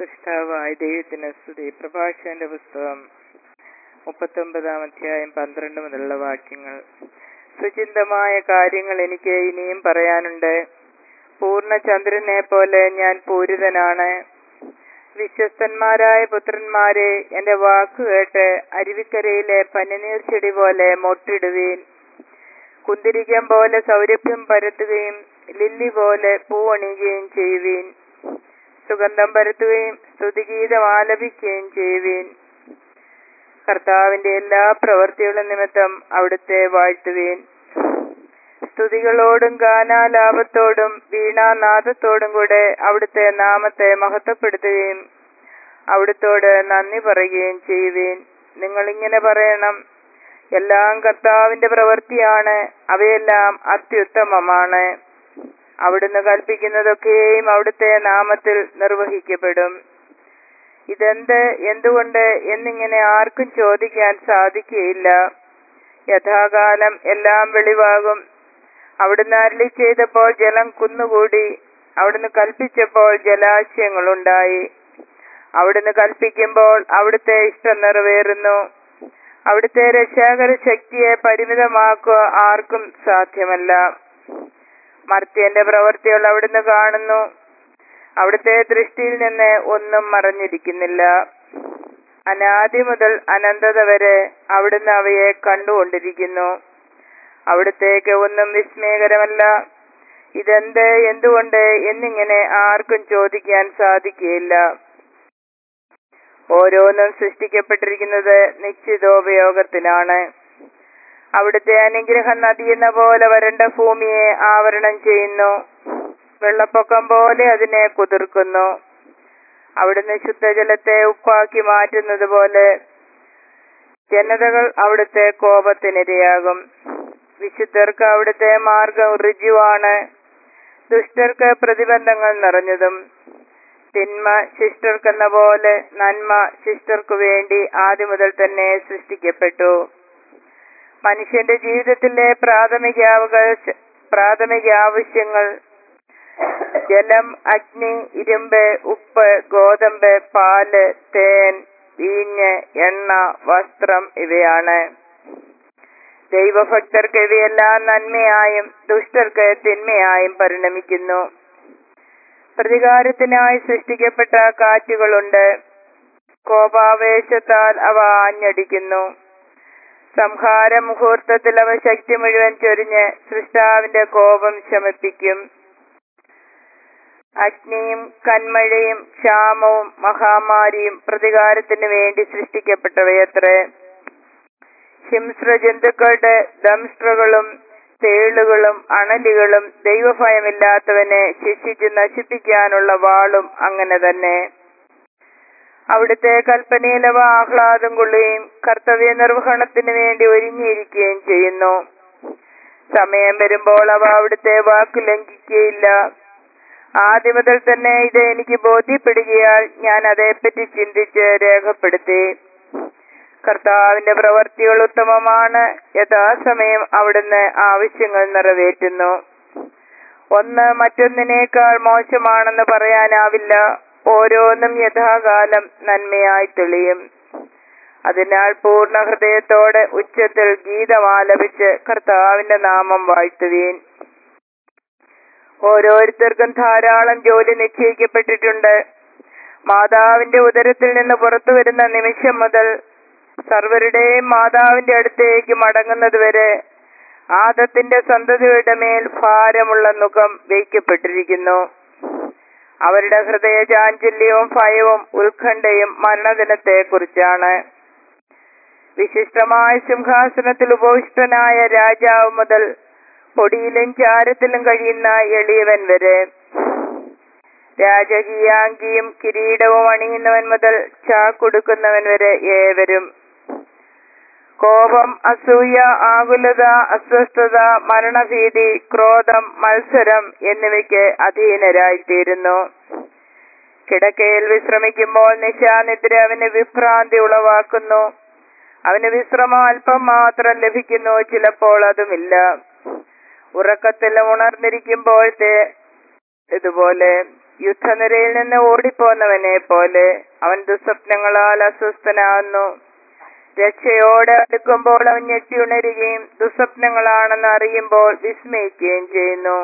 സൃഷ്ടാവായ ദൈവത്തിന് സ്തുതി പ്രഭാഷകന്റെ പുസ്തകം മുപ്പത്തൊമ്പതാം അധ്യായം പന്ത്രണ്ട് മുതലുള്ള വാക്യങ്ങൾ സുചിന്തമായ കാര്യങ്ങൾ എനിക്ക് ഇനിയും പറയാനുണ്ട് പൂർണ്ണചന്ദ്രനെ പോലെ ഞാൻ പൂരിതനാണ് വിശ്വസ്തന്മാരായ പുത്രന്മാരെ എന്റെ വാക്ക് കേട്ട് അരുവിക്കരയിലെ പനിനീർ ചെടി പോലെ മൊട്ടിടുവീൻ കുന്തിരിക്കം പോലെ സൗരഭ്യം പരത്തുകയും ലില്ലി പോലെ പൂവണിയുകയും ചെയ്യുവീൻ സുഗന്ധം പരത്തുകയും സ്തുതിഗീതം ആലപിക്കുകയും ചെയ്യുവീൻ കർത്താവിന്റെ എല്ലാ പ്രവൃത്തികളും നിമിത്തം അവിടുത്തെ വാഴ്ത്തുവീൻ സ്തുതികളോടും ഗാനാലാപത്തോടും വീണാനാദത്തോടും കൂടെ അവിടുത്തെ നാമത്തെ മഹത്വപ്പെടുത്തുകയും അവിടുത്തോട് നന്ദി പറയുകയും ചെയ്യുവീൻ നിങ്ങൾ ഇങ്ങനെ പറയണം എല്ലാം കർത്താവിന്റെ പ്രവൃത്തിയാണ് അവയെല്ലാം അത്യുത്തമമാണ് അവിടുന്ന് കൽപ്പിക്കുന്നതൊക്കെയും അവിടുത്തെ നാമത്തിൽ നിർവഹിക്കപ്പെടും ഇതെന്ത് എന്തുകൊണ്ട് എന്നിങ്ങനെ ആർക്കും ചോദിക്കാൻ സാധിക്കുകയില്ല യഥാകാലം എല്ലാം വെളിവാകും അവിടുന്ന് അരളി ചെയ്തപ്പോൾ ജലം കുന്നുകൂടി അവിടുന്ന് കൽപ്പിച്ചപ്പോൾ ജലാശയങ്ങളുണ്ടായി അവിടുന്ന് കൽപ്പിക്കുമ്പോൾ അവിടുത്തെ ഇഷ്ടം നിറവേറുന്നു അവിടുത്തെ രക്ഷാകര ശക്തിയെ പരിമിതമാക്കുക ആർക്കും സാധ്യമല്ല മർത്യന്റെ പ്രവൃത്തികൾ അവിടുന്ന് കാണുന്നു അവിടുത്തെ ദൃഷ്ടിയിൽ നിന്ന് ഒന്നും മറഞ്ഞിരിക്കുന്നില്ല അനാദി മുതൽ അനന്തത വരെ അവിടുന്ന് അവയെ കണ്ടുകൊണ്ടിരിക്കുന്നു അവിടുത്തേക്ക് ഒന്നും വിസ്മയകരമല്ല ഇതെന്ത് എന്തുകൊണ്ട് എന്നിങ്ങനെ ആർക്കും ചോദിക്കാൻ സാധിക്കുകയില്ല ഓരോന്നും സൃഷ്ടിക്കപ്പെട്ടിരിക്കുന്നത് നിശ്ചിതോപയോഗത്തിനാണ് അവിടുത്തെ അനുഗ്രഹം നദിയെന്ന പോലെ വരണ്ട ഭൂമിയെ ആവരണം ചെയ്യുന്നു വെള്ളപ്പൊക്കം പോലെ അതിനെ കുതിർക്കുന്നു അവിടുന്ന് ശുദ്ധജലത്തെ ഉപ്പാക്കി മാറ്റുന്നത് പോലെ ജനതകൾ അവിടുത്തെ കോപത്തിനിരയാകും വിശുദ്ധർക്ക് അവിടുത്തെ മാർഗം ഋജുവാണ് ദുഷ്ടർക്ക് പ്രതിബന്ധങ്ങൾ നിറഞ്ഞതും തിന്മ ശിഷ്ടർക്കെന്ന പോലെ നന്മ ശിഷ്ടർക്കു വേണ്ടി ആദ്യം മുതൽ തന്നെ സൃഷ്ടിക്കപ്പെട്ടു മനുഷ്യന്റെ ജീവിതത്തിലെ പ്രാഥമിക അവകാശ പ്രാഥമിക ആവശ്യങ്ങൾ ജലം അഗ്നി ഇരുമ്പ് ഉപ്പ് ഗോതമ്പ് പാല് തേൻ വീഞ്ഞ് എണ്ണ വസ്ത്രം ഇവയാണ് ദൈവഭക്തർക്ക് ഇവയെല്ലാം നന്മയായും ദുഷ്ടർക്ക് തിന്മയായും പരിണമിക്കുന്നു പ്രതികാരത്തിനായി സൃഷ്ടിക്കപ്പെട്ട കാറ്റുകളുണ്ട് കോപാവേശത്താൽ അവ ആഞ്ഞടിക്കുന്നു സംഹാര മുഹൂർത്തത്തിൽ അവ ശക്തി മുഴുവൻ ചൊരിഞ്ഞ് സൃഷ്ടാവിന്റെ കോപം ശമിപ്പിക്കും അഗ്നിയും കന്മഴയും ക്ഷാമവും മഹാമാരിയും പ്രതികാരത്തിന് വേണ്ടി സൃഷ്ടിക്കപ്പെട്ടവയത്രേ ഹിംസ്ര ജന്തുക്കളുടെ ദംഷ്ട്രകളും തേളുകളും അണലികളും ദൈവഭയമില്ലാത്തവനെ ശിക്ഷിച്ച് നശിപ്പിക്കാനുള്ള വാളും അങ്ങനെ തന്നെ അവിടുത്തെ കൽപ്പനയിലവ ആഹ്ലാദം കൊള്ളുകയും കർത്തവ്യ നിർവഹണത്തിന് വേണ്ടി ഒരുങ്ങിയിരിക്കുകയും ചെയ്യുന്നു സമയം വരുമ്പോൾ അവ അവിടുത്തെ വാക്ക് ലംഘിക്കുകയില്ല ആദ്യം മുതൽ തന്നെ ഇത് എനിക്ക് ബോധ്യപ്പെടുകയാൽ ഞാൻ അതേപ്പറ്റി ചിന്തിച്ച് രേഖപ്പെടുത്തി കർത്താവിന്റെ പ്രവർത്തികൾ ഉത്തമമാണ് യഥാസമയം അവിടുന്ന് ആവശ്യങ്ങൾ നിറവേറ്റുന്നു ഒന്ന് മറ്റൊന്നിനേക്കാൾ മോശമാണെന്ന് പറയാനാവില്ല ഓരോന്നും യഥാകാലം നന്മയായി തെളിയും അതിനാൽ പൂർണ്ണ ഹൃദയത്തോടെ ഉച്ചത്തിൽ ഗീതമാലപിച്ച് കർത്താവിന്റെ നാമം വാഴ്ത്തുവീൻ ഓരോരുത്തർക്കും ധാരാളം ജോലി നിശ്ചയിക്കപ്പെട്ടിട്ടുണ്ട് മാതാവിന്റെ ഉദരത്തിൽ നിന്ന് പുറത്തു വരുന്ന നിമിഷം മുതൽ സർവരുടെയും മാതാവിന്റെ അടുത്തേക്ക് മടങ്ങുന്നത് വരെ ആദത്തിന്റെ സന്തതിയുടെ മേൽ ഭാരമുള്ള മുഖം വയ്ക്കപ്പെട്ടിരിക്കുന്നു അവരുടെ ഹൃദയ ചാഞ്ചല്യവും ഭയവും ഉത്കണ്ഠയും മരണദിനത്തെ കുറിച്ചാണ് വിശിഷ്ടമായ സിംഹാസനത്തിൽ ഉപവിഷ്ടനായ രാജാവ് മുതൽ പൊടിയിലും ചാരത്തിലും കഴിയുന്ന എളിയവൻ വരെ രാജകീയാങ്കിയും കിരീടവും അണിയുന്നവൻ മുതൽ ചാക്കൊടുക്കുന്നവൻ വരെ ഏവരും കോപം അസൂയ ആകുലത അസ്വസ്ഥത മരണഭീതി ക്രോധം മത്സരം എന്നിവയ്ക്ക് അധീനരായിത്തീരുന്നു കിടക്കയിൽ വിശ്രമിക്കുമ്പോൾ നിശാനിദ്ര അവന് വിഭ്രാന്തി ഉളവാക്കുന്നു അവന് വിശ്രമം അല്പം മാത്രം ലഭിക്കുന്നു ചിലപ്പോൾ അതുമില്ല ഉറക്കത്തിൽ ഉണർന്നിരിക്കുമ്പോഴത്തെ ഇതുപോലെ യുദ്ധനിരയിൽ നിന്ന് ഓടിപ്പോന്നവനെ പോലെ അവൻ ദുസ്വപ്നങ്ങളാൽ അസ്വസ്ഥനാകുന്നു രക്ഷയോടെ അടുക്കുമ്പോൾ അവൻ ഞെട്ടിയുണരുകയും ദുസ്വപ്നങ്ങളാണെന്ന് അറിയുമ്പോൾ വിസ്മയിക്കുകയും ചെയ്യുന്നു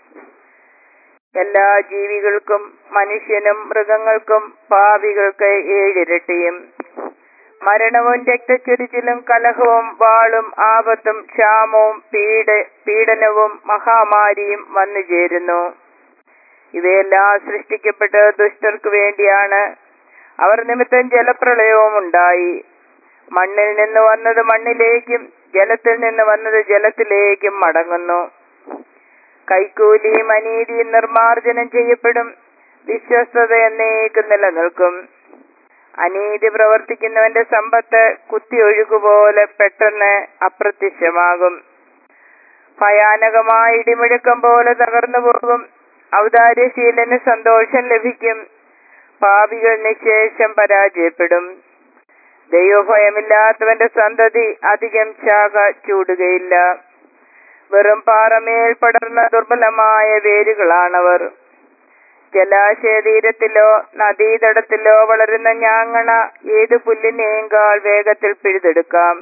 എല്ലാ ജീവികൾക്കും മനുഷ്യനും മൃഗങ്ങൾക്കും പാപികൾക്ക് ഏഴിരട്ടിയും മരണവും രക്തച്ചൊരിച്ചിലും കലഹവും വാളും ആപത്തും ക്ഷാമവും പീഡ പീഡനവും മഹാമാരിയും വന്നു ചേരുന്നു ഇവയെല്ലാം സൃഷ്ടിക്കപ്പെട്ട് ദുഷ്ടർക്ക് വേണ്ടിയാണ് അവർ നിമിത്തം ജലപ്രളയവും ഉണ്ടായി മണ്ണിൽ നിന്ന് വന്നത് മണ്ണിലേക്കും ജലത്തിൽ നിന്ന് വന്നത് ജലത്തിലേക്കും മടങ്ങുന്നു കൈക്കൂലിയും അനീതിയും നിർമാർജനം ചെയ്യപ്പെടും വിശ്വസ്തത എന്നേക്കും നിലനിൽക്കും അനീതി പ്രവർത്തിക്കുന്നവന്റെ സമ്പത്ത് കുത്തിയൊഴുകുപോലെ പെട്ടെന്ന് അപ്രത്യക്ഷമാകും ഭയാനകമായ ഇടിമുഴക്കം പോലെ തകർന്നു പോകും ഔദാര്യശീലന് സന്തോഷം ലഭിക്കും പാപികൾ നിശേഷം പരാജയപ്പെടും ദൈവഭയമില്ലാത്തവന്റെ സന്തതി അധികം ശാഖ ചൂടുകയില്ല വെറും പാറമേൽ പടർന്ന ദുർബലമായ വേരുകളാണവർ ജലാശയ തീരത്തിലോ നദീതടത്തിലോ വളരുന്ന ഞാങ്ങണ ഏതു പുല്ലിനേക്കാൾ വേഗത്തിൽ പിഴുതെടുക്കാം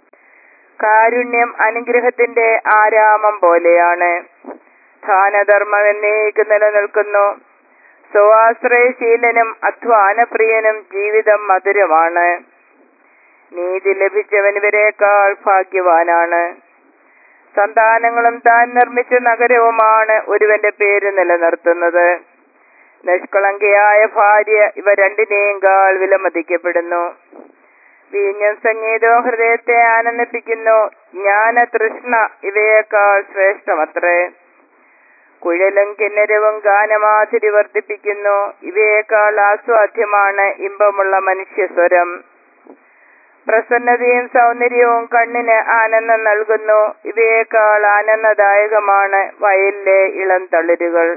കാരുണ്യം അനുഗ്രഹത്തിന്റെ ആരാമം പോലെയാണ് ദാനധർമ്മം എന്നേക്ക് നിലനിൽക്കുന്നു സ്വാശ്രയശീലനും അധ്വാനപ്രിയനും ജീവിതം മധുരമാണ് നീതി ലഭിച്ചവൻ ഇവരെക്കാൾ ഭാഗ്യവാനാണ് സന്താനങ്ങളും താൻ നിർമ്മിച്ച നഗരവുമാണ് ഒരുവന്റെ പേര് നിലനിർത്തുന്നത് നിഷ്കളങ്കയായ ഭാര്യ ഇവ രണ്ടിനേക്കാൾ വിലമതിക്കപ്പെടുന്നു വീഞ്ഞും സംഗീതവും ഹൃദയത്തെ ആനന്ദിപ്പിക്കുന്നു ജ്ഞാന തൃഷ്ണ ഇവയേക്കാൾ ശ്രേഷ്ഠമത്രേ കുഴലും കിന്നരവും ഗാനമാതിരി വർദ്ധിപ്പിക്കുന്നു ഇവയേക്കാൾ ആസ്വാദ്യമാണ് ഇമ്പമുള്ള മനുഷ്യസ്വരം പ്രസന്നതയും സൗന്ദര്യവും കണ്ണിന് ആനന്ദം നൽകുന്നു ഇവയേക്കാൾ ആനന്ദദായകമാണ് വയലിലെ ഇളം തളിരുകൾ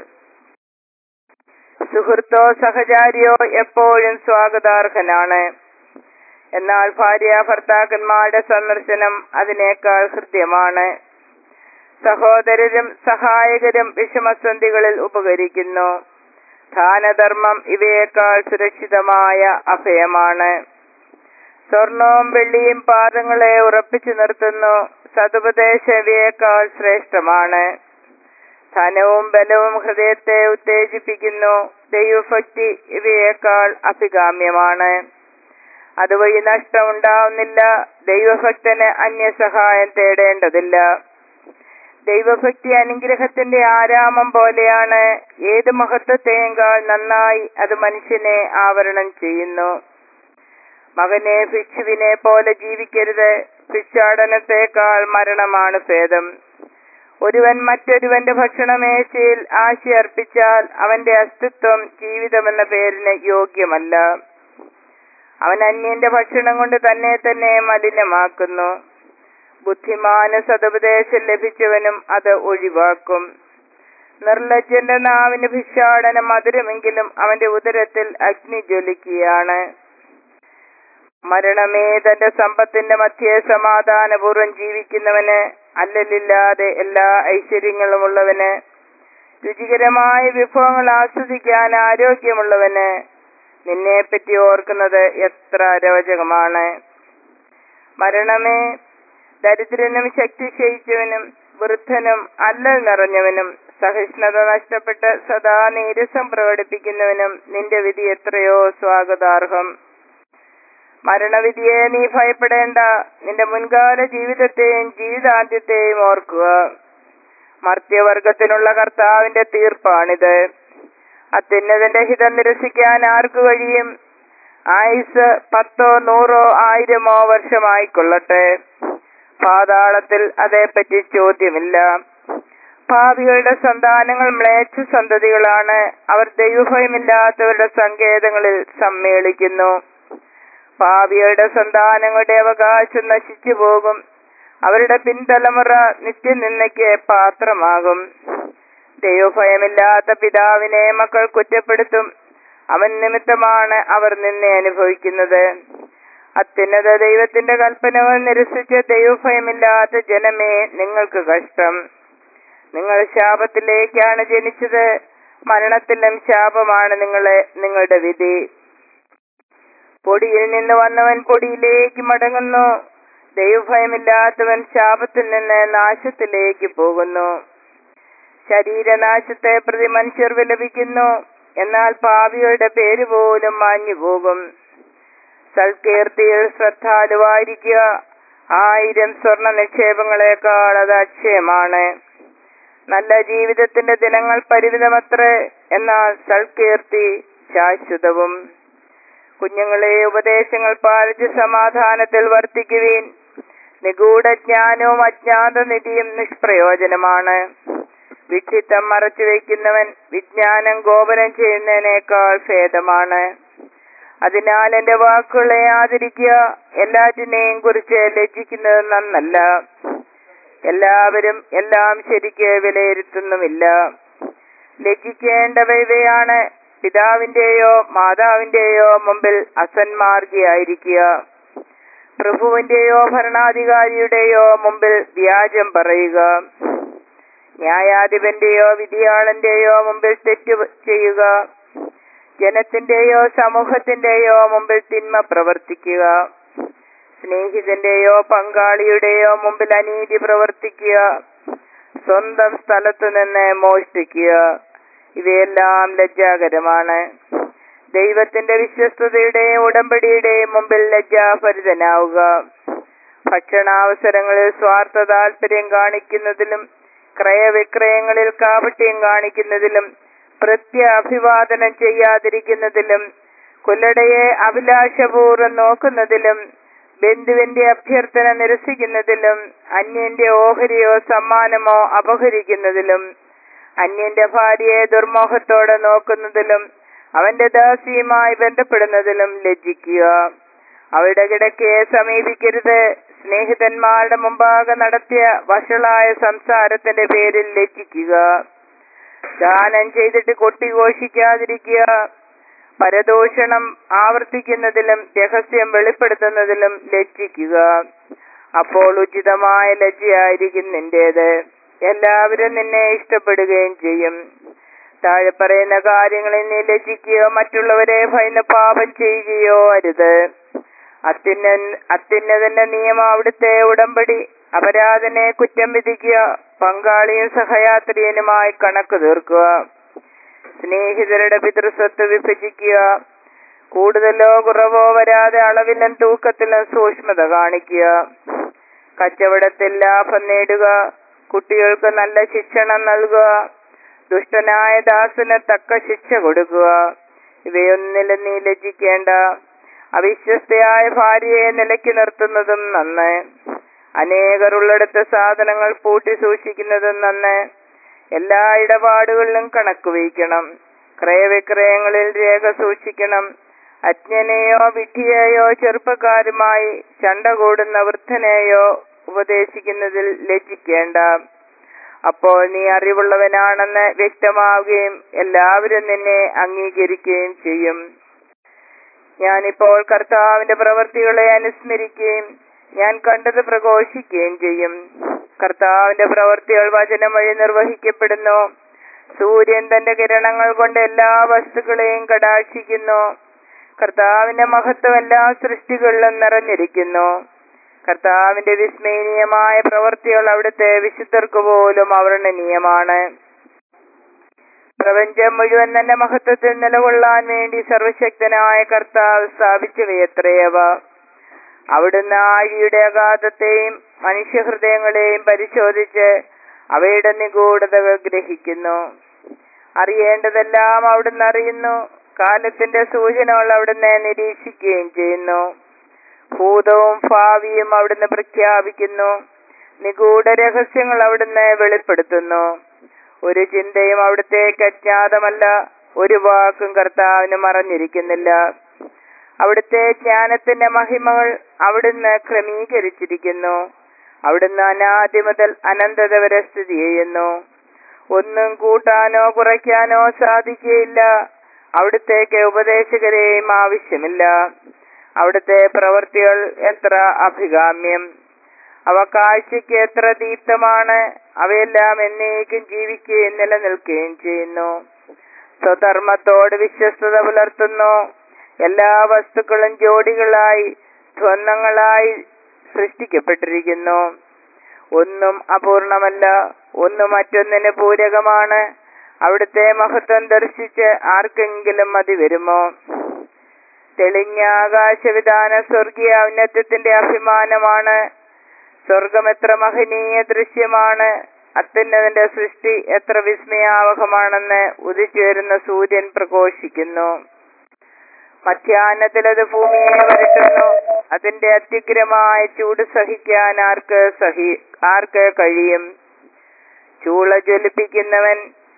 സുഹൃത്തോ സഹചാരിയോ എപ്പോഴും സ്വാഗതാർഹനാണ് എന്നാൽ ഭാര്യ ഭർത്താക്കന്മാരുടെ സന്ദർശനം അതിനേക്കാൾ ഹൃദ്യമാണ് സഹോദരരും സഹായകരും വിഷമസന്ധികളിൽ ഉപകരിക്കുന്നു ദാനധർമ്മം ഇവയേക്കാൾ സുരക്ഷിതമായ അഭയമാണ് സ്വർണവും വെള്ളിയും പാദങ്ങളെ ഉറപ്പിച്ചു നിർത്തുന്നു സതുപദേശ ഇവയേക്കാൾ ശ്രേഷ്ഠമാണ് ധനവും ബലവും ഹൃദയത്തെ ഉത്തേജിപ്പിക്കുന്നു ദൈവഭക്തി ഇവയേക്കാൾ അഭികാമ്യമാണ് അതുവഴി നഷ്ടമുണ്ടാവുന്നില്ല ദൈവഭക്തന് അന്യസഹായം തേടേണ്ടതില്ല ദൈവഭക്തി അനുഗ്രഹത്തിന്റെ ആരാമം പോലെയാണ് ഏത് മഹത്വത്തെയേക്കാൾ നന്നായി അത് മനുഷ്യനെ ആവരണം ചെയ്യുന്നു മകനെ ഭിക്ഷുവിനെ പോലെ ജീവിക്കരുത് ഭിക്ഷാടനത്തെക്കാൾ മരണമാണ് ഭേദം ഒരുവൻ മറ്റൊരുവന്റെ ഭക്ഷണമേശയിൽ ആശയർപ്പിച്ചാൽ അവന്റെ അസ്തിത്വം ജീവിതമെന്ന പേരിന് യോഗ്യമല്ല അവൻ അന്യന്റെ ഭക്ഷണം കൊണ്ട് തന്നെ തന്നെ മലിനമാക്കുന്നു ബുദ്ധിമാന് സതുപദേശം ലഭിച്ചവനും അത് ഒഴിവാക്കും നിർലജ്ജന്റെ നാവിന് ഭിക്ഷാടനം മധുരമെങ്കിലും അവന്റെ ഉദരത്തിൽ അഗ്നി ജ്വലിക്കുകയാണ് മരണമേ തന്റെ സമ്പത്തിന്റെ മധ്യേ സമാധാനപൂർവ്വം ജീവിക്കുന്നവന് അല്ലലില്ലാതെ എല്ലാ ഐശ്വര്യങ്ങളും ഉള്ളവന് രുചികരമായ വിഭവങ്ങൾ ആസ്വദിക്കാൻ ആരോഗ്യമുള്ളവന് നിന്നെ പറ്റി ഓർക്കുന്നത് എത്ര അരോചകമാണ് മരണമേ ദരിദ്രനും ശക്തി ക്ഷയിച്ചവനും വൃദ്ധനും അല്ലൽ നിറഞ്ഞവനും സഹിഷ്ണുത നഷ്ടപ്പെട്ട് സദാ നീരസം പ്രകടിപ്പിക്കുന്നവനും നിന്റെ വിധി എത്രയോ സ്വാഗതാർഹം മരണവിധിയെ നീ ഭയപ്പെടേണ്ട നിന്റെ മുൻകാല ജീവിതത്തെയും ജീവിതാന്ത്യത്തെയും ഓർക്കുക മർത്യവർഗത്തിനുള്ള കർത്താവിന്റെ തീർപ്പാണിത് അത്യുന്നതിന്റെ ഹിതം നിരസിക്കാൻ ആർക്കു കഴിയും ആയുസ് പത്തോ നൂറോ ആയിരമോ വർഷമായിക്കൊള്ളട്ടെ പാതാളത്തിൽ അതേപ്പറ്റി ചോദ്യമില്ല പാപികളുടെ സന്താനങ്ങൾ മ്ലേച്ഛ സന്തതികളാണ് അവർ ദൈവഭയമില്ലാത്തവരുടെ സങ്കേതങ്ങളിൽ സമ്മേളിക്കുന്നു പാപികളുടെ സന്താനങ്ങളുടെ അവകാശം നശിച്ചു പോകും അവരുടെ പിൻതലമുറ നിത്യനിന്ദയ്ക്ക് പാത്രമാകും ദൈവഭയമില്ലാത്ത പിതാവിനെ മക്കൾ കുറ്റപ്പെടുത്തും അവൻ നിമിത്തമാണ് അവർ നിന്നെ അനുഭവിക്കുന്നത് അത്യുന്നത ദൈവത്തിന്റെ കൽപ്പനകൾ നിരസിച്ച ദൈവഭയമില്ലാത്ത ജനമേ നിങ്ങൾക്ക് കഷ്ടം നിങ്ങൾ ശാപത്തിലേക്കാണ് ജനിച്ചത് മരണത്തിലും ശാപമാണ് നിങ്ങളെ നിങ്ങളുടെ വിധി പൊടിയിൽ നിന്ന് വന്നവൻ പൊടിയിലേക്ക് മടങ്ങുന്നു ദൈവഭയമില്ലാത്തവൻ ശാപത്തിൽ നിന്ന് നാശത്തിലേക്ക് പോകുന്നു ശരീരനാശത്തെ പ്രതി മനുഷ്യർ വിലപിക്കുന്നു എന്നാൽ പാപികളുടെ പേര് പോലും മാഞ്ഞു പോകും സൽകീർത്തിയിൽ ശ്രദ്ധാലുവായിരിക്കുക ആയിരം സ്വർണ നിക്ഷേപങ്ങളെക്കാൾ അത് അക്ഷയമാണ് നല്ല ജീവിതത്തിന്റെ ദിനങ്ങൾ പരിമിതമത്രേ എന്നാൽ സൽകീർത്തി ശാശ്വതവും കുഞ്ഞുങ്ങളെ ഉപദേശങ്ങൾ പാലിച്ച് സമാധാനത്തിൽ വർത്തിക്കുവീൻ നിഗൂഢ ജ്ഞാനവും അജ്ഞാത നിധിയും നിഷ്പ്രയോജനമാണ് വിക്ഷിത്തം മറച്ചു വയ്ക്കുന്നവൻ വിജ്ഞാനം ഗോപനം ചെയ്യുന്നതിനേക്കാൾ ഭേദമാണ് അതിനാൽ എന്റെ വാക്കുകളെ ആദരിക്കുക എല്ലാറ്റിനെയും കുറിച്ച് ലജ്ജിക്കുന്നത് നന്നല്ല എല്ലാവരും എല്ലാം ശരിക്ക് വിലയിരുത്തുന്നുമില്ല ലജ്ജിക്കേണ്ടവ ഇവയാണ് പിതാവിന്റെയോ മാതാവിന്റെയോ മുമ്പിൽ അസന്മാർഗിയായിരിക്കുക പ്രഭുവിന്റെയോ ഭരണാധികാരിയുടെയോ മുമ്പിൽ വ്യാജം പറയുക ന്യായാധിപന്റെയോ വിധിയാളന്റെയോ മുമ്പിൽ തെറ്റു ചെയ്യുക ജനത്തിന്റെയോ സമൂഹത്തിന്റെയോ മുമ്പിൽ തിന്മ പ്രവർത്തിക്കുക സ്നേഹിതന്റെയോ പങ്കാളിയുടെയോ മുമ്പിൽ അനീതി പ്രവർത്തിക്കുക സ്വന്തം സ്ഥലത്തു നിന്ന് മോഷ്ടിക്കുക ഇവയെല്ലാം ലജ്ജാകരമാണ് ദൈവത്തിന്റെ വിശ്വസ്തതയുടെയും ഉടമ്പടിയുടെയും മുമ്പിൽ ലജ്ജാഭരിതനാവുക ഭക്ഷണാവസരങ്ങളിൽ സ്വാർത്ഥ താല്പര്യം കാണിക്കുന്നതിലും ക്രയവിക്രയങ്ങളിൽ കാപട്യം കാണിക്കുന്നതിലും പ്രത്യഭിവാദനം ചെയ്യാതിരിക്കുന്നതിലും കുല്ലടയെ അഭിലാഷപൂർവ്വം നോക്കുന്നതിലും ബന്ധുവിന്റെ അഭ്യർത്ഥന നിരസിക്കുന്നതിലും അന്യന്റെ ഓഹരിയോ സമ്മാനമോ അപഹരിക്കുന്നതിലും അന്യന്റെ ഭാര്യയെ ദുർമോഹത്തോടെ നോക്കുന്നതിലും അവന്റെ ദാസിയുമായി ബന്ധപ്പെടുന്നതിലും ലജ്ജിക്കുക അവരുടെ കിടക്കയെ സമീപിക്കരുത് സ്നേഹിതന്മാരുടെ മുമ്പാകെ നടത്തിയ വഷളായ സംസാരത്തിന്റെ പേരിൽ ലജ്ജിക്കുക ദാനം ചെയ്തിട്ട് കൊട്ടിഘോഷിക്കാതിരിക്കുക പരദൂഷണം ആവർത്തിക്കുന്നതിലും രഹസ്യം വെളിപ്പെടുത്തുന്നതിലും ലജ്ജിക്കുക അപ്പോൾ ഉചിതമായ ലജ്ജയായിരിക്കും നിന്റേത് എല്ലാവരും നിന്നെ ഇഷ്ടപ്പെടുകയും ചെയ്യും താഴെ പറയുന്ന കാര്യങ്ങളിൽ നീ ലജ്ജിക്കുകയോ മറ്റുള്ളവരെ ഭയന്ന് പാപം ചെയ്യുകയോ അരുത് അത്യുന്ന അത്യുന്നതന്റെ നിയമം അവിടുത്തെ ഉടമ്പടി അപരാധനെ കുറ്റം വിധിക്കുക പങ്കാളിയും സഹയാത്രിയനുമായി കണക്ക് തീർക്കുക സ്നേഹിതരുടെ പിതൃസ്വത്ത് വിഭജിക്കുക കൂടുതലോ കുറവോ വരാതെ അളവിലും തൂക്കത്തിലും സൂക്ഷ്മത കാണിക്കുക കച്ചവടത്തിൽ ലാഭം നേടുക കുട്ടികൾക്ക് നല്ല ശിക്ഷണം നൽകുക ദുഷ്ടനായ ദാസന് തക്ക ശിക്ഷ കൊടുക്കുക ഇവയൊന്നിലും നീ ലജ്ജിക്കേണ്ട അവിശ്വസ്തയായ ഭാര്യയെ നിലയ്ക്ക് നിർത്തുന്നതും നന്ന് അനേകർ ഉള്ളിടത്ത് സാധനങ്ങൾ പൂട്ടി സൂക്ഷിക്കുന്നതും നന്ന് എല്ലാ ഇടപാടുകളിലും കണക്ക് വയ്ക്കണം ക്രയവിക്രയങ്ങളിൽ രേഖ സൂക്ഷിക്കണം അജ്ഞനെയോ വിഡ്ഢിയെയോ ചെറുപ്പക്കാരുമായി ചണ്ട കൂടുന്ന വൃദ്ധനെയോ ഉപദേശിക്കുന്നതിൽ ലജ്ജിക്കേണ്ട അപ്പോൾ നീ അറിവുള്ളവനാണെന്ന് വ്യക്തമാവുകയും എല്ലാവരും നിന്നെ അംഗീകരിക്കുകയും ചെയ്യും ഞാനിപ്പോൾ കർത്താവിന്റെ പ്രവൃത്തികളെ അനുസ്മരിക്കുകയും ഞാൻ കണ്ടത് പ്രഘോഷിക്കുകയും ചെയ്യും കർത്താവിന്റെ പ്രവൃത്തികൾ വചനം വഴി നിർവഹിക്കപ്പെടുന്നു സൂര്യൻ തന്റെ കിരണങ്ങൾ കൊണ്ട് എല്ലാ വസ്തുക്കളെയും കടാക്ഷിക്കുന്നു കർത്താവിന്റെ മഹത്വം എല്ലാ സൃഷ്ടികളിലും നിറഞ്ഞിരിക്കുന്നു കർത്താവിന്റെ വിസ്മയനീയമായ പ്രവൃത്തികൾ അവിടുത്തെ വിശുദ്ധർക്ക് പോലും അവർണ്ണനീയമാണ് പ്രപഞ്ചം മുഴുവൻ തന്റെ മഹത്വത്തിൽ നിലകൊള്ളാൻ വേണ്ടി സർവശക്തനായ കർത്താവ് സ്ഥാപിച്ചവയത്രയവ അവിടുന്ന് ആഴിയുടെ അഗാധത്തെയും മനുഷ്യഹൃദയങ്ങളെയും പരിശോധിച്ച് അവയുടെ നിഗൂഢതകൾ ഗ്രഹിക്കുന്നു അറിയേണ്ടതെല്ലാം അവിടുന്ന് അറിയുന്നു കാലത്തിന്റെ സൂചനകൾ അവിടുന്ന് നിരീക്ഷിക്കുകയും ചെയ്യുന്നു ഭൂതവും ഭാവിയും അവിടുന്ന് പ്രഖ്യാപിക്കുന്നു നിഗൂഢ രഹസ്യങ്ങൾ അവിടുന്ന് വെളിപ്പെടുത്തുന്നു ഒരു ചിന്തയും അവിടുത്തേക്ക് അജ്ഞാതമല്ല ഒരു വാക്കും കർത്താവിന് മറഞ്ഞിരിക്കുന്നില്ല അവിടുത്തെ ജ്ഞാനത്തിന്റെ മഹിമകൾ അവിടുന്ന് ക്രമീകരിച്ചിരിക്കുന്നു അവിടുന്ന് അനാദി മുതൽ അനന്തത വരെ സ്ഥിതി ചെയ്യുന്നു ഒന്നും കൂട്ടാനോ കുറയ്ക്കാനോ സാധിക്കുകയില്ല അവിടുത്തേക്ക് ഉപദേശകരെയും ആവശ്യമില്ല അവിടുത്തെ പ്രവൃത്തികൾ എത്ര അഭികാമ്യം അവ കാഴ്ചയ്ക്ക് എത്ര ദീപ്തമാണ് അവയെല്ലാം എന്നേക്കും ജീവിക്കുകയും നിലനിൽക്കുകയും ചെയ്യുന്നു സ്വധർമ്മത്തോട് വിശ്വസ്തത പുലർത്തുന്നു എല്ലാ വസ്തുക്കളും ജോഡികളായി ദ്വന്ദ്ങ്ങളായി സൃഷ്ടിക്കപ്പെട്ടിരിക്കുന്നു ഒന്നും അപൂർണമല്ല ഒന്ന് മറ്റൊന്നിന് പൂരകമാണ് അവിടുത്തെ മഹത്വം ദർശിച്ച് ആർക്കെങ്കിലും മതി വരുമോ തെളിഞ്ഞ ആകാശവിധാന സ്വർഗീയ ഔന്നത്യത്തിന്റെ അഭിമാനമാണ് സ്വർഗം എത്ര മഹനീയ ദൃശ്യമാണ് അത്യുന്നതിന്റെ സൃഷ്ടി എത്ര വിസ്മയാവഹമാണെന്ന് ഉദിച്ചു വരുന്ന സൂര്യൻ പ്രഘോഷിക്കുന്നു മധ്യാഹ്നത്തിൽ അത് ഭൂമിയെ വരട്ടുന്നു അതിന്റെ അത്യുഗ്രമായ ചൂട് സഹിക്കാൻ ആർക്ക് സഹി ആർക്ക് കഴിയും ചൂള ജ്വലിപ്പിക്കുന്നവൻ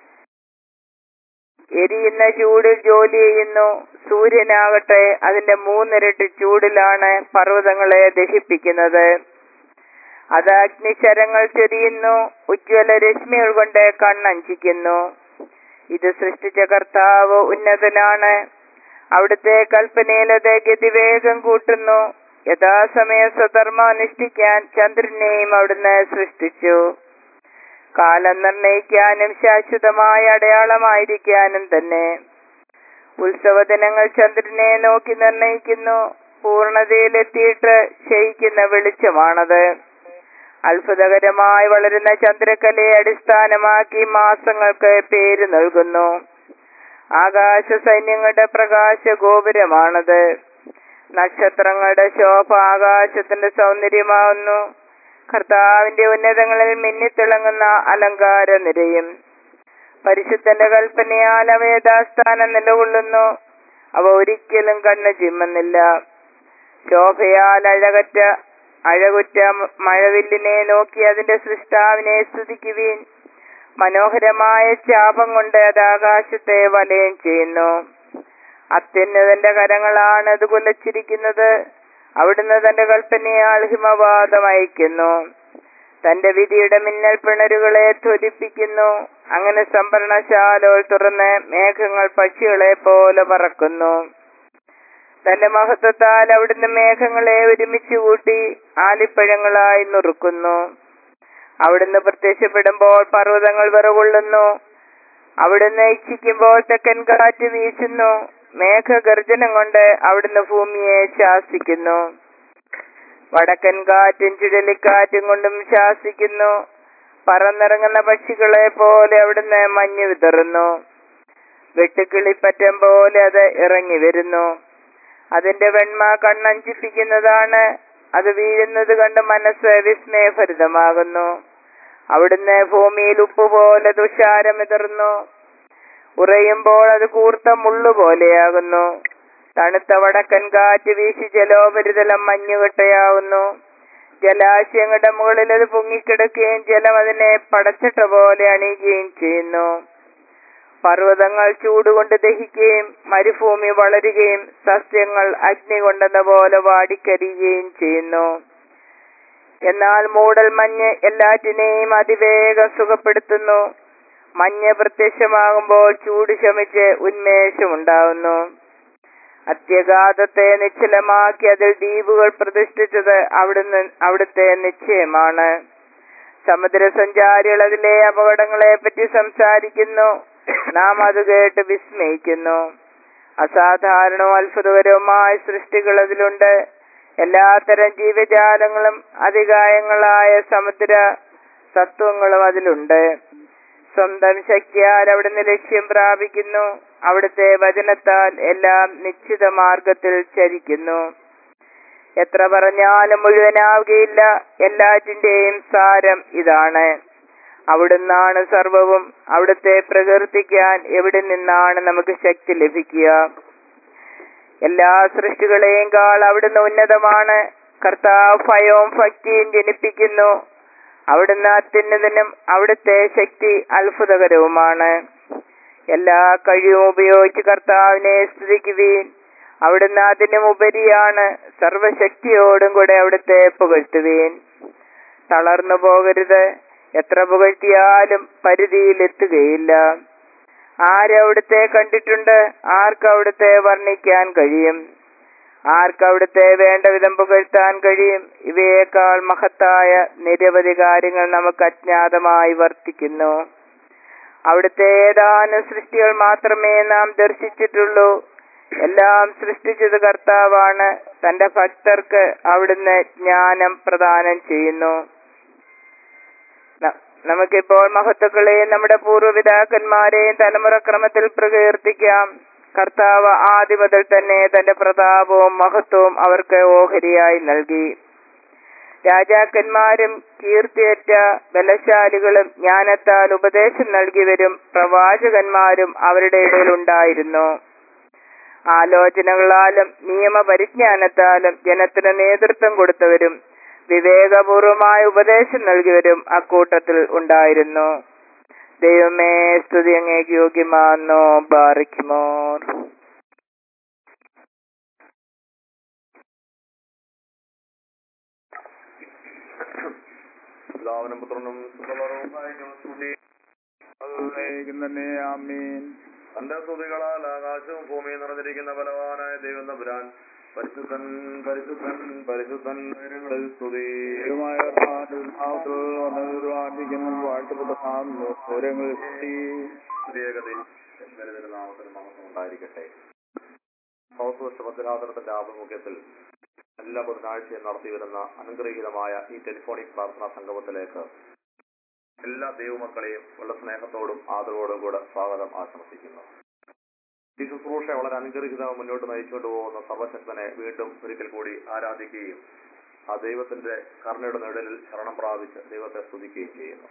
എരിയുന്ന ചൂടിൽ ജോലി ചെയ്യുന്നു സൂര്യനാകട്ടെ അതിന്റെ മൂന്നിരട്ടി ചൂടിലാണ് പർവ്വതങ്ങളെ ദഹിപ്പിക്കുന്നത് അത് അഗ്നിശരങ്ങൾ ചൊരിയുന്നു ഉജ്ജ്വല രശ്മികൾ കൊണ്ട് കണ്ണഞ്ചിക്കുന്നു ഇത് സൃഷ്ടിച്ച കർത്താവ് ഉന്നതനാണ് അവിടുത്തെ കൽപ്പനയിൽ അത് ഗതിവേഗം കൂട്ടുന്നു യഥാസമയം സ്വധർമ്മം അനുഷ്ഠിക്കാൻ ചന്ദ്രനെയും അവിടുന്ന് സൃഷ്ടിച്ചു കാലം നിർണയിക്കാനും ശാശ്വതമായ അടയാളമായിരിക്കാനും തന്നെ ഉത്സവ ദിനങ്ങൾ ചന്ദ്രനെ നോക്കി നിർണയിക്കുന്നു പൂർണതയിലെത്തിയിട്ട് ക്ഷയിക്കുന്ന വെളിച്ചമാണത് അത്ഭുതകരമായി വളരുന്ന ചന്ദ്രക്കലയെ അടിസ്ഥാനമാക്കി മാസങ്ങൾക്ക് പേര് നൽകുന്നു ആകാശ സൈന്യങ്ങളുടെ പ്രകാശ ഗോപുരമാണത് നക്ഷത്രങ്ങളുടെ ശോഭ ആകാശത്തിന്റെ സൗന്ദര്യമാവുന്നു കർത്താവിന്റെ ഉന്നതങ്ങളിൽ മിന്നിത്തിളങ്ങുന്ന അലങ്കാര നിരയും പരിശുദ്ധന്റെ കൽപ്പനയാൽ അവ യഥാസ്ഥാനം നിലകൊള്ളുന്നു അവ ഒരിക്കലും കണ്ണ് ചിമ്മുന്നില്ല ശോഭയാൽ അഴകറ്റ അഴകുറ്റ മഴവില്ലിനെ നോക്കി അതിന്റെ സൃഷ്ടാവിനെ സ്തുതിക്കുവീൻ മനോഹരമായ ചാപം കൊണ്ട് അത് ആകാശത്തെ വലയം ചെയ്യുന്നു അത്യുന്നതന്റെ കരങ്ങളാണ് അത് കുലച്ചിരിക്കുന്നത് അവിടുന്ന് തന്റെ കൽപ്പനയാൽ ഹിമവാദം അയക്കുന്നു തന്റെ വിധിയുടെ മിന്നൽ പിണരുകളെ ധ്വനിപ്പിക്കുന്നു അങ്ങനെ സംഭരണശാലകൾ തുറന്ന് മേഘങ്ങൾ പക്ഷികളെ പോലെ പറക്കുന്നു തന്റെ മഹത്വത്താൽ അവിടുന്ന് മേഘങ്ങളെ ഒരുമിച്ച് കൂട്ടി ആലിപ്പഴങ്ങളായി നുറുക്കുന്നു അവിടുന്ന് പ്രത്യക്ഷപ്പെടുമ്പോൾ പർവ്വതങ്ങൾ വിറകൊള്ളുന്നു അവിടുന്ന് ഇച്ഛിക്കുമ്പോൾ തെക്കൻ കാറ്റ് വീശുന്നു മേഘഗർജനം കൊണ്ട് അവിടുന്ന് ഭൂമിയെ ശാസിക്കുന്നു വടക്കൻ കാറ്റും ചുഴലിക്കാറ്റും കൊണ്ടും ശാസിക്കുന്നു പറന്നിറങ്ങുന്ന പക്ഷികളെ പോലെ അവിടുന്ന് മഞ്ഞ് വിതറുന്നു വെട്ടുക്കിളിപ്പറ്റം പോലെ അത് ഇറങ്ങി വരുന്നു അതിന്റെ വെണ്മ കണ്ണഞ്ചിപ്പിക്കുന്നതാണ് അത് വീഴുന്നത് കണ്ട് മനസ്സ് വിസ്മയഭരിതമാകുന്നു അവിടുന്ന് ഭൂമിയിൽ ഉപ്പ് പോലെ തുഷാരം വിതറുന്നു ഉറയുമ്പോൾ അത് കൂർത്ത മുള്ളു പോലെയാകുന്നു തണുത്ത വടക്കൻ കാറ്റ് വീശി ജലോപരിതലം മഞ്ഞുകെട്ടയാവുന്നു ജലാശയങ്ങളുടെ മുകളിൽ അത് പൊങ്ങിക്കിടക്കുകയും ജലം അതിനെ പടച്ചട്ട പോലെ അണിയുകയും ചെയ്യുന്നു പർവ്വതങ്ങൾ ചൂടുകൊണ്ട് ദഹിക്കുകയും മരുഭൂമി വളരുകയും സസ്യങ്ങൾ അഗ്നി കൊണ്ടെന്ന പോലെ വാടിക്കരിയുകയും ചെയ്യുന്നു എന്നാൽ മൂടൽ മഞ്ഞ് എല്ലാറ്റിനെയും അതിവേഗം സുഖപ്പെടുത്തുന്നു മഞ്ഞ് പ്രത്യക്ഷമാകുമ്പോൾ ചൂട് ശമിച്ച് ഉന്മേഷമുണ്ടാവുന്നു അത്യഗാധത്തെ നിശ്ചലമാക്കി അതിൽ ദ്വീപുകൾ പ്രതിഷ്ഠിച്ചത് അവിടുന്ന് അവിടുത്തെ നിശ്ചയമാണ് സമുദ്രസഞ്ചാരികൾ അതിലെ അപകടങ്ങളെ പറ്റി സംസാരിക്കുന്നു നാം അത് കേട്ട് വിസ്മയിക്കുന്നു അസാധാരണവും അത്ഭുതകരവുമായ സൃഷ്ടികൾ അതിലുണ്ട് എല്ലാത്തരം ജീവജാലങ്ങളും അതികായങ്ങളായ സമുദ്ര സത്വങ്ങളും അതിലുണ്ട് സ്വന്തം ശക്തിയാൽ അവിടുന്ന് ലക്ഷ്യം പ്രാപിക്കുന്നു അവിടുത്തെ വചനത്താൽ എല്ലാം നിശ്ചിത മാർഗത്തിൽ ചരിക്കുന്നു എത്ര പറഞ്ഞാലും മുഴുവനാവുകയില്ല എല്ലാറ്റിന്റെയും സാരം ഇതാണ് അവിടുന്നാണ് സർവവും അവിടുത്തെ പ്രകീർത്തിക്കാൻ എവിടെ നിന്നാണ് നമുക്ക് ശക്തി ലഭിക്കുക എല്ലാ സൃഷ്ടികളെയും കാൾ അവിടുന്ന് ഉന്നതമാണ് കർത്താവ് ഭയവും ഭക്തിയും ജനിപ്പിക്കുന്നു അവിടുന്ന് അത്യുന്നതനും അവിടുത്തെ ശക്തി അത്ഭുതകരവുമാണ് എല്ലാ കഴിവും ഉപയോഗിച്ച് കർത്താവിനെ സ്തുതിക്കുവീൻ അവിടുന്ന് അതിനും ഉപരിയാണ് സർവശക്തിയോടും കൂടെ അവിടുത്തെ പുകഴ്ത്തുവീൻ തളർന്നു പോകരുത് എത്ര പുകഴ്ത്തിയാലും പരിധിയിലെത്തുകയില്ല ആരവിടുത്തെ കണ്ടിട്ടുണ്ട് ആർക്ക് അവിടുത്തെ വർണ്ണിക്കാൻ കഴിയും ആർക്ക് അവിടുത്തെ വേണ്ട വിധം പുകഴ്ത്താൻ കഴിയും ഇവയേക്കാൾ മഹത്തായ നിരവധി കാര്യങ്ങൾ നമുക്ക് അജ്ഞാതമായി വർത്തിക്കുന്നു അവിടുത്തെ ഏതാനും സൃഷ്ടികൾ മാത്രമേ നാം ദർശിച്ചിട്ടുള്ളൂ എല്ലാം സൃഷ്ടിച്ചത് കർത്താവാണ് തന്റെ ഭക്തർക്ക് അവിടുന്ന് ജ്ഞാനം പ്രദാനം ചെയ്യുന്നു ന- നമുക്കിപ്പോൾ മഹത്തുക്കളെയും നമ്മുടെ പൂർവ്വപിതാക്കന്മാരെയും തലമുറക്രമത്തിൽ പ്രകീർത്തിക്കാം കർത്താവ് ആദ്യ മുതൽ തന്നെ തന്റെ പ്രതാപവും മഹത്വവും അവർക്ക് ഓഹരിയായി നൽകി രാജാക്കന്മാരും കീർത്തിയേറ്റ ബലശാലികളും ജ്ഞാനത്താൽ ഉപദേശം നൽകിയവരും പ്രവാചകന്മാരും അവരുടെ ഇടയിൽ ഉണ്ടായിരുന്നു ആലോചനകളാലും നിയമപരിജ്ഞാനത്താലും ജനത്തിന് നേതൃത്വം കൊടുത്തവരും വിവേകപൂർവമായ ഉപദേശം നൽകിയവരും അക്കൂട്ടത്തിൽ ഉണ്ടായിരുന്നു ദൈവമേ സ്തുതി അങ്ങേക്ക് യോഗ്യമാന്നോ ബാറിക്കുമോർ പിതാവിനും പുത്രനും സുഖപരവുമായും സ്തുതി അതിലേക്കും തന്നെ ആമീൻ തന്റെ സ്തുതികളാൽ ആകാശവും ഭൂമിയും നിറഞ്ഞിരിക്കുന്ന ബലവാനായ ദൈവം തമ്പുരാൻ പരിശുദ്ധൻ പരിശുദ്ധൻ പരിശുദ്ധൻ ഉയരങ്ങളിൽ സ്തുതി ദൈവമായ കർത്താവിന്റെ നാമത്തിൽ വന്നതിരുവാണ്ടിക്കുന്നു വാഴ്ത്തപ്പെട്ട നാം ഓരങ്ങളിൽ സ്തുതി സ്ത്രീയഗതി നാമത്തിന് മഹത്വം ഉണ്ടായിരിക്കട്ടെ സൗത്ത് വെസ്റ്റ് ഭദ്രാതരത്തിന്റെ ആഭിമുഖ്യത്തിൽ എല്ലാ ബുധനാഴ്ചയും നടത്തിവരുന്ന അനുഗ്രഹീതമായ ഈ ടെലിഫോണിക് പ്രാർത്ഥനാ സംഗമത്തിലേക്ക് എല്ലാ ദൈവമക്കളെയും വളരെ സ്നേഹത്തോടും ആദരവോടും കൂടെ സ്വാഗതം ആശംസിക്കുന്നു ഈ ശുശ്രൂഷ വളരെ അനുഗ്രഹീതമായി മുന്നോട്ട് നയിച്ചുകൊണ്ട് പോകുന്ന സർവശക്തനെ വീണ്ടും ഒരിക്കൽ കൂടി ആരാധിക്കുകയും ആ ദൈവത്തിന്റെ കരുണയുടെ നിഴലിൽ ശരണം പ്രാപിച്ച് ദൈവത്തെ സ്തുതിക്കുകയും ചെയ്യുന്നു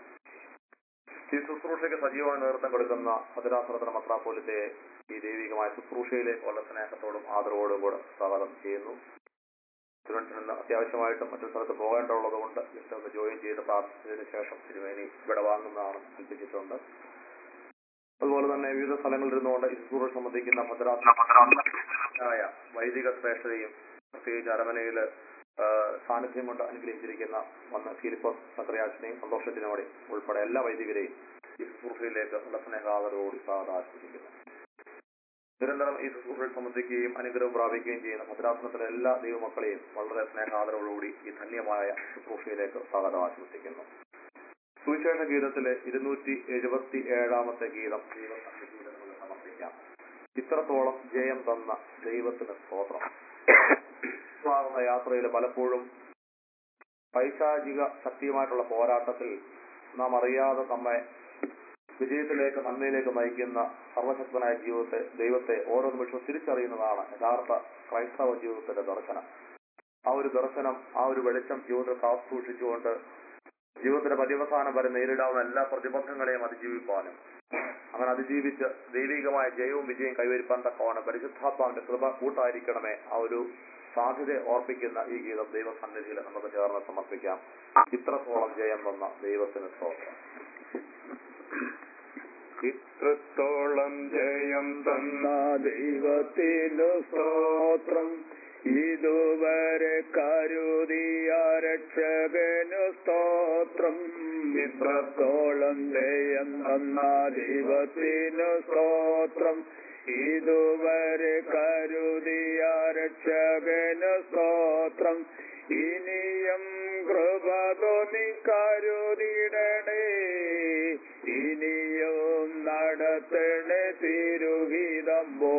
ഈ ശുശ്രൂഷയ്ക്ക് സജീവമായ നേതൃത്വം കൊടുക്കുന്ന ഭദ്രാസനത്തിന് മത്രാപോലത്തെ ഈ ദൈവികമായ ശുശ്രൂഷയിലേക്ക് വളരെ സ്നേഹത്തോടും ആദരവോടും കൂടെ സ്വാഗതം ചെയ്യുന്നു സ്റ്റുഡൻസിന് ഇന്ന് അത്യാവശ്യമായിട്ടും മറ്റു സ്ഥലത്ത് പോകേണ്ടതുള്ളത് കൊണ്ട് ജസ്റ്റ് ഒന്ന് ജോയിൻ ചെയ്ത് പ്രാർത്ഥിച്ചതിന് ശേഷം തിരുമേനി ഇവിടെ വാങ്ങുന്നതാണ് കൽപ്പിച്ചിട്ടുണ്ട് അതുപോലെ തന്നെ വിവിധ സ്ഥലങ്ങളിൽ ഇരുന്നുകൊണ്ട് ഈ ശുശ്രൂഷ സംബന്ധിക്കുന്ന ഭദ്രാസനായ വൈദിക ശ്രേഷ്ഠതയും പ്രത്യേകിച്ച് അരമനയില് ആ, സാന്നിധ്യം കൊണ്ട് അനുഗ്രഹിച്ചിരിക്കുന്ന വന്ന് ഫിലിപ്പോസ് സക്രിയാച്ചനെയും സന്തോഷത്തിനോടെ ഉൾപ്പെടെ എല്ലാ വൈദികരെയും ഈ ശുശ്രൂഷയിലേക്ക് ഉള്ള സ്നേഹാദരവോട് സ്വാഗതം ആശംസിക്കുന്നു നിരന്തരം ഈ ശുശ്രൂഷയിൽ സംബന്ധിക്കുകയും അനുഗ്രഹം പ്രാപിക്കുകയും ചെയ്യുന്ന ഭദ്രാസനത്തിലെ എല്ലാ ദൈവമക്കളെയും വളരെ സ്നേഹാദരവോടുകൂടി ഈ ധന്യമായ ശുശ്രൂഷയിലേക്ക് സ്വാഗതം ആശംസിക്കുന്നു സുവിശേഷ ഗീതത്തിലെ ഇരുന്നൂറ്റി എഴുപത്തി ഏഴാമത്തെ ഗീതം ദൈവത്തിന്റെ ഗീതത്തിൽ സമർപ്പിക്കാം ഇത്രത്തോളം ജയം തന്ന ദൈവത്തിന് സ്തോത്രം ആകുന്ന യാത്രയിൽ പലപ്പോഴും പൈശാചിക ശക്തിയുമായിട്ടുള്ള പോരാട്ടത്തിൽ നാം അറിയാതെ നമ്മെ വിജയത്തിലേക്ക് നന്മയിലേക്ക് നയിക്കുന്ന സർവശക്തനായ ജീവിതത്തെ ദൈവത്തെ ഓരോ നിമിഷവും തിരിച്ചറിയുന്നതാണ് യഥാർത്ഥ ക്രൈസ്തവ ജീവിതത്തിന്റെ ദർശനം ആ ഒരു ദർശനം ആ ഒരു വെളിച്ചം ജീവിതത്തിൽ കാത്തു സൂക്ഷിച്ചുകൊണ്ട് ജീവിതത്തിന്റെ പര്യവസാനം വരെ നേരിടാവുന്ന എല്ലാ പ്രതിബന്ധങ്ങളെയും അതിജീവിപ്പാനും അങ്ങനെ അതിജീവിച്ച് ദൈവികമായ ജയവും വിജയവും കൈവരിപ്പാൻ തക്കവണ്ണം പരിശുദ്ധാത്മാവിന്റെ കൃപ കൂട്ടായിരിക്കണമേ ആ ഒരു സാധ്യത ഓർപ്പിക്കുന്ന ഈ ഗീതം ദൈവസന്നിധിയിൽ നമുക്ക് ചേർന്ന് സമർപ്പിക്കാം ഇത്രത്തോളം ജയം വന്ന ദൈവത്തിന് സ്തോത്രം ഇത്രത്തോളം ജയം തന്ന ദൈവത്തിനു സ്തോത്രം ഇതുവരെ കരുതിയ രക്ഷകനു സ്തോത്രം ഇത്രത്തോളം ജയം തന്ന ദൈവത്തിനു സ്തോത്രം ഇതുവരെ കരുതിയ രക്ഷകനു സ്തോത്രം ഇനിയും കൃപ തോന്നി കരുതിടണേ ഇനിയും നടത്തണേ തിരുഹിതമ്പോ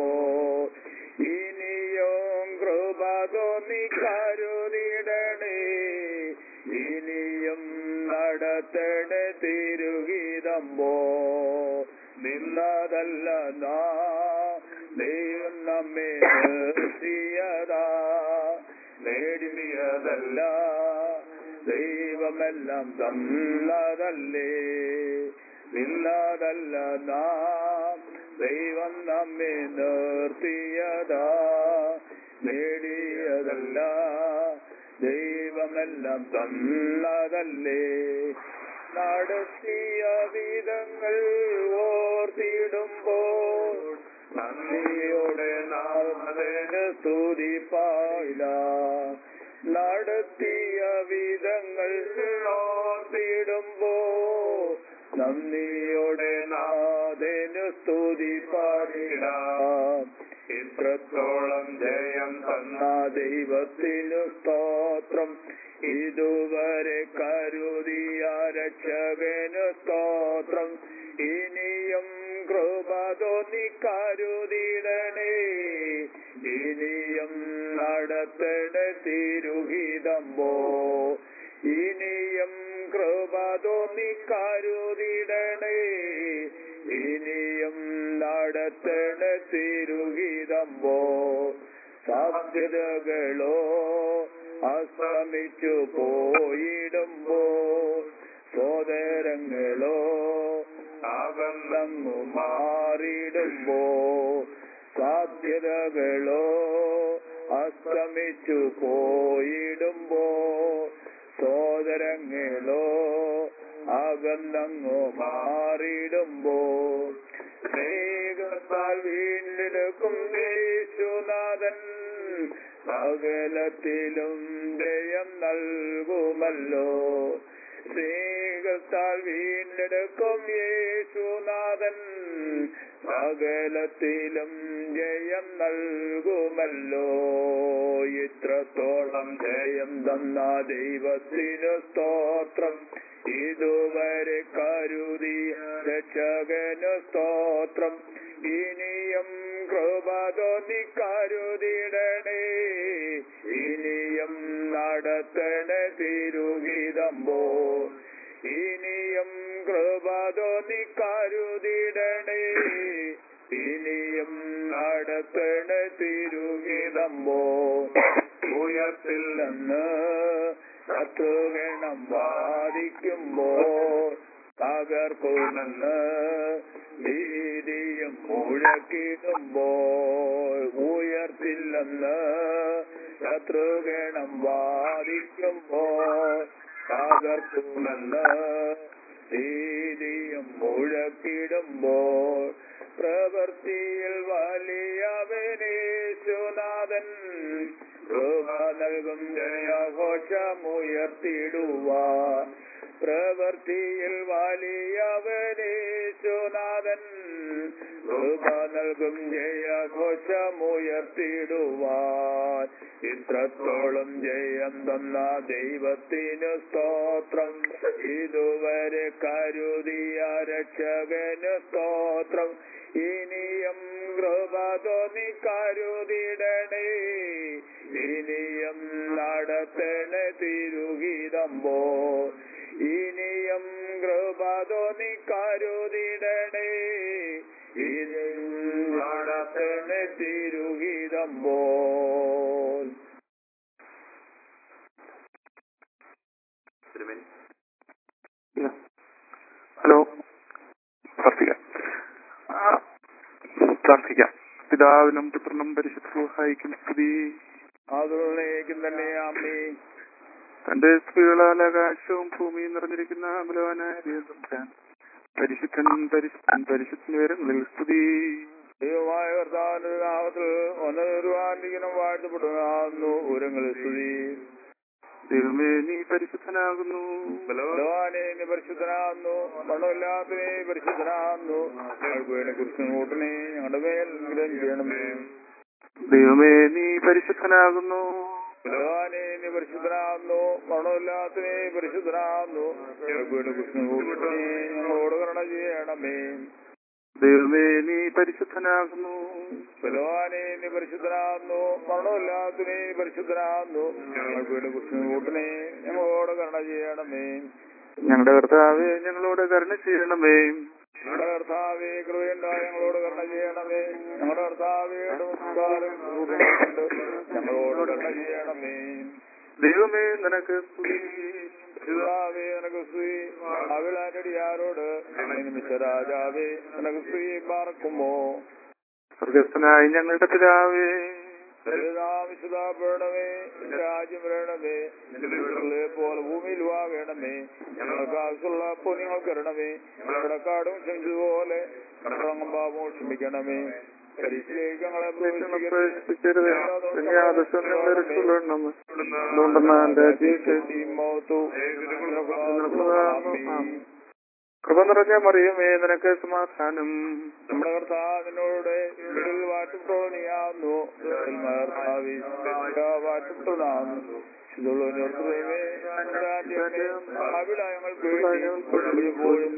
ഇനിയും കൃപ തോന്നി കരുതിടണേ ഇനിയും നടത്തണേ തിരുഹിതമ്പോ നിന്നതല്ല നാ ദൈവം നമ്മെ നിർത്തിയതാ നേടിയതല്ല ദൈവമെല്ലാം തന്നതല്ലേ നിന്നതല്ല നാം ദൈവം നമ്മെ നിർത്തിയതാ നേടിയതല്ല ദൈവമെല്ലാം തന്നതല്ലേ നടത്തിയ വിധങ്ങൾ ഓർത്തിടുമ്പോൾ നന്ദിയോടെ നാമതിന് സ്തുതിപ്പായില്ല നടത്തിയ വിധങ്ങൾ ഓർത്തിടുമ്പോ നന്ദിയോടെ നാഥന് സ്തുതി പാടിടാം ഇത്രത്തോളം ജയം തന്ന ദൈവത്തിനു സ്തോത്രം ഇതുവരെ കരുതിയ രക്ഷകനു സ്തോത്രം ഇനിയും കരുതിടണേ ഇനിയും നടത്തണ തിരുഹിതമ്പോ ഇനിയും കൃപ തോന്നി കരുതിടണേ ഇനിയും നടത്തണ തിരുഹിതമ്പോ സാധ്യതകളോ അസ്തമിച്ചു പോയിടുമ്പോ സോദരങ്ങളോ അകന്നങ്ങു മാറിടുമ്പോ സാധ്യതകളോ അസ്തമിച്ചു പോയിടുമ്പോ സോദരങ്ങളോ അകന്നങ്ങു മാറിടുമ്പോ സ്നേഹത്താൽ വീണ്ടെടുക്കും യേശുനാഥൻ സകലത്തിലും ജയം നൽകുമല്ലോ സ്നേഹത്താൽ വീണ്ടെടുക്കും യേശുനാഥൻ സകലത്തിലും ജയം നൽകുമല്ലോ ഇത്രത്തോളം ജയം തന്ന ദൈവത്തിനു സ്തോത്രം ഇതുവരെ കരുതിയ രക്ഷകനു സ്തോത്രം ഇനിയും കൃപ തോന്നി കരുതിടണേ ഇനിയും നടത്തണ തിരുഹിതമ്പോ ഇനിയും കൃപ തോന്നി കരുതിടണേ ഇനിയും നടത്തണ തിരുഹിതമ്പോ ഉയർത്തിൽ നിന്ന് ശത്രുഗണം വാദിക്കുമ്പോ തകർക്കുമെന്ന് ഭീതിയും മുഴക്കിടുമ്പോൾ ഉയർത്തില്ലെന്ന് ശത്രുഗണം വാദിക്കുമ്പോൾ തകർക്കുമെന്ന് ഭീതിയും മുഴക്കിടുമ്പോൾ പ്രവൃത്തിയിൽ വലിയവനേശുനാഥൻ കൃപ നൽകും ജയഘോഷമുയർത്തിടുവാൻ പ്രവൃത്തിയിൽ വലിയവനേശുനാഥൻ കൃപ നൽകും ജയഘോഷമുയർത്തിടുവാൻ ഇത്രത്തോളം ജയം തന്ന ദൈവത്തിനു സ്തോത്രം ഇതുവരെ കരുതിയ രക്ഷകന് സ്തോത്രം ഇനിയും കൃപ തോന്നി കരുതിടണേ ഇനിയും നടത്തണ തിരുഹിതമ്പോ ഇനിയും കൃപ തോന്നി കരുതിടണേ ഇനിയും നടത്തണ തിരുഹിതമ്പോ തിരുമേനി ഹലോ പ്രാർത്ഥിക്കാം ആ, പ്രാർത്ഥിക്കാം പിതാവിനും പുത്രനും പരിശുദ്ധഹായിക്കും സ്തുതി അതിലേക്കും തന്നെ അമ്മേ തന്റെ സ്ത്രീകളാൽ ആകാശവും ഭൂമിയും നിറഞ്ഞിരിക്കുന്ന ബലവാനായ ദൈവം പരിശുദ്ധൻ പരിശുദ്ധൻ പരിശുദ്ധൻ വിവരങ്ങളിൽ സ്തുതി ദൈവമായ കർത്താവിന്റെ നാമത്തിൽ ഒന്നൊരുവാണ്ടിക്കണം വാഴ്ത്തപ്പെട്ടവനാകുന്നു ഉരങ്ങളിൽ സ്തുതി ദൈവമേ നീ പരിശുദ്ധനാകുന്നു ബലവാനെ നീ പരിശുദ്ധനാകുന്നു മണ്ണമില്ലാത്തനെ പരിശുദ്ധനാകുന്നു ഞങ്ങൾക്ക് വേണ്ടി കുറിച്ച് കൂട്ടനെ ഞങ്ങളുടെ മേൽ അനുഗ്രഹം ചെയ്യണമേ ദൈവമേ നീ പരിശുദ്ധനാകുന്നു ബലവാനെ നീ പരിശുദ്ധനാകുന്നു മരണമില്ലാത്തനെ പരിശുദ്ധനാകുന്നു ഞങ്ങൾക്ക് വേണ്ടി കുറിച്ച് കൂട്ടനെ ഞങ്ങളോട് കരുണ ചെയ്യണമേ ദൈവമേ നീ പരിശുദ്ധനാകുന്നു ബലവാനെ നീ പരിശുദ്ധനാകുന്നു മരണമില്ലാത്തനെ പരിശുദ്ധനാകുന്നു ഞങ്ങൾക്ക് വേണ്ടി കുറിച്ച് കൂട്ടനെ ഞങ്ങളോട് കരുണ ചെയ്യണമേ ഞങ്ങളുടെ കർത്താവെ ഞങ്ങളോട് കരുണ ചെയ്യണമേ ഞങ്ങളുടെ കർത്താവേ കൃപയുണ്ടായി ഞങ്ങളോട് കരുണ ചെയ്യണമേ ഞങ്ങളുടെ കർത്താവയുടെ നമസ്കാരം കൂട്ടുന്നുണ്ട് ഞങ്ങളോട് കരുണ ചെയ്യണമേ ദൈവമേ നിനക്ക് സ്തുതി പിതാവേ നിനക്ക് സ്ത്രീ അവിളാരടിയാരോട് നിമിഷ രാജാവേ നിനക്ക് സ്ത്രീ പാർക്കുമോ സ്വർഗസ്ഥനായി ഞങ്ങളുടെ പിതാവേ വിശുദ്ധപ്പെടണമേ രാജ്യം വരണമേ നിങ്ങളെ പോലെ ഭൂമിയിൽ വാകണമേ ഞങ്ങൾക്ക് ആവശ്യമുള്ള അപ്പോ നിങ്ങൾക്ക് തരണമേ ഞങ്ങളുടെ കാടും ക്ഷമിച്ചതുപോലെ കടറങ്ങും പാപവും ക്ഷമിക്കണമേ പരീക്ഷയിലേക്ക് ഞങ്ങളെ പ്രവേശിക്കരുത് പ്രവേശിപ്പിക്കരുത് പിന്നെ ആദർശം ഞങ്ങളെ രക്ഷപ്പെടണം അതുകൊണ്ടെന്ന് എന്റെ കൃപ നിറഞ്ഞ മറിയമേ നിനക്ക് സമാധാനം നമ്മുടെ കർത്താവിനോട് വീടിൽ വാറ്റത്തോണിയാവുന്നു വാറ്റത്തോണാവുന്നു ഭാവിലായങ്ങൾക്ക് വേണ്ടി എപ്പോഴും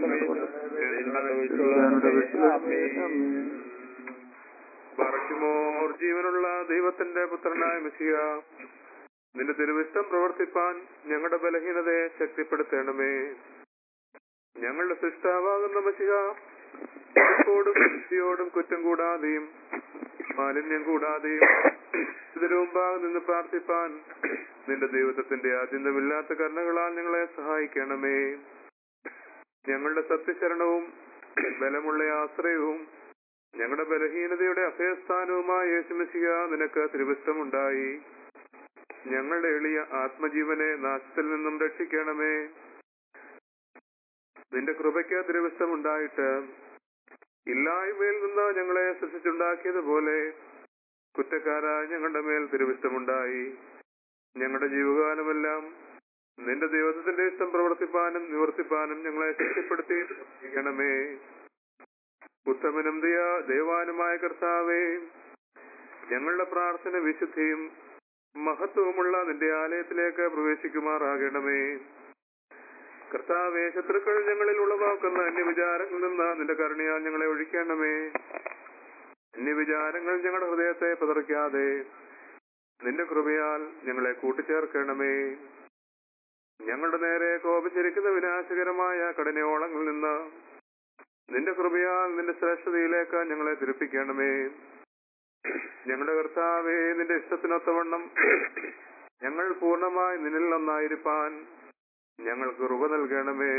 പറക്കുമോർ ജീവനുള്ള ദൈവത്തിന്റെ പുത്രനായ മിശിക നിന്റെ തിരുവിഷ്ടം പ്രവർത്തിപ്പാൻ ഞങ്ങളുടെ ബലഹീനതയെ ശക്തിപ്പെടുത്തണമേ ഞങ്ങളുടെ സൃഷ്ടാവാകുന്ന മഷിക ോടും ശുദ്ധിയോടും കുറ്റം കൂടാതെയും മാലിന്യം കൂടാതെയും ഇതിനു മുമ്പാകെ നിന്ന് പ്രാർത്ഥിപ്പാൻ നിന്റെ ദൈവത്വത്തിന്റെ ആദ്യന്തമില്ലാത്ത കരുണകളാൽ ഞങ്ങളെ സഹായിക്കണമേ ഞങ്ങളുടെ സത്യശരണവും ബലമുള്ള ആശ്രയവും ഞങ്ങളുടെ ബലഹീനതയുടെ അഭയസ്ഥാനവുമായ യേശുമിശിക നിനക്ക് തിരുവിഷ്ടമുണ്ടായി ഞങ്ങളുടെ എളിയ ആത്മജീവനെ നാശത്തിൽ നിന്നും രക്ഷിക്കണമേ നിന്റെ കൃപയ്ക്ക് തിരുവിഷ്ടമുണ്ടായിട്ട് ഇല്ലായ്മയിൽ നിന്ന് ഞങ്ങളെ സൃഷ്ടിച്ചുണ്ടാക്കിയതുപോലെ കുറ്റക്കാരായ ഞങ്ങളുടെ മേൽ തിരുവിഷ്ടമുണ്ടായി ഞങ്ങളുടെ ജീവകാലമെല്ലാം നിന്റെ ദൈവത്തിന്റെ ഇഷ്ടം പ്രവർത്തിപ്പാനും നിവർത്തിപ്പാനും ഞങ്ങളെ ശക്തിപ്പെടുത്തിയിരിക്കണമേ ഉത്തമനും ദയാ ദൈവാനുമായ കർത്താവേ ഞങ്ങളുടെ പ്രാർത്ഥന വിശുദ്ധിയും മഹത്വവുമുള്ള നിന്റെ ആലയത്തിലേക്ക് പ്രവേശിക്കുമാറാകണമേ കർത്താവേ ശത്രുക്കൾ ഞങ്ങളിൽ ഉളവാക്കുന്ന അന്യവിചാരങ്ങളിൽ നിന്ന് നിന്റെ കരുണയാൽ ഞങ്ങളെ ഒഴിക്കണമേ അന്യവിചാരങ്ങൾ ഞങ്ങളുടെ ഹൃദയത്തെ പതറിക്കാതെ നിന്റെ കൃപയാൽ ഞങ്ങളെ കൂട്ടിച്ചേർക്കണമേ ഞങ്ങളുടെ നേരെ കോപിച്ചിരിക്കുന്ന വിനാശകരമായ കഠിനയോളങ്ങളിൽ നിന്ന് നിന്റെ കൃപയാൽ നിന്റെ ശ്രേഷ്ഠതയിലേക്ക് ഞങ്ങളെ തിരിപ്പിക്കണമേ ഞങ്ങളുടെ കർത്താവേ നിന്റെ ഇഷ്ടത്തിനൊത്തവണ്ണം ഞങ്ങൾ പൂർണ്ണമായി നിന്നിൽ ഒന്നായിരിക്കാൻ ഞങ്ങൾക്ക് കൃപ നൽകണമേ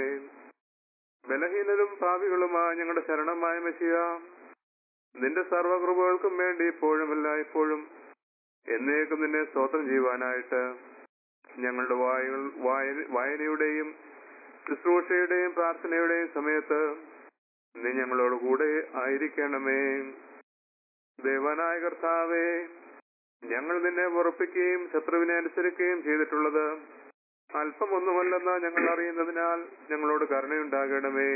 ബലഹീനരും ഭാവികളുമായ ഞങ്ങളുടെ ശരണമായ മെസ്സിയ നിന്റെ സർവകൃപകൾക്കും വേണ്ടി ഇപ്പോഴും എല്ലായ്പ്പോഴും എന്നേക്കും നിന്നെ സ്തോത്രം ചെയ്യുവാനായിട്ട് ഞങ്ങളുടെ വായകൾ വായന വായനയുടെയും ശുശ്രൂഷയുടെയും പ്രാർത്ഥനയുടെയും സമയത്ത് നീ ഞങ്ങളോട് കൂടെ ആയിരിക്കണമേ ദേവനായ കർത്താവേ ഞങ്ങൾ നിന്നെ ഉറപ്പിക്കുകയും ശത്രുവിനെ അനുസരിക്കുകയും ചെയ്തിട്ടുള്ളത് അല്പമൊന്നുമല്ലെന്ന് ഞങ്ങൾ അറിയുന്നതിനാൽ ഞങ്ങളോട് കരുണയുണ്ടാകണമേ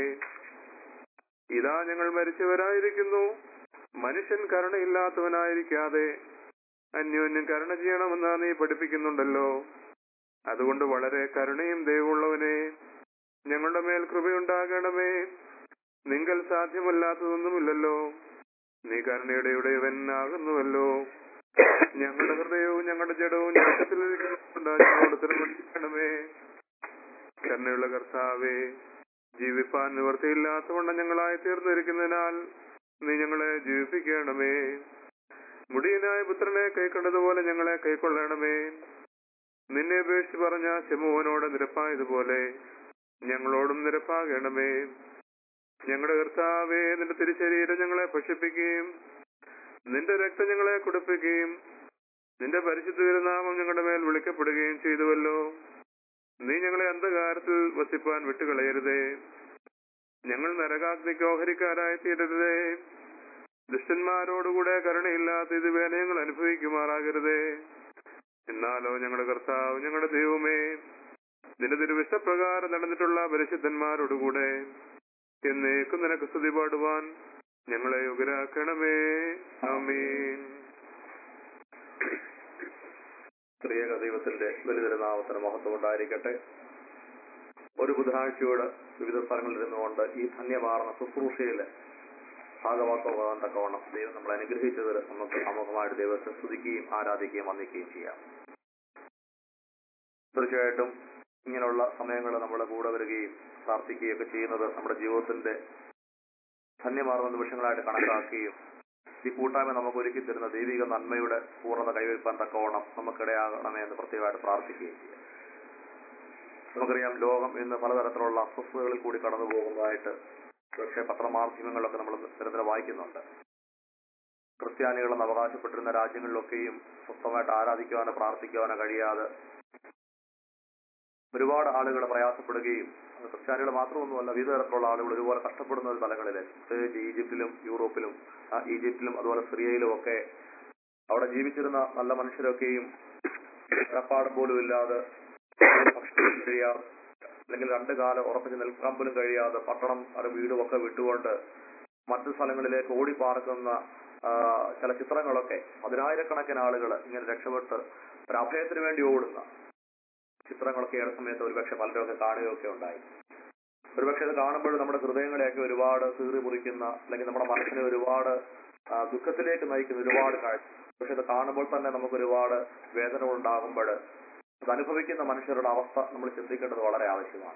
ഇതാ ഞങ്ങൾ മരിച്ചവരായിരിക്കുന്നു മനുഷ്യൻ കരുണയില്ലാത്തവനായിരിക്കാതെ അന്യോന്യം കരുണ ചെയ്യണമെന്ന് നീ പഠിപ്പിക്കുന്നുണ്ടല്ലോ അതുകൊണ്ട് വളരെ കരുണയും ദൈവമുള്ളവനെ ഞങ്ങളുടെ മേൽ കൃപയുണ്ടാകണമേ നിങ്ങൾ സാധ്യമല്ലാത്തതൊന്നുമില്ലല്ലോ നീ കരുണയുടെ ഉടയവൻ ആകുന്നുവല്ലോ ഞങ്ങളുടെ ഹൃദയവും ഞങ്ങളുടെ ജഡവും ഞെരുക്കത്തിലിരിക്കുന്നുണ്ട് ഞങ്ങളോട് തിരുവണിക്കണമേ കരുണയുള്ള കർത്താവേ ജീവിപ്പാൻ നിവർത്തിയില്ലാത്തവണ്ണം ഞങ്ങളായി തീർന്നിരിക്കുന്നതിനാൽ നീ ഞങ്ങളെ ജീവിപ്പിക്കണമേ മുടിയനായ പുത്രനെ കൈക്കൊണ്ടതുപോലെ ഞങ്ങളെ കൈക്കൊള്ളണമേ നിന്നെ ഉപേക്ഷിച്ച് പറഞ്ഞ ശമുവനോട് നിരപ്പായതുപോലെ ഞങ്ങളോടും നിരപ്പാകണമേ ഞങ്ങളുടെ കർത്താവേ നിന്റെ തിരുശരീരം ഞങ്ങളെ ഭക്ഷിപ്പിക്കുകയും നിന്റെ രക്തം ഞങ്ങളെ കുടിപ്പിക്കുകയും നിന്റെ പരിശുദ്ധ തിരുനാമം ഞങ്ങളുടെ മേൽ വിളിക്കപ്പെടുകയും ചെയ്തുവല്ലോ നീ ഞങ്ങളെ അന്ധകാരത്തിൽ വസിപ്പാൻ വിട്ടുകളയരുതേ ഞങ്ങൾ നരകാഗ്നിക്ക് ഓഹരിക്കാരായി തീരരുതേ ദുഷ്ടന്മാരോടുകൂടെ കരുണയില്ലാത്ത ഇത് വേല ഞങ്ങൾ അനുഭവിക്കുമാറാകരുതേ എന്നാലോ ഞങ്ങളുടെ കർത്താവ് ഞങ്ങളുടെ ദൈവമേ നിന്റെ തിരുവിഷ്ടപ്രകാരം നടന്നിട്ടുള്ള പരിശുദ്ധന്മാരോടുകൂടെ എന്നേക്കും നിനക്ക് സ്തുതി പാടുവാൻ ഞങ്ങളെ യോഗ്യരാക്കണമേ ആമീൻ ത്രിയേക ദൈവത്തിന്റെ വലിയൊരുനാമത്തിന് മഹത്വം ഉണ്ടായിരിക്കട്ടെ ഒരു ബുധനാഴ്ചയോട് വിവിധ സ്ഥലങ്ങളിൽ ഇരുന്നുകൊണ്ട് ഈ ധന്യമാർന്ന ശുശ്രൂഷയിൽ ഭാഗമാക്കുവാൻ തക്കവണ്ണം ദൈവം നമ്മളെ അനുഗ്രഹിച്ചതിൽ നമുക്ക് അമുഖമായിട്ട് ദൈവത്തെ സ്തുതിക്കുകയും ആരാധിക്കുകയും വന്ദിക്കുകയും ചെയ്യാം തീർച്ചയായിട്ടും ഇങ്ങനെയുള്ള സമയങ്ങൾ നമ്മുടെ കൂടെ വരികയും പ്രാർത്ഥിക്കുകയും ഒക്കെ ചെയ്യുന്നത് നമ്മുടെ ജീവിതത്തിന്റെ ധന്യമാർന്ന നിമിഷങ്ങളായിട്ട് കണക്കാക്കുകയും ഈ കൂട്ടായ്മ നമുക്ക് ഒരുക്കി തരുന്ന ദൈവിക നന്മയുടെ പൂർണ്ണത കൈവയ്പ്പാൻ തക്കവണ്ണം നമുക്കിടയാകണമേ എന്ന് പ്രത്യേകമായിട്ട് പ്രാർത്ഥിക്കുകയും ചെയ്യാം നമുക്കറിയാം ലോകം ഇന്ന് പലതരത്തിലുള്ള അസ്വസ്ഥതകളിൽ കൂടി കടന്നു പോകുന്നതായിട്ട് പക്ഷേ പത്രമാധ്യമങ്ങളിലൊക്കെ നമ്മൾ നിരന്തരം വായിക്കുന്നുണ്ട് ക്രിസ്ത്യാനികളെന്ന് അവകാശപ്പെട്ടിരുന്ന രാജ്യങ്ങളിലൊക്കെയും സ്വസ്ഥമായിട്ട് ആരാധിക്കുവാനോ പ്രാർത്ഥിക്കുവാനോ കഴിയാതെ ഒരുപാട് ആളുകൾ പ്രയാസപ്പെടുകയും അത് ക്രിസ്ത്യാനികൾ മാത്രമൊന്നുമല്ല വിവിധ തരത്തിലുള്ള ആളുകൾ ഒരുപോലെ കഷ്ടപ്പെടുന്ന ഒരു സ്ഥലങ്ങളിൽ പ്രത്യേകിച്ച് ഈജിപ്തിലും യൂറോപ്പിലും ആ, ഈജിപ്തിലും അതുപോലെ സിറിയയിലും ഒക്കെ അവിടെ ജീവിച്ചിരുന്ന നല്ല മനുഷ്യരൊക്കെയും കിടപ്പാടം പോലും ഇല്ലാതെ ഭക്ഷണം കഴിയാതെ അല്ലെങ്കിൽ രണ്ടു കാലം ഉറപ്പിച്ച് നിൽക്കാൻ പോലും കഴിയാതെ പട്ടണം അത് വീടും ഒക്കെ വിട്ടുകൊണ്ട് മറ്റു സ്ഥലങ്ങളിലേക്ക് ഓടിപ്പാർക്കുന്ന ആ, ചില ചിത്രങ്ങളൊക്കെ പതിനായിരക്കണക്കിന് ആളുകൾ ഇങ്ങനെ രക്ഷപ്പെട്ട് ഒരു അഭയത്തിന് വേണ്ടി ഓടുന്ന ചിത്രങ്ങളൊക്കെ ഏറെ സമയത്ത് ഒരുപക്ഷെ പലരുമൊക്കെ കാണുകയൊക്കെ ഉണ്ടായി ഒരുപക്ഷെ ഇത് കാണുമ്പോൾ നമ്മുടെ ഹൃദയങ്ങളെയൊക്കെ ഒരുപാട് കീറി മുറിക്കുന്ന അല്ലെങ്കിൽ നമ്മുടെ മനസ്സിനെ ഒരുപാട് ആ, ദുഃഖത്തിലേക്ക് നയിക്കുന്ന ഒരുപാട് കാഴ്ച പക്ഷെ ഇത് കാണുമ്പോൾ തന്നെ നമുക്ക് ഒരുപാട് വേദന ഉണ്ടാകുമ്പോൾ അത് അനുഭവിക്കുന്ന മനുഷ്യരുടെ അവസ്ഥ നമ്മൾ ചിന്തിക്കേണ്ടത് വളരെ ആവശ്യമാണ്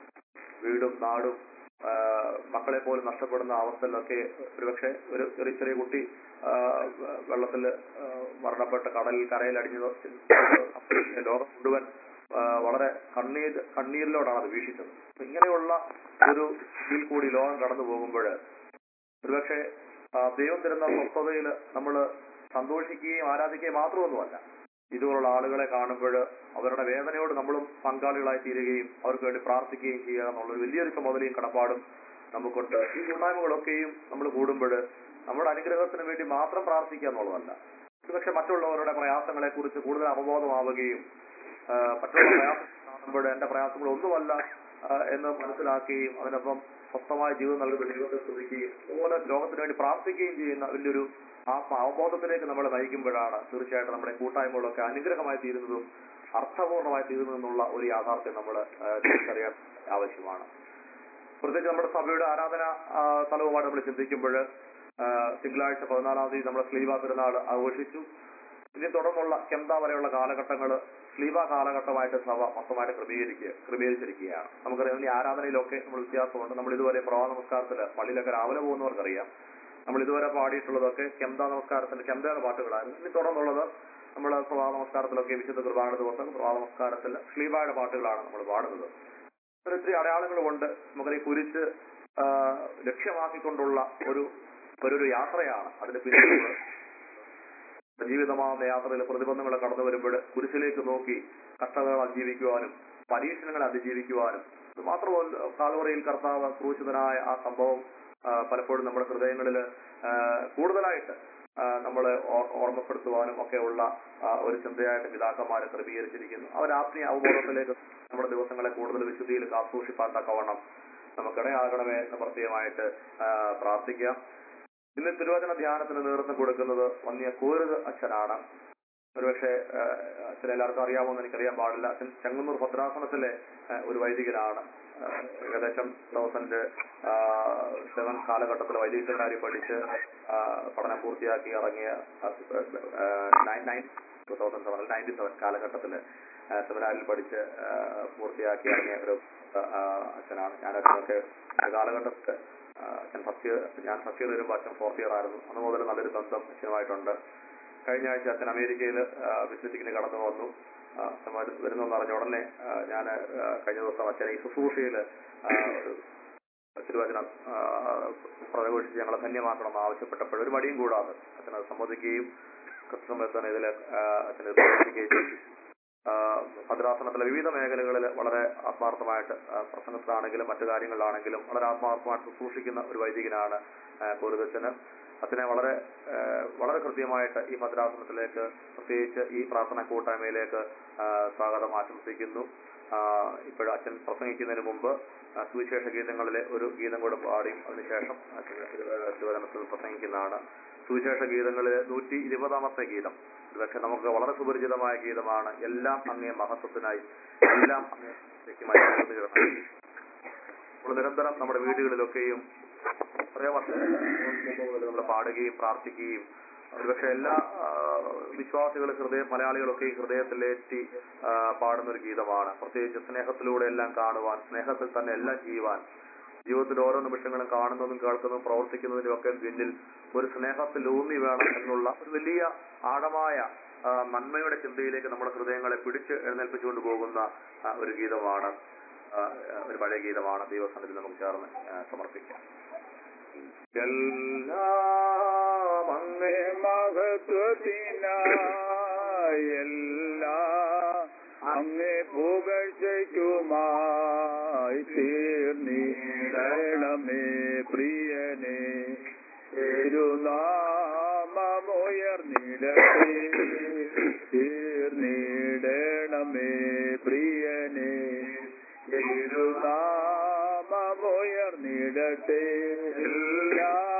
വീടും നാടും ആ, മക്കളെ പോലും നഷ്ടപ്പെടുന്ന അവസ്ഥയിലൊക്കെ ഒരുപക്ഷെ ഒരു ചെറിയ ചെറിയ കുട്ടി ആ, വെള്ളത്തിൽ ആ, മരണപ്പെട്ട് കടലിൽ കരയിൽ അടിഞ്ഞു ലോകം മുഴുവൻ ആ, വളരെ കണ്ണീർ കണ്ണീരിലോടാണ് അത് വീക്ഷിച്ചത് അപ്പൊ ഇങ്ങനെയുള്ള ഒരു ഇതിൽ കൂടി ലോകം കടന്നു പോകുമ്പോൾ ഒരുപക്ഷെ ആ, ദൈവം തരുന്ന സ്വസ്ഥതയിൽ നമ്മൾ സന്തോഷിക്കുകയും ആരാധിക്കുകയും മാത്രമൊന്നുമല്ല ഇതുപോലുള്ള ആളുകളെ കാണുമ്പോൾ അവരുടെ വേദനയോട് നമ്മളും പങ്കാളികളായി തീരുകയും അവർക്ക് വേണ്ടി പ്രാർത്ഥിക്കുകയും ചെയ്യുക എന്നുള്ള ഒരു വലിയൊരു ചുമതലയും കടപ്പാടും നമുക്കുണ്ട് ഈ കൂട്ടായ്മകളൊക്കെയും നമ്മൾ കൂടുമ്പോൾ നമ്മുടെ അനുഗ്രഹത്തിന് വേണ്ടി മാത്രം പ്രാർത്ഥിക്കുക എന്നുള്ളതല്ല പക്ഷെ മറ്റുള്ളവരുടെ പ്രയാസങ്ങളെ കുറിച്ച് കൂടുതൽ അവബോധമാവുകയും ആ, മറ്റുള്ള പ്രയാസം കാണുമ്പോൾ എന്റെ പ്രയാസങ്ങൾ ഒന്നുമല്ല ആ, എന്ന് മനസ്സിലാക്കുകയും അതിനൊപ്പം സ്വസ്ഥമായ ജീവിതം നൽകുന്ന ദൈവത്തെ സ്തുതിക്കുകയും അതുപോലെ ലോകത്തിന് വേണ്ടി പ്രാർത്ഥിക്കുകയും ചെയ്യുന്ന വലിയൊരു ആത്മ അവബോധത്തിലേക്ക് നമ്മളെ നയിക്കുമ്പോഴാണ് തീർച്ചയായിട്ടും നമ്മുടെ കൂട്ടായ്മകളൊക്കെ അനുഗ്രഹമായി തീരുന്നതും അർത്ഥപൂർണമായി തീരുന്നതെന്നുള്ള ഒരു യാഥാർത്ഥ്യം നമ്മൾ തിരിച്ചറിയാൻ ആവശ്യമാണ് പ്രത്യേകിച്ച് നമ്മുടെ സഭയുടെ ആരാധന ആ, സ്ഥലവുമായിട്ട് നമ്മൾ ചിന്തിക്കുമ്പോൾ തിങ്കളാഴ്ച പതിനാലാം തീയതി നമ്മുടെ സ്ലീവ പെരുന്നാൾ ആഘോഷിച്ചു ഇനി തുടർന്നുള്ള കെന്ത വരെയുള്ള കാലഘട്ടങ്ങൾ സ്ലീവ കാലഘട്ടമായിട്ട് സഭ മൊത്തമായിട്ട് ക്രമീകരിക്കുക ക്രമീകരിച്ചിരിക്കുകയാണ് നമുക്കറിയാം ഈ ആരാധനയിലൊക്കെ നമ്മൾ വ്യത്യാസമുണ്ട് നമ്മൾ ഇതുവരെ പ്രഭാത നമസ്കാരത്തിൽ പള്ളിയിലൊക്കെ രാവിലെ പോകുന്നവർക്കറിയാം നമ്മൾ ഇതുവരെ പാടിയിട്ടുള്ളതൊക്കെ കെന്ത നമസ്കാരത്തിന്റെ കെന്തയുടെ പാട്ടുകളായിരുന്നു ഇനി തുടർന്നുള്ളത് നമ്മൾ പ്രഭാത നമസ്കാരത്തിലൊക്കെ വിശുദ്ധ കുർബാന ദിവസം പ്രഭാത നമസ്കാരത്തിൽ സ്ലീബായുടെ പാട്ടുകളാണ് നമ്മൾ പാടുന്നത് ഒരു ഒത്തിരി അടയാളങ്ങളുമുണ്ട് നമുക്കറിയാം കുരിശ് ആ, ലക്ഷ്യമാക്കിക്കൊണ്ടുള്ള ഒരു ഒരു ഒരു യാത്രയാണ് അതിന് പിന്നിൽ നമ്മൾ ജീവിതമാവുന്ന യാത്രയിൽ പ്രതിബന്ധങ്ങൾ കടന്നു വരുമ്പോൾ കുരിശിലേക്ക് നോക്കി കഷ്ടതകൾ അതിജീവിക്കുവാനും പരീക്ഷണങ്ങളെ അതിജീവിക്കുവാനും ഇത് മാത്രമല്ല കാൽവറയിൽ കർത്താവ് ക്രൂശിതനായ ആ സംഭവം ആ, പലപ്പോഴും നമ്മുടെ ഹൃദയങ്ങളിൽ കൂടുതലായിട്ട് ആ, നമ്മളെ ഓർ- ഓർമ്മപ്പെടുത്തുവാനും ഒക്കെയുള്ള ആ, ഒരു ചിന്തയായിട്ട് പിതാക്കന്മാരെ ക്രമീകരിച്ചിരിക്കുന്നു അവർ ആത്മീയ അവബോധത്തിലേക്ക് നമ്മുടെ ദിവസങ്ങളെ കൂടുതൽ വിശുദ്ധിയിൽ കാസൂക്ഷിപ്പാൻ തക്കവണ്ണം നമുക്കിടയാകണമേ എന്ന് പ്രത്യേകമായിട്ട് ആ, പ്രാർത്ഥിക്കാം ഇന്ന് തിരുവചന ധ്യാനത്തിന് നേതൃത്വം കൊടുക്കുന്നത് വന്നിയ കൂരുത് അച്ഛനാണ് ഒരുപക്ഷെ ആ, അച്ഛനെ എല്ലാവർക്കും അറിയാമോന്ന് എനിക്കറിയാൻ പാടില്ല അച്ഛൻ ചെങ്ങന്നൂർ ഭദ്രാസനത്തിലെ ആ, ഒരു വൈദികനാണ് ആ, ഏകദേശം തൗസൻഡ് സെവൻ കാലഘട്ടത്തിൽ വൈദികനാരി പഠിച്ച് ആ, പഠനം പൂർത്തിയാക്കി ഇറങ്ങിയ nine two thousand seven ninety seven കാലഘട്ടത്തിൽ സെമിനാരിൽ പഠിച്ച് ആ, പൂർത്തിയാക്കി ഇറങ്ങിയ ഒരു ആ, അച്ഛനാണ് ഞാൻ അച്ഛനൊക്കെ ഒരു കാലഘട്ടത്തിൽ ആ, അച്ഛൻ ഫസ്റ്റ് ഇയർ ഞാൻ ഫസ്റ്റ് ഇയർ വരുമ്പോൾ അച്ഛൻ ഫോർത്ത് ഇയർ ആയിരുന്നു അന്ന് മുതൽ നല്ലൊരു ബന്ധം അച്ഛനുമായിട്ടുണ്ട് കഴിഞ്ഞ ആഴ്ച അച്ഛൻ അമേരിക്കയിൽ വിസിറ്റിങ്ങിന് കടന്നു വന്നു ആ, അച്ഛൻ വരു- വരുന്നെന്ന് അറിഞ്ഞ ഉടനെ ഞാൻ കഴിഞ്ഞ ദിവസം അച്ഛനെ ഈ ശുശ്രൂഷയിൽ ഒരു തിരുവചനം ആ, പ്രഘോഷിച്ച് ഞങ്ങളെ ധന്യമാക്കണമെന്ന് ആവശ്യപ്പെട്ടപ്പോൾ ഒരു മടിയും കൂടാതെ അച്ഛനത് സമ്മതിക്കുകയും കൃത്യസമയത്ത് തന്നെ ഇതിൽ അച്ഛൻ ഇത് പ്രവർത്തിക്കുകയും ചെയ്തു ആ, ഭദ്രാസനത്തിലെ വിവിധ മേഖലകളിൽ വളരെ ആത്മാർത്ഥമായിട്ട് ആ, പ്രസംഗത്തിലാണെങ്കിലും മറ്റു കാര്യങ്ങളിലാണെങ്കിലും വളരെ ആത്മാർത്ഥമായിട്ട് ശുശ്രൂഷിക്കുന്ന ഒരു വൈദികനാണ് പൂരിതച്ഛന് അച്ഛനെ വളരെ ആ, വളരെ കൃത്യമായിട്ട് ഈ ഭദ്രാസനത്തിലേക്ക് പ്രത്യേകിച്ച് ഈ പ്രാർത്ഥന കൂട്ടായ്മയിലേക്ക് ആ, സ്വാഗതം ആശംസിക്കുന്നു ഇപ്പോഴും അച്ഛൻ പ്രസംഗിക്കുന്നതിന് മുമ്പ് ആ, സുവിശേഷ ഗീതങ്ങളിലെ ഒരു ഗീതം കൂടെ പാടി അതിനുശേഷം അച്ഛൻ തിരുവനന്തപുരത്തിൽ പ്രസംഗിക്കുന്നതാണ് സുവിശേഷ ഗീതങ്ങളിലെ നൂറ്റി ഇരുപതാമത്തെ ഗീതം പക്ഷെ നമുക്ക് വളരെ സുപരിചിതമായ ഗീതമാണ് എല്ലാം അങ്ങേ മഹത്വത്തിനായി എല്ലാം അങ്ങേ മഹത്വത്തിനായി ഉയർന്നു കിടക്കണം. നമ്മൾ നിരന്തരം നമ്മുടെ വീടുകളിലൊക്കെയും കുറേ വർഷം നമ്മൾ പാടുകയും പ്രാർത്ഥിക്കുകയും ഒരുപക്ഷെ എല്ലാ ആ, വിശ്വാസികളും ഹൃദയം മലയാളികളൊക്കെ ഈ ഹൃദയത്തിലേറ്റി ആ, പാടുന്ന ഒരു ഗീതമാണ് പ്രത്യേകിച്ച് സ്നേഹത്തിലൂടെ എല്ലാം കാണുവാൻ സ്നേഹത്തിൽ തന്നെ എല്ലാം ചെയ്യുവാൻ ജീവിതത്തിൽ ഓരോ നിമിഷങ്ങളും കാണുന്നതും കേൾക്കുന്നതും പ്രവർത്തിക്കുന്നതിനും ഒക്കെ പിന്നിൽ ഒരു സ്നേഹത്തിൽ ഊന്നി വേണം എന്നുള്ള ഒരു വലിയ ആഴമായ ആ, നന്മയുടെ ചിന്തയിലേക്ക് നമ്മുടെ ഹൃദയങ്ങളെ പിടിച്ച് എഴുന്നേൽപ്പിച്ചുകൊണ്ട് പോകുന്ന ആ, ഒരു ഗീതമാണ് ആ, ഒരു പഴയ ഗീതമാണ് ദൈവസന്നിധി നമുക്ക് ചേർന്ന് ആ, സമർപ്പിക്കാം എല്ലാം അങ്ങേ മഹത്വത്തിനായി എല്ലാ അങ്ങേ പുകഴ്ചയ്ക്കുമായി തീർന്നിടണമേ പ്രിയനെ തിരുനാമമുയർന്നിടത്തെ തീർന്നിടണമേ പ്രിയനെ തിരുനാമമുയർന്നിടത്തെ എല്ലാ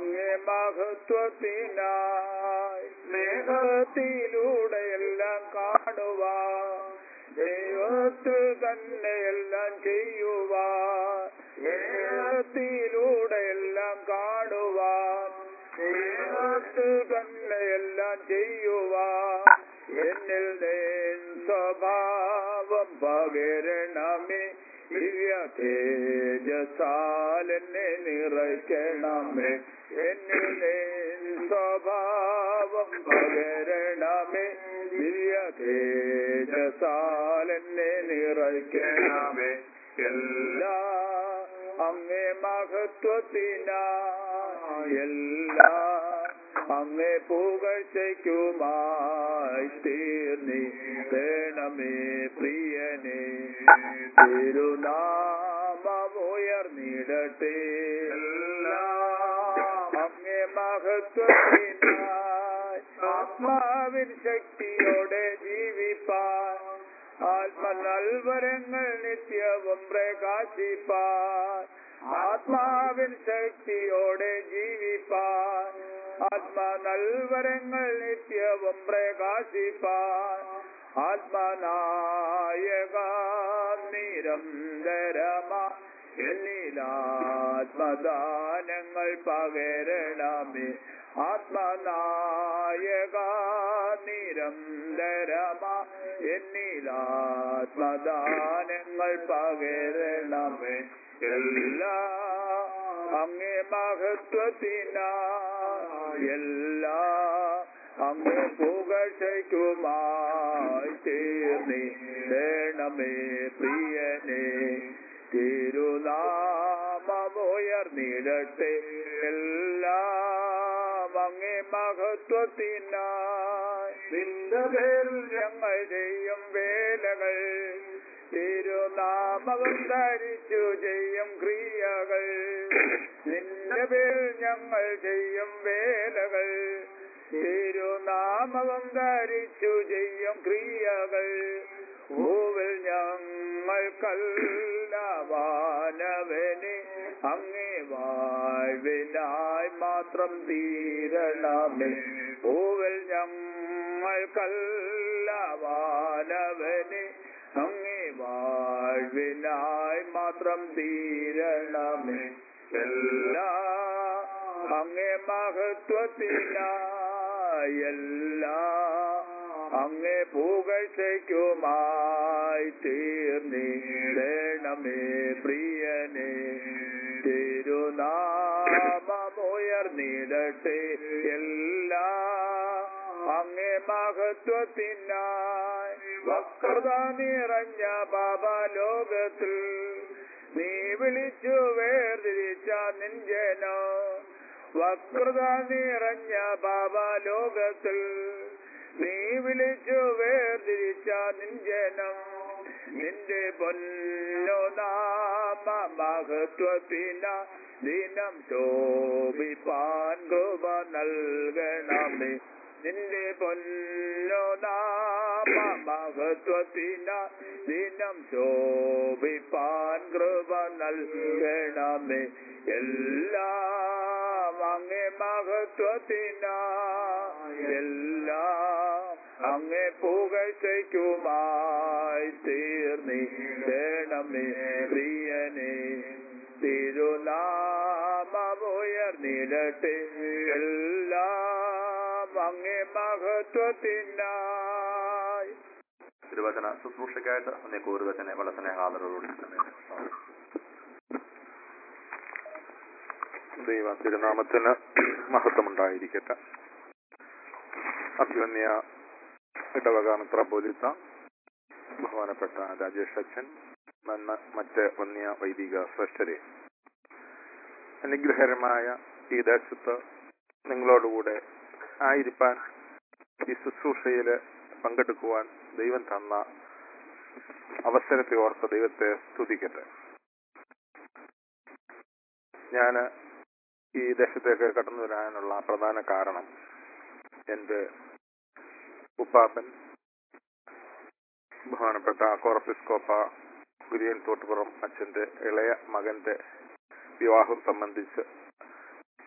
അങ്ങേ മഹത്വത്തിനായി സ്നേഹത്തിലൂടെ എല്ലാം കാണുവാൻ ദൈവത്തിൽ തന്നെ എല്ലാം ചെയ്യുവാൻ സ്നേഹത്തിലൂടെ എല്ലാം കാണുവാൻ സ്നേഹത്തിൽ തന്നെ എല്ലാം ചെയ്യുവാൻ എന്നിൽ നേൻ സ്വഭാവം പകരണമേ ദിവ്യ തേജസാൽ എന്നെ നിറയ്ക്കണമേ എന്നിൽ നേൻ സ്വഭാവം പകരണമേ ദിവ്യ തേജസാൽ എന്നെ നിറയ്ക്കണമേ എല്ലാ അങ്ങേ മഹത്വത്തിനാ എല്ലാ അങ്ങേ പുകഴ്ചയ്ക്കുമായി തീർന്നി വേണമേ പ്രിയനെ തിരുനാമമുയർന്നിടട്ടെ എല്ലാ അങ്ങേ മഹത്വത്തിനായി ആത്മാവിൻ ശക്തിയോടെ ജീവിപ്പാൻ ആത്മനൽവരങ്ങൾ നിത്യവും പ്രകാശിപ്പാൻ ആത്മാവിൻ ശക്തിയോടെ ജീവിപ്പാൻ ആത്മനൽവരങ്ങൾ നിത്യവും പ്രകാശിപ്പാൻ ആത്മനായക നിരന്തരമാ എന്നിലാത്മദാനങ്ങൾ പകരണമേ ആത്മനായക നിരന്തരമാ എന്നിലാത്മദാനങ്ങൾ പകരണമേ എല്ലാ അങ്ങേ മഹത്വത്തിനാ എല്ലാ അങ്ങേ പുകഴ്ചയ്ക്കുമായി തീർന്നി വേണമേ പ്രിയനെ തിരുനാമമുയർന്നിടട്ടെ എല്ലാം അങ്ങേ മഹത്വത്തിനായി നിന്റെ പേരിൽ ഞങ്ങൾ ചെയ്യും വേലകൾ തിരുനാമവും ധരിച്ചു ചെയ്യും ക്രിയകൾ നിന്റെ പേരിൽ ഞങ്ങൾ ചെയ്യും വേലകൾ തിരുനാമവും ധരിച്ചു ചെയ്യും ക്രിയകൾ ഭൂവിൽ ഞങ്ങൾക്കല്ല വാനവനെ അങ്ങേ വാഴ്വിനായി മാത്രം തീരണമേ ഭൂവിൽ ഞങ്ങൾക്കല്ല വാനവനെ അങ്ങേ വാഴ്വിനായി മാത്രം തീരണമേ എല്ലാ അങ്ങേ മഹത്വത്തിനായി എല്ലാ അങ്ങേ പുകഴ്ചയ്ക്കുമായി തീർന്നിടണമേ പ്രിയനെ തിരുനാമമുയർന്നിടട്ടെ എല്ലാ അങ്ങേ മഹത്വത്തിനായി വക്രത നിറഞ്ഞ പാപലോകത്തിൽ നീ വിളിച്ചു വേർതിരിച്ച നിഞ്ചനോ വക്രത നിറഞ്ഞ പാപലോകത്തിൽ നീ വിളിച്ചു വേർതിരിച്ച നിഞ്ചനം നിന്റെ പൊന്നു നാമ മഹത്വത്തിന ദിനം ശോഭിപ്പാൻ കൃപ നൽകണമേ നിന്റെ പൊന്നു നാമ മഹത്വത്തിന ദിനം ശോഭിപ്പാൻ കൃപ നൽകണമേ എല്ലാം അങ്ങേ മഹത്വത്തിന എല്ലാം അങ്ങേ പുകഴ്ചയ്ക്കുമായി തീർന്നി വേണമേ പ്രിയനെ തിരുനാമമുയർന്നിടട്ടെ എല്ലാം അങ്ങേ മഹത്വത്തിനായി തിരുവചന ശുശ്രൂഷയ്ക്കായിട്ട് അന്നേ കൂറുവച്ചനെ വളരെ സ്നേഹാദരോടുകൂടി ദൈവ തിരുനാമത്തിന് മഹത്വമുണ്ടായിരിക്കട്ടെ അഭിവന്യ ഇടവക മെത്രാപോലിത്ത ബഹുമാനപ്പെട്ട രാജേഷ് അച്ഛൻ മന്ന മറ്റ് വന്യ വൈദിക ശ്രേഷ്ഠരെ അനുഗ്രഹകരമായ ഈ ദേശത്ത് നിങ്ങളോടുകൂടെ ആയിരിക്കാൻ ഈ ശുശ്രൂഷയിൽ പങ്കെടുക്കുവാൻ ദൈവം തന്ന അവസരത്തെ ഓർത്ത് ദൈവത്തെ സ്തുതിക്കട്ടെ ഞാൻ ഈ ദേശത്തേക്ക് കടന്നു വരാനുള്ള പ്രധാന കാരണം എൻ്റെ ഉപ്പാപ്പൻ ബഹുമാനപ്പെട്ട കോറപ്പിസ്കോപ്പ കുര്യൻ തോട്ടുപുറം അച്ഛന്റെ ഇളയ മകന്റെ വിവാഹം സംബന്ധിച്ച്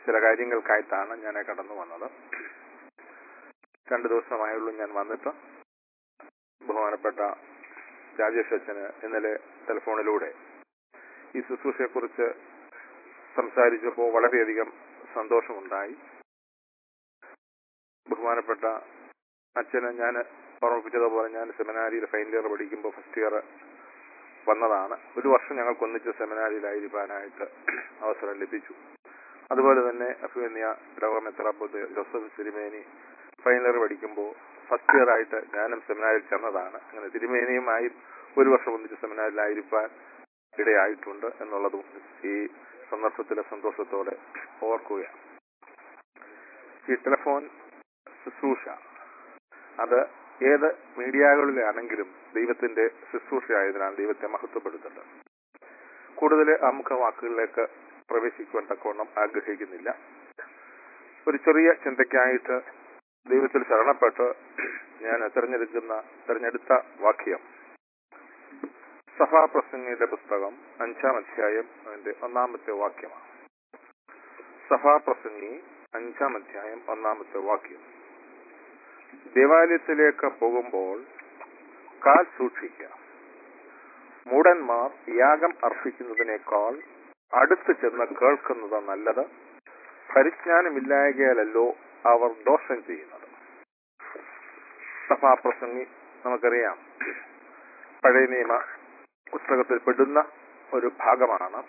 ചില കാര്യങ്ങൾക്കായിട്ടാണ് ഞാൻ കടന്നു വന്നത് രണ്ടു ദിവസമായുള്ളൂ ഞാൻ വന്നിട്ട് ബഹുമാനപ്പെട്ട രാജേഷ് അച്ഛന് ഇന്നലെ ടെലിഫോണിലൂടെ ഈ ശുശ്രൂഷയെക്കുറിച്ച് സംസാരിച്ചപ്പോൾ വളരെയധികം സന്തോഷമുണ്ടായി ബഹുമാനപ്പെട്ട അച്ഛന് ഞാൻ ഓർമ്മിപ്പിച്ചതുപോലെ ഞാൻ സെമിനാരിയിൽ ഫൈനൽ ഇയർ പഠിക്കുമ്പോൾ ഫസ്റ്റ് ഇയർ വന്നതാണ് ഒരു വർഷം ഞങ്ങൾക്ക് ഒന്നിച്ച് സെമിനാരിയിലായിരിക്കാനായിട്ട് അവസരം ലഭിച്ചു അതുപോലെ തന്നെ അഫ്ഗാനിയ ഇടവമെത്രാപ്പൊത്ത് ജോസഫ് സിരിമേനി ഫൈനൽ ഇയർ പഠിക്കുമ്പോൾ ഫസ്റ്റ് ഇയർ ആയിട്ട് ഞാനും സെമിനാരിൽ ചേർന്നതാണ് അങ്ങനെ തിരുമേനിയുമായി ഒരു വർഷം ഒന്നിച്ച് സെമിനാരിലായിരിക്കാൻ ഇടയായിട്ടുണ്ട് എന്നുള്ളതും ഈ സന്ദർഭത്തിലെ സന്തോഷത്തോടെ ഓർക്കുകയാണ് ഈ ടെലിഫോൺ ശുശ്രൂഷ അത് ഏത് മീഡിയകളിലാണെങ്കിലും ദൈവത്തിന്റെ ശുശ്രൂഷയായതിനാൽ ദൈവത്തെ മഹത്വപ്പെടുത്തുന്നത് കൂടുതൽ ആമുഖ വാക്കുകളിലേക്ക് പ്രവേശിക്കുവാൻ തക്കവണ്ണം ആഗ്രഹിക്കുന്നില്ല ഒരു ചെറിയ ചിന്തയ്ക്കായിട്ട് ദൈവത്തിൽ ശരണപ്പെട്ട് ഞാൻ തിരഞ്ഞെടുക്കുന്ന തിരഞ്ഞെടുത്ത വാക്യം സഭാപ്രസംഗിയുടെ പുസ്തകം അഞ്ചാം അധ്യായം അതിന്റെ ഒന്നാമത്തെ വാക്യമാണ് സഭാപ്രസംഗി അഞ്ചാം അധ്യായം ഒന്നാമത്തെ വാക്യം ദേവാലയത്തിലേക്ക് പോകുമ്പോൾ കാൽ സൂക്ഷിക്കുക മൂടന്മാർ യാഗം അർപ്പിക്കുന്നതിനേക്കാൾ അടുത്ത് ചെന്ന് കേൾക്കുന്നത് നല്ലത് പരിജ്ഞാനമില്ലായകയാലല്ലോ അവർ ദോഷം ചെയ്യുന്നത് സഭാപ്രസംഗി നമുക്കറിയാം പഴയ നിയമ പുസ്തകത്തിൽ പെടുന്ന ഒരു ഭാഗമാണ്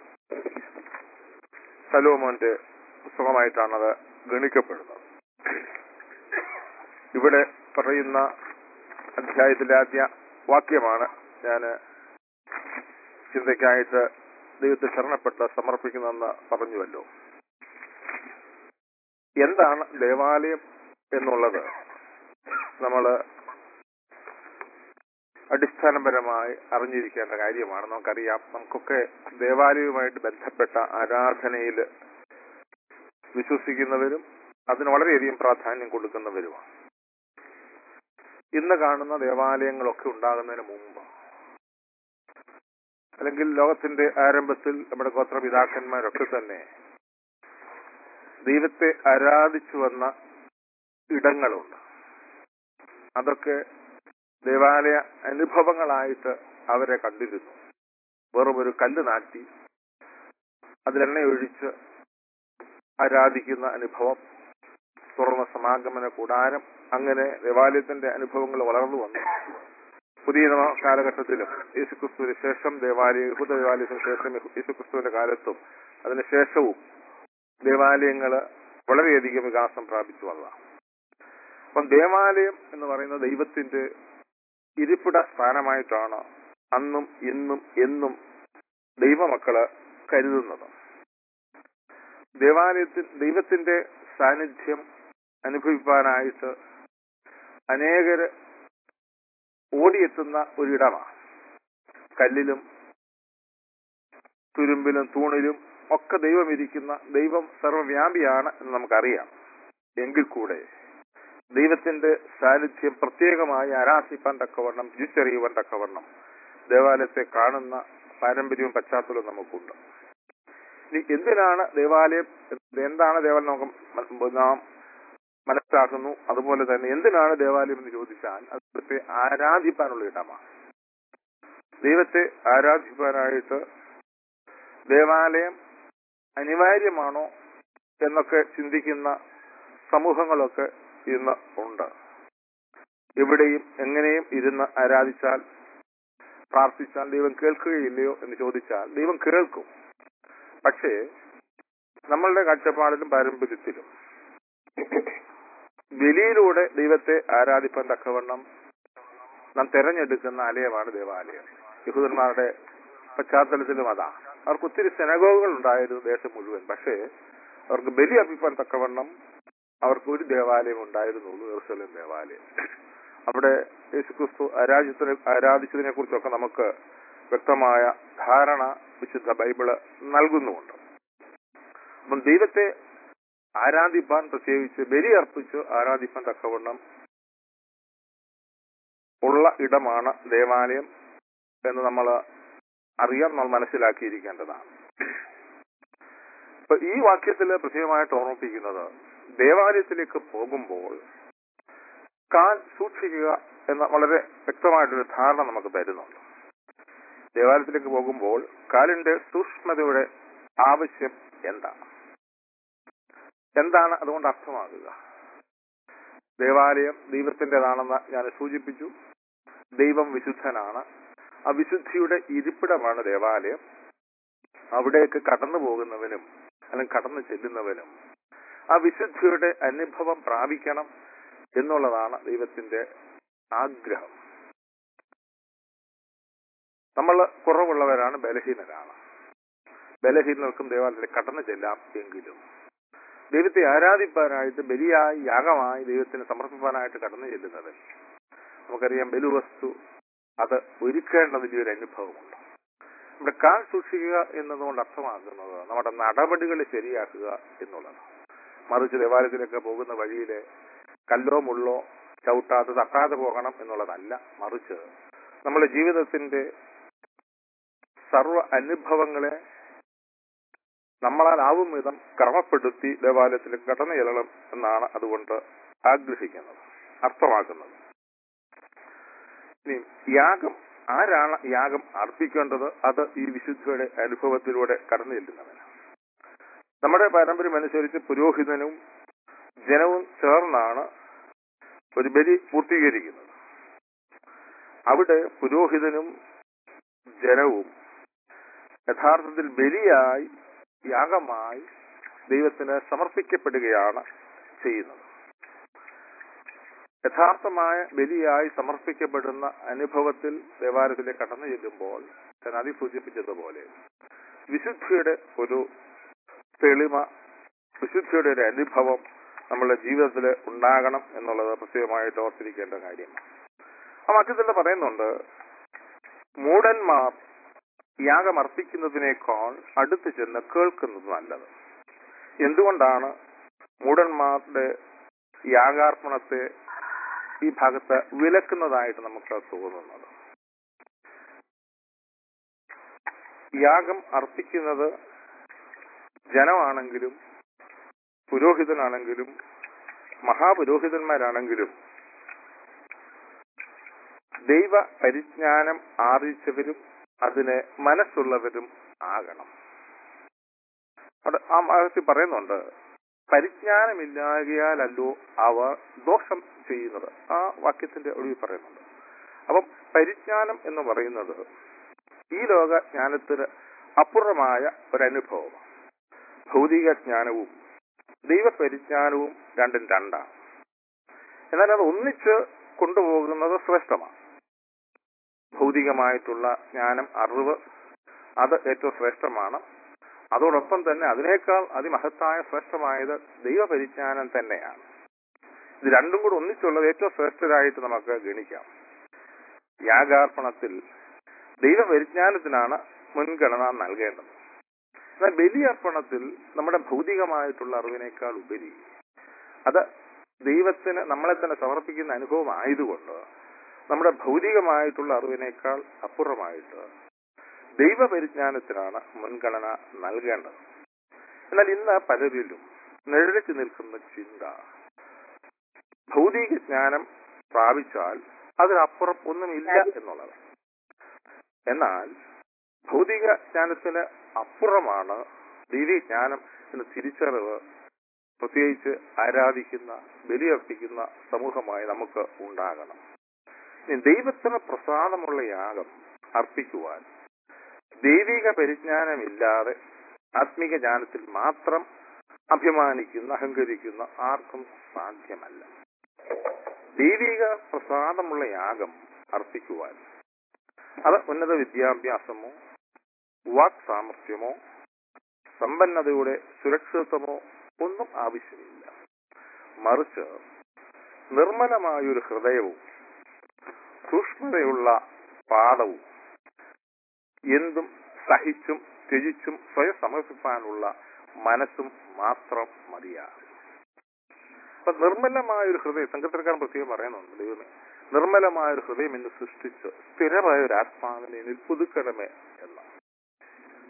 സലോമോന്റെ പുസ്തകമായിട്ടാണത് ഗണിക്കപ്പെടുന്നത് ഇവിടെ പറയുന്ന അധ്യായത്തിലെ ആദ്യ വാക്യമാണ് ഞാൻ ചിന്തയ്ക്കായിട്ട് ദൈവത്തെ ശരണപ്പെട്ട് സമർപ്പിക്കുന്നതെന്ന് പറഞ്ഞുവല്ലോ എന്താണ് ദേവാലയം എന്നുള്ളത് നമ്മള് അടിസ്ഥാനപരമായി അറിഞ്ഞിരിക്കേണ്ട കാര്യമാണ് നമുക്കറിയാം നമുക്കൊക്കെ ദേവാലയവുമായിട്ട് ബന്ധപ്പെട്ട ആരാധനയിൽ വിശ്വസിക്കുന്നവരും അതിന് വളരെയധികം പ്രാധാന്യം കൊടുക്കുന്നവരുമാണ് ഇന്ന് കാണുന്ന ദേവാലയങ്ങളൊക്കെ ഉണ്ടാകുന്നതിന് മുമ്പ് അല്ലെങ്കിൽ ലോകത്തിന്റെ ആരംഭത്തിൽ നമ്മുടെ ഗോത്രപിതാക്കന്മാരൊക്കെ തന്നെ ദൈവത്തെ ആരാധിച്ചു വന്ന ഇടങ്ങളുണ്ട് അതൊക്കെ ദേവാലയ അനുഭവങ്ങളായിട്ട് അവരെ കണ്ടിരുന്നു വെറും ഒരു കല്ല് നാട്ടി അതിലെണ്ണ ഒഴിച്ച് ആരാധിക്കുന്ന അനുഭവം തുറന്ന സമാഗമന കൂടാരം അങ്ങനെ ദേവാലയത്തിന്റെ അനുഭവങ്ങൾ വളർന്നു വന്നു പുതിയ നിയമ കാലഘട്ടത്തിലും യേശുക്രിസ്തുവിന് ശേഷം ദേവാലയ യഹൂദ ദേവാലയത്തിന് ശേഷം യേശുക്രിസ്തുവിന്റെ കാലത്തും അതിനുശേഷവും ദേവാലയങ്ങള് വളരെയധികം വികാസം പ്രാപിച്ചു വന്നതാണ് അപ്പം ദേവാലയം എന്ന് പറയുന്നത് ദൈവത്തിന്റെ ഇരിപ്പിട സ്ഥാനമായിട്ടാണ് അന്നും ഇന്നും എന്നും ദൈവമക്കള് കരുതുന്നത് ദേവാലയത്തിൽ ദൈവത്തിന്റെ സാന്നിധ്യം അനുഭവിക്കാനായിട്ട് അനേകര് ഓടിയെത്തുന്ന ഒരിടമാണ് കല്ലിലും തുരുമ്പിലും തൂണിലും ഒക്കെ ദൈവം ഇരിക്കുന്ന ദൈവം സർവവ്യാപിയാണ് എന്ന് നമുക്കറിയാം എങ്കിൽ കൂടെ ദൈവത്തിന്റെ സാന്നിധ്യം പ്രത്യേകമായി ആരാധിപ്പാൻ തക്കവണ്ണം തിരിച്ചറിയുവാൻ തക്കവണ്ണം ദേവാലയത്തെ കാണുന്ന പാരമ്പര്യവും പശ്ചാത്തലവും നമുക്കുണ്ട് ഇനി എന്തിനാണ് ദേവാലയം എന്താണ് ദേവാലയം നമുക്ക് നാം മനസ്സിലാക്കുന്നു അതുപോലെ തന്നെ എന്തിനാണ് ദേവാലയം എന്ന് ചോദിച്ചാൽ ദൈവത്തെ ആരാധിപ്പാനുള്ള ഇടമാണ് ദൈവത്തെ ആരാധിപ്പാനായിട്ട് ദേവാലയം അനിവാര്യമാണോ എന്നൊക്കെ ചിന്തിക്കുന്ന സമൂഹങ്ങളൊക്കെ ഇന്ന് ഉണ്ട് എവിടെയും എങ്ങനെയും ഇരുന്ന് ആരാധിച്ചാൽ പ്രാർത്ഥിച്ചാൽ ദൈവം കേൾക്കുകയില്ലയോ എന്ന് ചോദിച്ചാൽ ദൈവം കേൾക്കും പക്ഷേ നമ്മളുടെ കാഴ്ചപ്പാടിലും പാരമ്പര്യത്തിലും ബലിയിലൂടെ ദൈവത്തെ ആരാധിപ്പാൻ തക്കവണ്ണം നാം തെരഞ്ഞെടുക്കുന്ന ആലയമാണ് ദേവാലയം യഹൂദന്മാരുടെ പശ്ചാത്തലത്തിലും അതാ അവർക്ക് ഒത്തിരി സെനഗോഗുകൾ ഉണ്ടായിരുന്നു ദേശം മുഴുവൻ പക്ഷേ അവർക്ക് ബലി അർപ്പിപ്പാൻ തക്കവണ്ണം അവർക്ക് ഒരു ദേവാലയം ഉണ്ടായിരുന്നുള്ളൂ യെറുസലേം ദേവാലയം അവിടെ യേശുക്രിസ്തു ആരാധിച്ചതിനെ ആരാധിച്ചതിനെ കുറിച്ചൊക്കെ നമുക്ക് വ്യക്തമായ ധാരണ വിശുദ്ധ ബൈബിള് നൽകുന്നുമുണ്ട് അപ്പം ദൈവത്തെ ആരാധിപ്പാൻ പ്രത്യേകിച്ച് ബലി അർപ്പിച്ച് ആരാധിപ്പാൻ തക്കവണ്ണം ഉള്ള ഇടമാണ് ദേവാലയം എന്ന് നമ്മൾ അറിയാൻ നമ്മൾ മനസ്സിലാക്കിയിരിക്കേണ്ടതാണ് അപ്പൊ ഈ വാക്യത്തിൽ പ്രത്യേകമായിട്ട് ഓർമ്മിപ്പിക്കുന്നത് ദേവാലയത്തിലേക്ക് പോകുമ്പോൾ കാൽ സൂക്ഷിക്കുക എന്ന വളരെ വ്യക്തമായിട്ടൊരു ധാരണ നമുക്ക് തരുന്നുണ്ട് ദേവാലയത്തിലേക്ക് പോകുമ്പോൾ കാലിന്റെ സൂക്ഷ്മതയുടെ ആവശ്യം എന്താണ് എന്താണ് അതുകൊണ്ട് അർത്ഥമാകുക ദേവാലയം ദൈവത്തിൻ്റെതാണെന്ന് ഞാൻ സൂചിപ്പിച്ചു ദൈവം വിശുദ്ധനാണ് ആ വിശുദ്ധിയുടെ ഇരിപ്പിടമാണ് ദേവാലയം അവിടേക്ക് കടന്നു പോകുന്നവനും അല്ലെങ്കിൽ കടന്നു ചെല്ലുന്നവനും ആ വിശുദ്ധിയുടെ അനുഭവം പ്രാപിക്കണം എന്നുള്ളതാണ് ദൈവത്തിന്റെ ആഗ്രഹം നമ്മൾ കുറവുള്ളവരാണ് ബലഹീനരാണ് ബലഹീനർക്കും ദേവാലയത്തിൽ കടന്നു ചെല്ലാം എങ്കിലും ദൈവത്തെ ആരാധിപ്പാനായിട്ട് ബലിയായി യാഗമായി ദൈവത്തിന് സമർപ്പിക്കാനായിട്ട് കടന്നു ചെല്ലുന്നത് നമുക്കറിയാം ബലുവസ്തു അത് ഒരുക്കേണ്ട വലിയൊരു അനുഭവമുണ്ട് നമ്മുടെ കാൽ സൂക്ഷിക്കുക എന്നതുകൊണ്ട് അർത്ഥമാക്കുന്നത് നമ്മുടെ നടപടികൾ ശരിയാക്കുക എന്നുള്ളതാണ് മറിച്ച് ദേവാലയത്തിലൊക്കെ പോകുന്ന വഴിയില് കല്ലോ മുള്ളോ ചവിട്ടാതെ തട്ടാതെ പോകണം എന്നുള്ളതല്ല മറിച്ച് നമ്മുടെ ജീവിതത്തിന്റെ സർവ അനുഭവങ്ങളെ നമ്മളാലാവും വിധം ക്രമപ്പെടുത്തി ദേവാലയത്തിൽ കടന്നു ചെല്ലണം എന്നാണ് അതുകൊണ്ട് ആഗ്രഹിക്കുന്നത് അർത്ഥമാക്കുന്നത് ഇനി യാഗം ആരാണ് യാഗം അർപ്പിക്കേണ്ടത് അത് ഈ വിശുദ്ധിയുടെ അനുഭവത്തിലൂടെ കടന്നു ചെല്ലുന്നവന് നമ്മുടെ പാരമ്പര്യം അനുസരിച്ച് പുരോഹിതനും ജനവും ചേർന്നാണ് ഒരു ബലി പൂർത്തീകരിക്കുന്നത് അവിടെ പുരോഹിതനും ജനവും യഥാർത്ഥത്തിൽ ബലിയായി യാഗമായി ദൈവത്തിന് സമർപ്പിക്കപ്പെടുകയാണ് ചെയ്യുന്നത് യഥാർത്ഥമായ ബലിയായി സമർപ്പിക്കപ്പെടുന്ന അനുഭവത്തിൽ ദേവാലയത്തിലേക്ക് കടന്നു ചെല്ലുമ്പോൾ ഞാൻ അതി സൂചിപ്പിച്ചതുപോലെ വിശുദ്ധിയുടെ ഒരു തെളിമ വിശുദ്ധിയുടെ ഒരു അനുഭവം നമ്മളുടെ ജീവിതത്തിൽ ഉണ്ടാകണം എന്നുള്ളത് പ്രത്യേകമായിട്ട് ഓർത്തിരിക്കേണ്ട കാര്യമാണ് ആ വാക്യത്തിൽ പറയുന്നുണ്ട് മൂടന്മാർ യാഗം അർപ്പിക്കുന്നതിനേക്കാൾ അടുത്ത് ചെന്ന് കേൾക്കുന്നത് നല്ലത് എന്തുകൊണ്ടാണ് മൂടന്മാരുടെ യാഗാർപ്പണത്തെ ഈ ഭാഗത്ത് വിലക്കുന്നതായിട്ട് നമുക്ക് തോന്നുന്നത് യാഗം അർപ്പിക്കുന്നത് ജനമാണെങ്കിലും പുരോഹിതനാണെങ്കിലും മഹാപുരോഹിതന്മാരാണെങ്കിലും ദൈവ പരിജ്ഞാനം ആർജിച്ചവരും അതിന് മനസ്സുള്ളവരും ആകണം അവിടെ ആ ഭാഗത്തിൽ പറയുന്നുണ്ട് പരിജ്ഞാനമില്ലാകിയാലല്ലോ അവർ ദോഷം ചെയ്യുന്നത് ആ വാക്യത്തിന്റെ ഒടുവിൽ പറയുന്നുണ്ട് അപ്പം പരിജ്ഞാനം എന്ന് പറയുന്നത് ഈ ലോക ജ്ഞാനത്തിന് അപ്പുറമായ ഒരനുഭവം ഭൗതിക ജ്ഞാനവും ദൈവപരിജ്ഞാനവും രണ്ടും രണ്ടാണ് എന്നാൽ അത് ഒന്നിച്ച് കൊണ്ടുപോകുന്നത് ശ്രേഷ്ഠമാണ് ഭൗതികമായിട്ടുള്ള ജ്ഞാനം അറിവ് അത് ഏറ്റവും ശ്രേഷ്ഠമാണ് അതോടൊപ്പം തന്നെ അതിനേക്കാൾ അതിമഹത്തായ ശ്രേഷ്ഠമായത് ദൈവപരിജ്ഞാനം തന്നെയാണ് ഇത് രണ്ടും കൂടെ ഒന്നിച്ചുള്ളത് ഏറ്റവും ശ്രേഷ്ഠരായിട്ട് നമുക്ക് ഗണിക്കാം യാഗാർപ്പണത്തിൽ ദൈവപരിജ്ഞാനത്തിനാണ് മുൻഗണന നൽകേണ്ടത് എന്നാൽ ബലിയർപ്പണത്തിൽ നമ്മുടെ ഭൗതികമായിട്ടുള്ള അറിവിനേക്കാൾ ഉപരി അത് ദൈവത്തിന് നമ്മളെ തന്നെ സമർപ്പിക്കുന്ന അനുഭവം ആയതുകൊണ്ട് നമ്മുടെ ഭൗതികമായിട്ടുള്ള അറിവിനേക്കാൾ അപ്പുറമായിട്ട് ദൈവപരിജ്ഞാനത്തിനാണ് മുൻഗണന നൽകേണ്ടത് എന്നാൽ ഇന്ന് പലരിലും നിഴലിച്ചു നിൽക്കുന്ന ചിന്ത ഭൗതിക ജ്ഞാനം പ്രാപിച്ചാൽ അതിനപ്പുറം ഒന്നുമില്ല എന്നുള്ളത് എന്നാൽ ഭൗതിക ജ്ഞാനത്തിന് അപ്പുറമാണ് ദൈവജ്ഞാനം എന്ന തിരിച്ചറിവ് പ്രത്യേകിച്ച് ആരാധിക്കുന്ന ബലിയർപ്പിക്കുന്ന സമൂഹമായി നമുക്ക് ഉണ്ടാകണം ഇനി ദൈവത്തിന് പ്രസാദമുള്ള യാഗം അർപ്പിക്കുവാൻ ദൈവിക പരിജ്ഞാനമില്ലാതെ ആത്മീക ജ്ഞാനത്തിൽ മാത്രം അഭിമാനിക്കുന്ന അഹങ്കരിക്കുന്ന ആർക്കും സാധ്യമല്ല ദൈവിക പ്രസാദമുള്ള യാഗം അർപ്പിക്കുവാൻ അത് ഉന്നത വിദ്യാഭ്യാസമോ വാക് സാമർഥ്യമോ സമ്പന്നതയുടെ സുരക്ഷിതത്വമോ ഒന്നും ആവശ്യമില്ല മറിച്ച് നിർമ്മലമായൊരു ഹൃദയവും സൂക്ഷ്മതയുള്ള പാദവും എന്തും സഹിച്ചും ത്യജിച്ചും സ്വയം സമർപ്പിക്കാനുള്ള മനസ്സും മാത്രം മതിയാകും അപ്പൊ നിർമ്മലമായ ഒരു ഹൃദയം സംഘത്തിനക്കാരൻ പ്രത്യേകം പറയുന്നുണ്ട് ദൈവമേ നിർമ്മലമായ ഒരു ഹൃദയം എന്ന് സൃഷ്ടിച്ച് സ്ഥിരമായ ഒരു ആത്മാവിനെ എന്നിൽ പുതുക്കണമേ എന്ന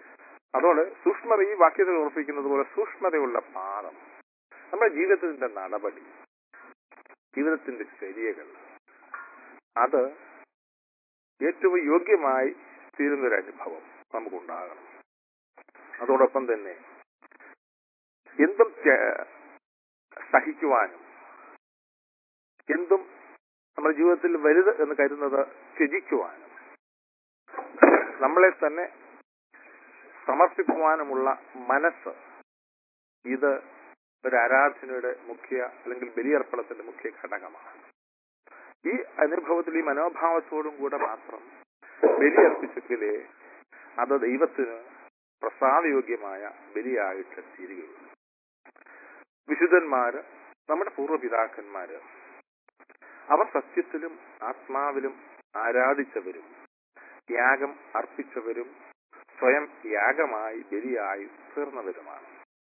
അതോടെ സൂക്ഷ്മത ഈ വാക്യത്തിൽ ഉറപ്പിക്കുന്നത് പോലെ സൂക്ഷ്മതയുള്ള പാദം നമ്മുടെ ജീവിതത്തിന്റെ നടപടി ജീവിതത്തിന്റെ ചര്യകൾ അത് ഏറ്റവും യോഗ്യമായി തീരുന്നൊരു അനുഭവം നമുക്കുണ്ടാകണം അതോടൊപ്പം തന്നെ എന്തും ത്യ- സഹിക്കുവാനും എന്തും നമ്മുടെ ജീവിതത്തിൽ വലുത് എന്ന് കരുതുന്നത് ത്യജിക്കുവാനും നമ്മളെ തന്നെ സമർപ്പിക്കുവാനുമുള്ള മനസ്സ് ഇത് ഒരു ആരാധനയുടെ മുഖ്യ അല്ലെങ്കിൽ ബലിയർപ്പണത്തിന്റെ മുഖ്യ ഘടകമാണ് ഈ അനുഭവത്തിൽ ഈ മനോഭാവത്തോടും കൂടെ മാത്രം ബലിയർപ്പിച്ചെങ്കിലേ അത് ദൈവത്തിന് പ്രസാദയോഗ്യമായ ബലിയായിട്ട് തീരുകയുള്ളൂ വിശുദ്ധന്മാര് നമ്മുടെ പൂർവ്വപിതാക്കന്മാര് അവർ സത്യത്തിലും ആത്മാവിലും ആരാധിച്ചവരും യാഗം അർപ്പിച്ചവരും സ്വയം യാഗമായി ബലിയായി തീർന്നവരുമാണ്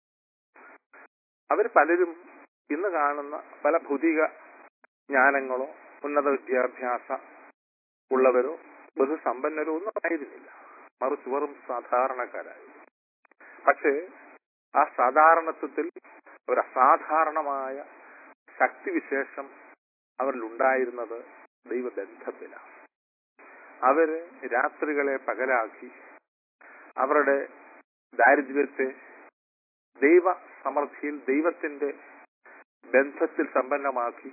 അവർ പലരും ഇന്ന് കാണുന്ന പല ഭൗതിക ജ്ഞാനങ്ങളോ ഉന്നത വിദ്യാഭ്യാസ ഉള്ളവരോ ബഹുസമ്പന്നരോ ഒന്നും ആയിരുന്നില്ല മറിച്ച് വെറും സാധാരണക്കാരായിരുന്നു പക്ഷേ ആ സാധാരണത്വത്തിൽ ഒരു അസാധാരണമായ ശക്തിവിശേഷം അവരിൽ ഉണ്ടായിരുന്നത് ദൈവബന്ധത്തിലാണ് അവര് രാത്രികളെ പകലാക്കി അവരുടെ ദാരിദ്ര്യത്തെ ദൈവ സമൃദ്ധിയിൽ ദൈവത്തിന്റെ ബന്ധത്തിൽ സമ്പന്നമാക്കി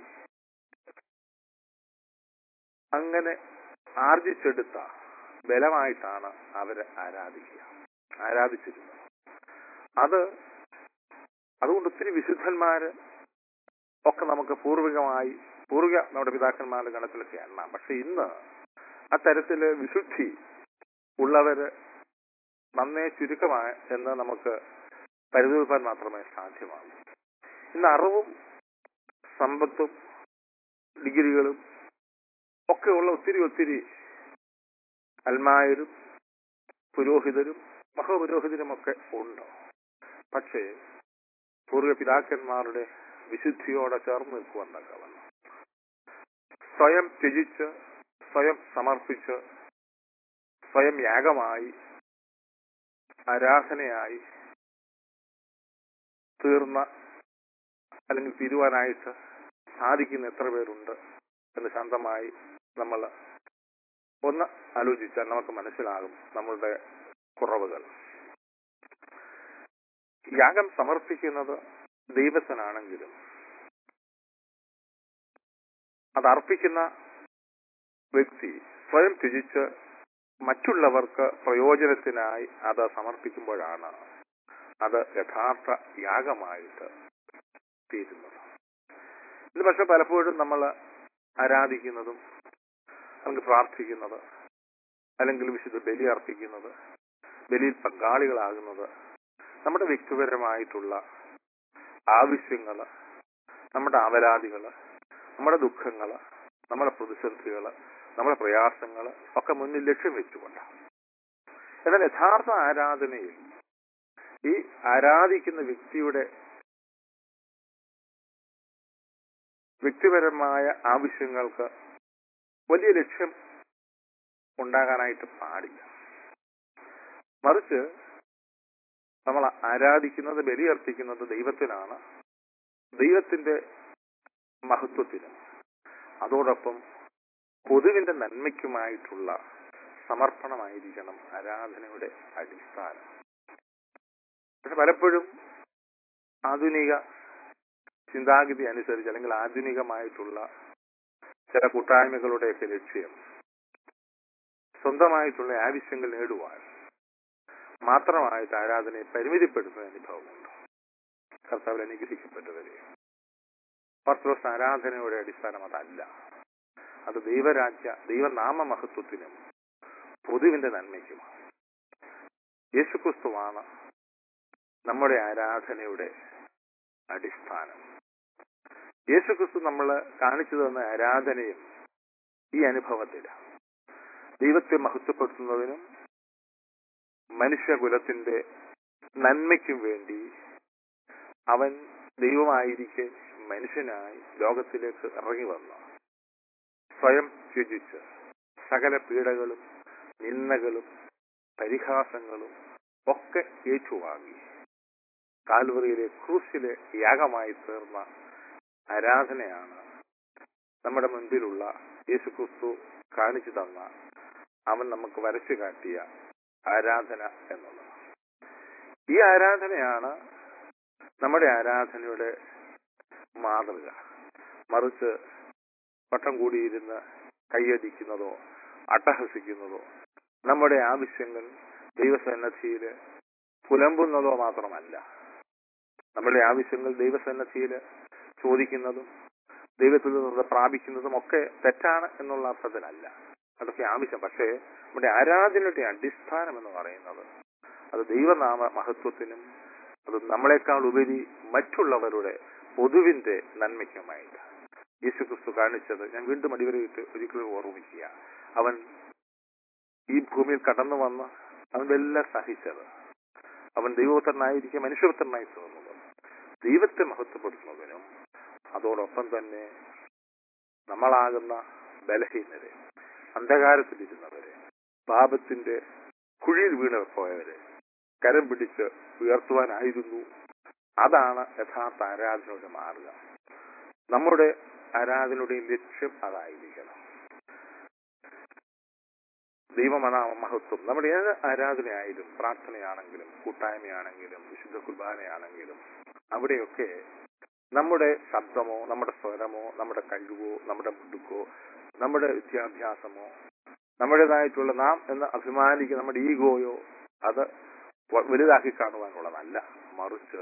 അങ്ങനെ ആർജിച്ചെടുത്ത ബലമായിട്ടാണ് അവരെ ആരാധിക്കുക ആരാധിച്ചിരുന്നത് അത് അതുകൊണ്ട് ഒത്തിരി വിശുദ്ധന്മാര് ഒക്കെ നമുക്ക് പൂർവികമായി പൂർവിക നമ്മുടെ പിതാക്കന്മാരുടെ ഗണത്തിലൊക്കെ എണ്ണാം പക്ഷെ ഇന്ന് അത്തരത്തില് വിശുദ്ധി ഉള്ളവര് നന്നേ ചുരുക്കമായ എന്ന് നമുക്ക് പരിതോൽപ്പാൻ മാത്രമേ സാധ്യമാകൂ ഇന്ന് അറിവും സമ്പത്തും ഡിഗ്രികളും ഒക്കെയുള്ള ഒത്തിരി ഒത്തിരി അൽമായരും പുരോഹിതരും മഹാപുരോഹിതരുമൊക്കെ ഉണ്ട് പക്ഷേ പൂർവ്വ പിതാക്കന്മാരുടെ വിശുദ്ധിയോടെ ചേർന്ന് നിൽക്കുവാൻ തക്കവണ്ണം സ്വയം ത്യജിച്ച് സ്വയം സമർപ്പിച്ച് സ്വയം യാഗമായി ആരാധനയായി തീർന്ന അല്ലെങ്കിൽ തീരുവാനായിട്ട് സാധിക്കുന്ന എത്ര പേരുണ്ട് എന്ന് ശാന്തമായി നമ്മൾ ഒന്ന് ആലോചിച്ചാൽ നമുക്ക് മനസ്സിലാകും നമ്മളുടെ കുറവുകൾ യാഗം സമർപ്പിക്കുന്നത് ദൈവത്തിനാണെങ്കിലും അത് അർപ്പിക്കുന്ന വ്യക്തി സ്വയം ത്യജിച്ച് മറ്റുള്ളവർക്ക് പ്രയോജനത്തിനായി അത് സമർപ്പിക്കുമ്പോഴാണ് അത് യഥാർത്ഥ യാഗമായിട്ട് തീരുന്നത് ഇത് പക്ഷെ പലപ്പോഴും നമ്മൾ ആരാധിക്കുന്നതും അല്ലെങ്കിൽ പ്രാർത്ഥിക്കുന്നത് അല്ലെങ്കിൽ വിശുദ്ധ ബലി അർപ്പിക്കുന്നത് ബലിയിൽ പങ്കാളികളാകുന്നത് നമ്മുടെ വ്യക്തിപരമായിട്ടുള്ള ആവശ്യങ്ങള് നമ്മുടെ ആവലാതികള് നമ്മുടെ ദുഃഖങ്ങള് നമ്മുടെ പ്രതിസന്ധികള് നമ്മുടെ പ്രയാസങ്ങള് ഒക്കെ മുന്നിൽ ലക്ഷ്യം വെച്ചുകൊണ്ടാണ് എന്നാൽ യഥാർത്ഥ ആരാധനയിൽ ഈ ആരാധിക്കുന്ന വ്യക്തിയുടെ വ്യക്തിപരമായ ആവശ്യങ്ങൾക്ക് വലിയ ലക്ഷ്യം ഉണ്ടാകാനായിട്ട് പാടില്ല മറിച്ച് നമ്മൾ ആരാധിക്കുന്നത് ബലിയർപ്പിക്കുന്നത് ദൈവത്തിനാണ് ദൈവത്തിന്റെ മഹത്വത്തിനും അതോടൊപ്പം പൊതുവിന്റെ നന്മയ്ക്കുമായിട്ടുള്ള സമർപ്പണമായിരിക്കണം ആരാധനയുടെ അടിസ്ഥാനം പക്ഷെ പലപ്പോഴും ആധുനിക ചിന്താഗതി അനുസരിച്ച് അല്ലെങ്കിൽ ആധുനികമായിട്ടുള്ള ചില കൂട്ടായ്മകളുടെയൊക്കെ ലക്ഷ്യം സ്വന്തമായിട്ടുള്ള ആവശ്യങ്ങൾ നേടുവാൻ മാത്രമായിട്ട് ആരാധനയെ പരിമിതിപ്പെടുത്തുന്ന അനുഭവമുണ്ട് കർത്താവിൽ അനുഗ്രഹിക്കപ്പെട്ടവരെ ഓർത്തഡോക്സ് ആരാധനയുടെ അടിസ്ഥാനം അതല്ല അത് ദൈവരാജ്യ ദൈവനാമ മഹത്വത്തിനും പൊതുവിന്റെ നന്മയ്ക്കുമാണ് യേശുക്രിസ്തുവാണ് നമ്മുടെ ആരാധനയുടെ അടിസ്ഥാനം യേശുക്രിസ്തു നമ്മൾ കാണിച്ചു തന്ന ആരാധനയും ഈ അനുഭവത്തിലാണ് ദൈവത്തെ മഹത്വപ്പെടുത്തുന്നതിനും മനുഷ്യകുലത്തിന്റെ നന്മയ്ക്കും വേണ്ടി അവൻ ദൈവമായിരിക്കെ മനുഷ്യനായി ലോകത്തിലേക്ക് ഇറങ്ങി വന്നു സ്വയം ത്യജിച്ച് സകല പീഡകളും നിന്ദകളും പരിഹാസങ്ങളും ഒക്കെ ഏറ്റുവാങ്ങി കാൽവറിയിലെ ക്രൂശിലെ യാഗമായി തീർന്ന ആരാധനയാണ് നമ്മുടെ മുൻപിലുള്ള യേശുക്രിസ്തു കാണിച്ചു തന്ന അവൻ നമുക്ക് വരച്ചു കാട്ടിയ ആരാധന എന്നുള്ളത് ഈ ആരാധനയാണ് നമ്മുടെ ആരാധനയുടെ മാതൃക മറിച്ച് വട്ടം കൂടിയിരുന്ന് കൈയടിക്കുന്നതോ അട്ടഹസിക്കുന്നതോ നമ്മുടെ ആവശ്യങ്ങൾ ദൈവസന്നദ്ധിയിൽ പുലമ്പുന്നതോ മാത്രമല്ല നമ്മുടെ ആവശ്യങ്ങൾ ദൈവസന്നദ്ധിയിൽ ചോദിക്കുന്നതും ദൈവത്തിൽ നിന്ന് പ്രാപിക്കുന്നതും ഒക്കെ തെറ്റാണ് എന്നുള്ള അർത്ഥത്തിലല്ല അതൊക്കെ ആവശ്യം പക്ഷേ നമ്മുടെ ആരാധനയുടെ അടിസ്ഥാനം എന്ന് പറയുന്നത് അത് ദൈവനാമ മഹത്വത്തിനും അത് നമ്മളെക്കാൾ ഉപരി മറ്റുള്ളവരുടെ പൊതുവിന്റെ നന്മയ്ക്കുമായിട്ട് യേശുക്രിസ്തു കാണിച്ചത് ഞാൻ വീണ്ടും അടിവരയിട്ട് ഒരിക്കലും ഓർമ്മിക്കുക അവൻ ഈ ഭൂമിയിൽ കടന്നു വന്ന് അവനെല്ലാം സഹിച്ചത് അവൻ ദൈവപുത്രനായിരിക്കും മനുഷ്യപുത്രനായി തോന്നുന്നത് ദൈവത്തെ മഹത്വപ്പെടുത്തുന്നതിനും അതോടൊപ്പം തന്നെ നമ്മളാകുന്ന ബലഹീനരെ അന്ധകാരത്തിലിരുന്നവരെ പാപത്തിന്റെ കുഴിയിൽ വീണ് പോയവരെ കരം പിടിച്ച് ഉയർത്തുവാനായിരുന്നു അതാണ് യഥാർത്ഥ ആരാധനയുടെ മാർഗം നമ്മുടെ ആരാധനയുടെ ലക്ഷ്യം അതായിരിക്കണം ദൈവമണ മഹത്വം നമ്മുടെ ഏത് ആരാധനയായാലും പ്രാർത്ഥനയാണെങ്കിലും കൂട്ടായ്മയാണെങ്കിലും വിശുദ്ധ കുർബാനയാണെങ്കിലും അവിടെയൊക്കെ നമ്മുടെ ശബ്ദമോ നമ്മുടെ സ്വരമോ നമ്മുടെ കഴിവോ നമ്മുടെ മുടുക്കോ നമ്മുടെ വിദ്യാഭ്യാസമോ നമ്മുടേതായിട്ടുള്ള നാം എന്ന് അഭിമാനിക്കുന്ന നമ്മുടെ ഈഗോയോ അത് വ- വലുതാക്കി കാണുവാനുള്ളതല്ല മറിച്ച്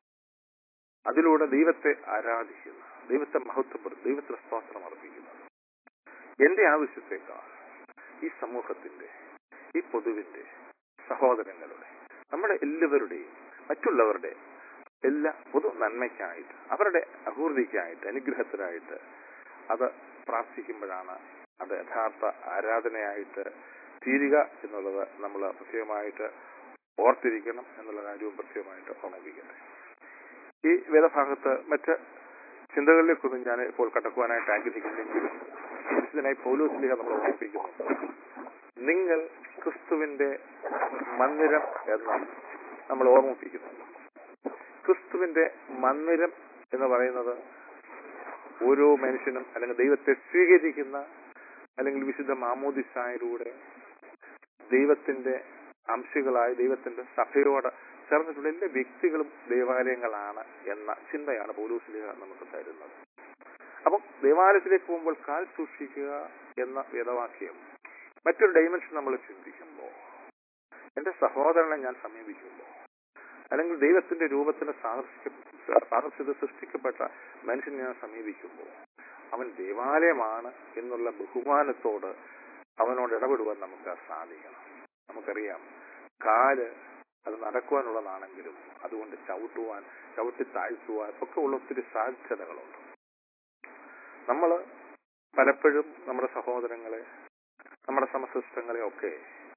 അതിലൂടെ ദൈവത്തെ ആരാധിക്കുന്ന ദൈവത്തെ മഹത്വപ്പെടുത്തും ദൈവത്തിന് സ്തോത്രം അർപ്പിക്കുന്നത് എന്റെ ആവശ്യത്തെക്കാൾ ഈ സമൂഹത്തിന്റെ ഈ പൊതുവിന്റെ സഹോദരങ്ങളുടെ നമ്മുടെ എല്ലാവരുടെയും മറ്റുള്ളവരുടെ എല്ലാ പൊതു നന്മയ്ക്കായിട്ട് അവരുടെ അഭിവൃദ്ധിക്കായിട്ട് അനുഗ്രഹത്തിനായിട്ട് അത് പ്രാർത്ഥിക്കുമ്പോഴാണ് അത് യഥാർത്ഥ ആരാധനയായിട്ട് തീരുക എന്നുള്ളത് നമ്മൾ പ്രത്യേകമായിട്ട് ഓർത്തിരിക്കണം എന്നുള്ള കാര്യവും പ്രത്യേകമായിട്ട് ഓർമ്മിപ്പിക്കട്ടെ ഈ വേദഭാഗത്ത് മറ്റ് ചിന്തകളിലേക്കൊന്നും ഞാൻ ഇപ്പോൾ കടക്കുവാനായിട്ട് ആഗ്രഹിക്കുന്നെങ്കിലും ഇതിനായി പൗലോസ്ലിഹ നമ്മൾ ഓർമ്മിപ്പിക്കുന്നു നിങ്ങൾ ക്രിസ്തുവിന്റെ മന്ദിരം എന്ന് നമ്മൾ ഓർമ്മിപ്പിക്കുന്നു ക്രിസ്തുവിന്റെ മന്ദിരം എന്ന് പറയുന്നത് ഓരോ മനുഷ്യനും അല്ലെങ്കിൽ ദൈവത്തെ സ്വീകരിക്കുന്ന അല്ലെങ്കിൽ വിശുദ്ധ മാമോദിസായിലൂടെ ദൈവത്തിന്റെ അംശികളായി ദൈവത്തിന്റെ സഭയോട് ചേർന്നിട്ടുള്ള എല്ലാ വ്യക്തികളും ദേവാലയങ്ങളാണ് എന്ന ചിന്തയാണ് പോലൂസിലിഹ നമുക്ക് തരുന്നത് അപ്പം ദേവാലയത്തിലേക്ക് പോകുമ്പോൾ കാൽ സൂക്ഷിക്കുക എന്ന വേദവാക്യം മറ്റൊരു ഡൈമെൻഷൻ നമ്മൾ ചിന്തിക്കുമ്പോൾ എന്റെ സഹോദരനെ ഞാൻ സമീപിക്കുമ്പോൾ അല്ലെങ്കിൽ ദൈവത്തിന്റെ രൂപത്തിന് സാദൃശ്യ സാദൃശ്യത സൃഷ്ടിക്കപ്പെട്ട മനുഷ്യനെ ഞാൻ സമീപിക്കുമ്പോൾ അവൻ ദേവാലയമാണ് എന്നുള്ള ബഹുമാനത്തോട് അവനോട് ഇടപെടുവാൻ നമുക്ക് സാധിക്കണം നമുക്കറിയാം കാല് അത് നടക്കുവാനുള്ളതാണെങ്കിലും അതുകൊണ്ട് ചവിട്ടുവാൻ ചവിട്ടി താഴ്ത്തുവാൻ ഒക്കെ ഉള്ള ഒത്തിരി സാധ്യതകളുണ്ട് നമ്മൾ പലപ്പോഴും നമ്മുടെ സഹോദരങ്ങളെ നമ്മുടെ സമസിസ്റ്റങ്ങളെ ഒക്കെ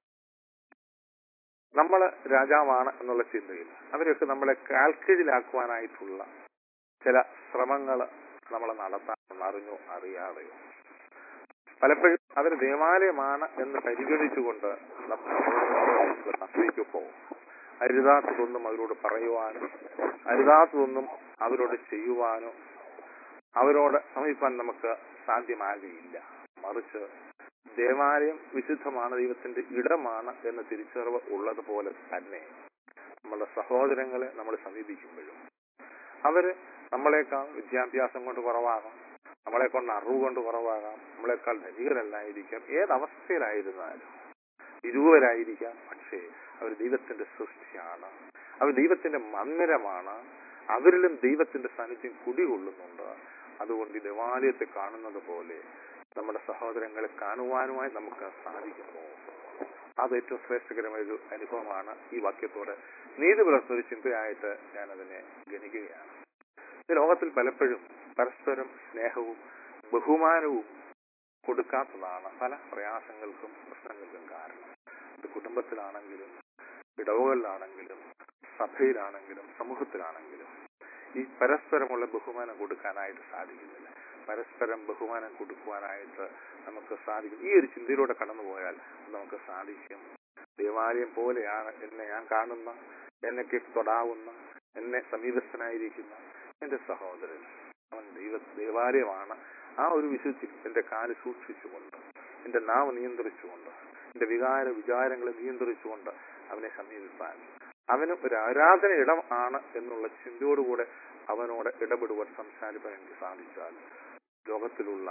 നമ്മൾ രാജാവാണ് എന്നുള്ള ചിന്തയിൽ അവരെയൊക്കെ നമ്മളെ കാൽക്കീഴിലാക്കുവാനായിട്ടുള്ള ചില ശ്രമങ്ങൾ നമ്മൾ നടത്താൻ അറിഞ്ഞോ അറിയാതെയോ പലപ്പോഴും അവർ ദേവാലയമാണ് എന്ന് പരിഗണിച്ചുകൊണ്ട് നഷ്ടയ്ക്ക് പോകും അരുതാത്തതൊന്നും അവരോട് പറയുവാനോ അരുതാത്തതൊന്നും അവരോട് ചെയ്യുവാനോ അവരോട് സമീപാൻ നമുക്ക് സാധ്യമാകുകയില്ല മറിച്ച് ദേവാലയം വിശുദ്ധമാണ് ദൈവത്തിന്റെ ഇടമാണ് എന്ന തിരിച്ചറിവ് ഉള്ളതുപോലെ തന്നെ നമ്മുടെ സഹോദരങ്ങളെ നമ്മൾ സമീപിക്കുമ്പോഴും അവര് നമ്മളെക്കാൾ വിദ്യാഭ്യാസം കൊണ്ട് കുറവാകാം നമ്മളെ കൊണ്ട് അറിവ് കൊണ്ട് കുറവാകാം നമ്മളെക്കാൾ ധനികരല്ലായിരിക്കാം ഏതവസ്ഥയിലായിരുന്നാലും ഇരുവരായിരിക്കാം പക്ഷേ അവർ ദൈവത്തിന്റെ സൃഷ്ടിയാണ് അവർ ദൈവത്തിന്റെ മന്ദിരമാണ് അവരിലും ദൈവത്തിന്റെ സാന്നിധ്യം കുടികൊള്ളുന്നുണ്ട് അതുകൊണ്ട് ഈ ദേവാലയത്തെ കാണുന്നത് പോലെ നമ്മുടെ സഹോദരങ്ങളെ കാണുവാനുമായി നമുക്ക് സാധിക്കുന്നു അത് ഏറ്റവും ശ്രേഷ്ഠകരമായ ഒരു അനുഭവമാണ് ഈ വാക്യത്തോട് നീതി പുലർത്തുന്ന ഒരു ചിന്തയായിട്ട് ഞാൻ അതിനെ ഗണിക്കുകയാണ് ഈ ലോകത്തിൽ പലപ്പോഴും പരസ്പരം സ്നേഹവും ബഹുമാനവും കൊടുക്കാത്തതാണ് പല പ്രയാസങ്ങൾക്കും പ്രശ്നങ്ങൾക്കും കാരണം അത് കുടുംബത്തിലാണെങ്കിലും ഇടവുകളിലാണെങ്കിലും സഭയിലാണെങ്കിലും സമൂഹത്തിലാണെങ്കിലും ഈ പരസ്പരമുള്ള ബഹുമാനം കൊടുക്കാനായിട്ട് സാധിക്കുന്നില്ല പരസ്പരം ബഹുമാനം കൊടുക്കുവാനായിട്ട് നമുക്ക് സാധിക്കും ഈ ഒരു ചിന്തയിലൂടെ കടന്നുപോയാൽ നമുക്ക് സാധിക്കും ദേവാലയം പോലെയാണ് എന്നെ ഞാൻ കാണുന്ന എന്നെക്ക് തൊടാവുന്ന എന്നെ സമീപസ്ഥനായിരിക്കുന്ന എന്റെ സഹോദരൻ അവൻ ദൈവ ദേവാലയമാണ് ആ ഒരു വിശുദ്ധി എന്റെ കാല് സൂക്ഷിച്ചുകൊണ്ട് എന്റെ നാവ് നിയന്ത്രിച്ചുകൊണ്ട് എന്റെ വികാര വിചാരങ്ങളെ നിയന്ത്രിച്ചുകൊണ്ട് അവനെ സമീപിപ്പാൻ അവന് ഒരു ആരാധന ഇടം ആണ് എന്നുള്ള ചിന്തയോടുകൂടെ അവനോട് ഇടപെടുവാൻ സംസാരിപ്പാൻ എനിക്ക് സാധിച്ചാൽ ലോകത്തിലുള്ള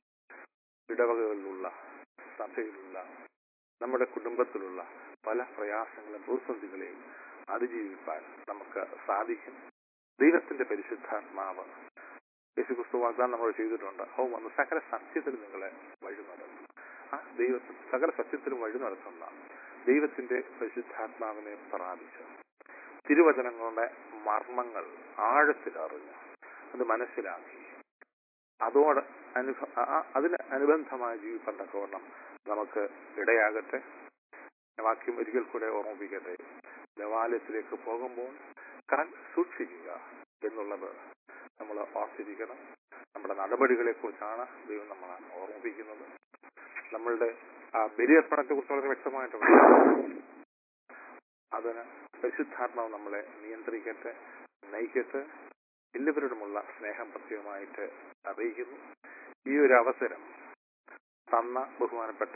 ഇടവകകളിലുള്ള സഭയിലുള്ള നമ്മുടെ കുടുംബത്തിലുള്ള പല പ്രയാസങ്ങളും പ്രതിസന്ധികളെയും അതിജീവിപ്പാൻ നമുക്ക് സാധിക്കും ദൈവത്തിന്റെ പരിശുദ്ധാത്മാവ് യേശുക്രിസ്തു വാഗ്ദാനം നമ്മൾ ചെയ്തിട്ടുണ്ട് ഓ വന്ന് സകല സത്യത്തിൽ നിങ്ങളെ വഴി നടത്തും ആ ദൈവത്തിൽ സകല സത്യത്തിലും വഴി നടത്തുന്ന ദൈവത്തിന്റെ പരിശുദ്ധാത്മാവിനെ പ്രാപിച്ച് തിരുവചനങ്ങളുടെ മർമ്മങ്ങൾ ആഴത്തിലറിഞ്ഞ് അത് മനസ്സിലാക്കി അതോട് അനുഭ ആ- അതിന് അനുബന്ധമായ ജീവിക്കാൻ തക്കവണ്ണം നമുക്ക് ഇടയാകട്ടെ വാക്യം ഒരിക്കൽ കൂടെ ഓർമ്മിപ്പിക്കട്ടെ ദേവാലയത്തിലേക്ക് പോകുമ്പോൾ കൺ സൂക്ഷിക്കുക എന്നുള്ളത് നമ്മൾ ഓർത്തിരിക്കണം നമ്മുടെ നടപടികളെ കുറിച്ചാണ് ദൈവം നമ്മളെ ഓർമ്മിപ്പിക്കുന്നത് നമ്മളുടെ ആ ബലിയർപ്പണത്തെ കുറിച്ച് വളരെ വ്യക്തമായിട്ട് പറയുന്നു. അതിന് പരിശുദ്ധാത്മാവ് നമ്മളെ നിയന്ത്രിക്കട്ടെ നയിക്കട്ടെ എല്ലാവരോടുമുള്ള സ്നേഹം പ്രത്യേകമായിട്ട് അറിയിക്കുന്നു ഈ ഒരു അവസരം തന്ന ബഹുമാനപ്പെട്ട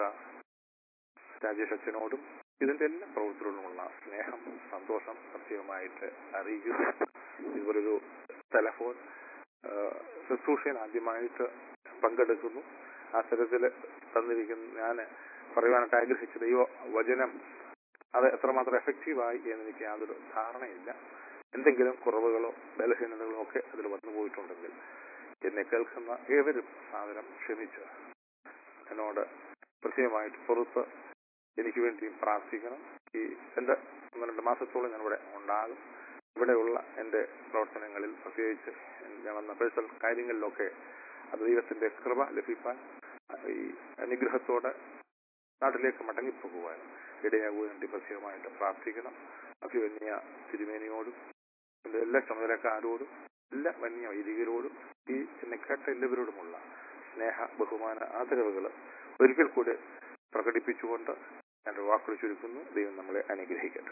രാജേഷ് അച്ഛനോടും ഇതിന്റെ എല്ലാ പ്രവൃത്തികളോടുമുള്ള സ്നേഹം സന്തോഷം പ്രത്യേകമായിട്ട് അറിയിക്കുന്നു ഇവരൊരു ടെലഫോൺ ആ, ശുശ്രൂഷയിൽ ആദ്യമായിട്ട് പങ്കെടുക്കുന്നു ആ തരത്തിൽ തന്നിരിക്കുന്ന ഞാൻ പറയുവാനായിട്ട് ആഗ്രഹിച്ച ദൈവ വചനം അത് എത്രമാത്രം എഫക്റ്റീവായി എന്ന് എനിക്ക് യാതൊരു ധാരണയില്ല എന്തെങ്കിലും കുറവുകളോ ബലഹീനതകളോ ഒക്കെ അതിൽ വന്നു പോയിട്ടുണ്ടെങ്കിൽ എന്നെ കേൾക്കുന്ന ഏവരും സാധനം ക്ഷമിച്ച് എന്നോട് പ്രത്യേകമായിട്ട് പുറത്ത് എനിക്ക് വേണ്ടിയും പ്രാർത്ഥിക്കണം ഈ എൻ്റെ ഒന്ന് രണ്ട് മാസത്തോളം ഞാൻ ഇവിടെ ഉണ്ടാകും ഇവിടെയുള്ള എൻ്റെ പ്രവർത്തനങ്ങളിൽ പ്രത്യേകിച്ച് ഞാൻ വന്ന പേഴ്സണൽ കാര്യങ്ങളിലൊക്കെ അത് ദൈവത്തിന്റെ കൃപ ലഭിപ്പാൻ ഈ അനുഗ്രഹത്തോടെ നാട്ടിലേക്ക് മടങ്ങിപ്പോകുവാൻ ഇടയാകുവാൻ വേണ്ടി പ്രത്യേകമായിട്ട് പ്രാർത്ഥിക്കണം അഭിവന്യ തിരുമേനിയോടും എൻ്റെ എല്ലാ ചുമതലക്കാരോടും എല്ലാ വന്യ വൈദികരോടും ഈ എന്നെ കേട്ട എല്ലാവരോടുമുള്ള സ്നേഹ ബഹുമാന ആദരവുകൾ ഒരിക്കൽ കൂടെ പ്രകടിപ്പിച്ചുകൊണ്ട് എൻ്റെ വാക്കുകൾ ചുരുക്കുന്നു ദൈവം നമ്മളെ അനുഗ്രഹിക്കട്ടെ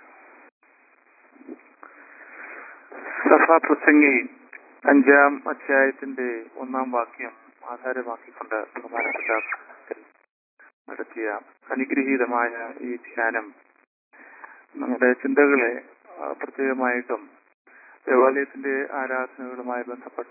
സഭാപ്രസംഗി അഞ്ചാം അധ്യായത്തിന്റെ ഒന്നാം വാക്യം ആധാരമാക്കിക്കൊണ്ട് ബഹുമാനപ്പെട്ട അച്ഛൻ നടത്തിയ അനുഗ്രഹീതമായ ഈ ധ്യാനം നമ്മുടെ ചിന്തകളെ ആ, പ്രത്യേകമായിട്ടും ദേവാലയത്തിന്റെ ആരാധനകളുമായി ബന്ധപ്പെട്ട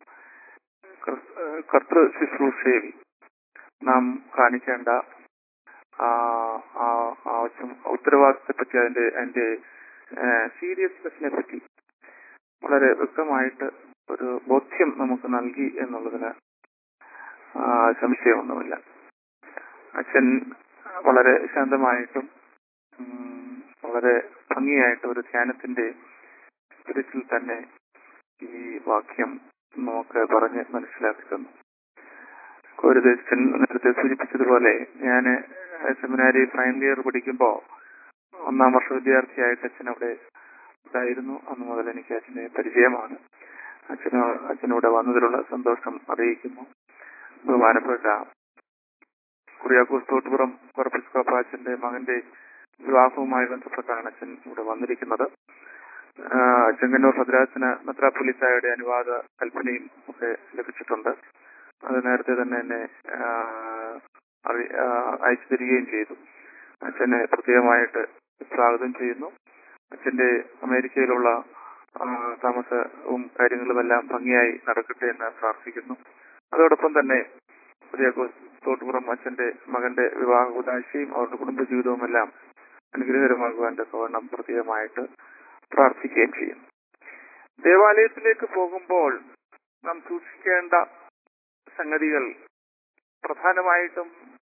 കർ- ആ, കർത്തൃ ശുശ്രൂഷയിൽ നാം കാണിക്കേണ്ട ആ ആ ആവശ്യം ഉത്തരവാദിത്തത്തെ പറ്റി അതിന്റെ അതിന്റെ സീരിയസ്നെസ്സിനെ പറ്റി വളരെ വ്യക്തമായിട്ട് ഒരു ബോധ്യം നമുക്ക് നൽകി എന്നുള്ളതിന് ആ, സംശയമൊന്നുമില്ല അച്ഛൻ വളരെ ശാന്തമായിട്ടും ഉം, വളരെ ഭംഗിയായിട്ട് ഒരു ധ്യാനത്തിന്റെ സ്പിരിറ്റിൽ തന്നെ ഈ വാക്യം നമുക്ക് പറഞ്ഞ് മനസ്സിലാക്കി തന്നു കോരുദേശൻ നേരത്തെ സൂചിപ്പിച്ചതുപോലെ ഞാൻ സെമിനാരി ഫൈനൽ ഇയർ പഠിക്കുമ്പോൾ ഒന്നാം വർഷ വിദ്യാർത്ഥിയായിട്ട് അച്ഛൻ അവിടെ ഉണ്ടായിരുന്നു അന്ന് മുതൽ എനിക്ക് അച്ഛനെ പരിചയമാണ് അച്ഛനോ അച്ഛനൂടെ വന്നതിലുള്ള സന്തോഷം അറിയിക്കുന്നു ബഹുമാനപ്പെട്ട കുറിയാക്കോസ് തോട്ടുപുറം കുറപ്പിസ്കോപ്പാച്ചന്റെ മകന്റെ വിവാഹവുമായി ബന്ധപ്പെട്ടാണ് അച്ഛൻ ഇവിടെ വന്നിരിക്കുന്നത് ആ, ചെങ്ങന്നൂർ ഭദ്രാസന മെത്രാപ്പൊലിത്തായുടെ അനുവാദ കൽപ്പനയും ഒക്കെ ലഭിച്ചിട്ടുണ്ട് അത് നേരത്തെ തന്നെ എന്നെ ആ, അറി- ആ, അയച്ചു തരികയും ചെയ്തു അച്ഛനെ പ്രത്യേകമായിട്ട് സ്വാഗതം ചെയ്യുന്നു അച്ഛന്റെ അമേരിക്കയിലുള്ള ആ, താമസവും കാര്യങ്ങളുമെല്ലാം ഭംഗിയായി നടക്കട്ടെ എന്ന് പ്രാർത്ഥിക്കുന്നു അതോടൊപ്പം തന്നെ കുര്യാക്കോസ് തോട്ടുപുറം അച്ഛന്റെ മകന്റെ വിവാഹ ഉദാശയും അവരുടെ കുടുംബജീവിതവും എല്ലാം അനുഗ്രഹകരമാകുവാൻ തക്കവണ്ണം പ്രത്യേകമായിട്ട് പ്രാർത്ഥിക്കുകയും ചെയ്യുന്നു ദേവാലയത്തിലേക്ക് പോകുമ്പോൾ നാം സൂക്ഷിക്കേണ്ട സംഗതികൾ പ്രധാനമായിട്ടും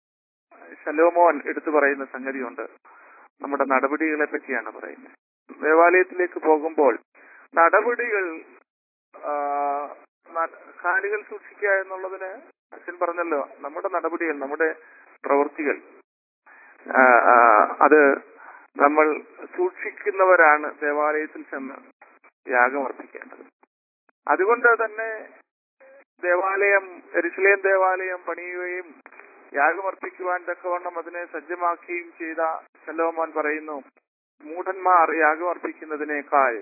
ശലോമോൻ എടുത്തു പറയുന്ന സംഗതിയുണ്ട് നമ്മുടെ നടപടികളെ പറ്റിയാണ് പറയുന്നത് ദേവാലയത്തിലേക്ക് പോകുമ്പോൾ നടപടികൾ ആ, ന- കാലുകൾ സൂക്ഷിക്കുക എന്നുള്ളതിന് അച്ഛൻ പറഞ്ഞല്ലോ നമ്മുടെ നടപടികൾ നമ്മുടെ പ്രവൃത്തികൾ ആ, ആ, അത് നമ്മൾ സൂക്ഷിക്കുന്നവരാണ് ദേവാലയത്തിൽ ചെന്ന് യാഗം അർപ്പിക്കേണ്ടത് അതുകൊണ്ട് തന്നെ ദേവാലയം എരുസലേം ദേവാലയം പണിയുകയും യാഗമർപ്പിക്കുവാൻ തക്കവണ്ണം അതിനെ സജ്ജമാക്കുകയും ചെയ്ത ശലോമോൻ പറയുന്നു മൂഢന്മാർ യാഗമർപ്പിക്കുന്നതിനേക്കാൾ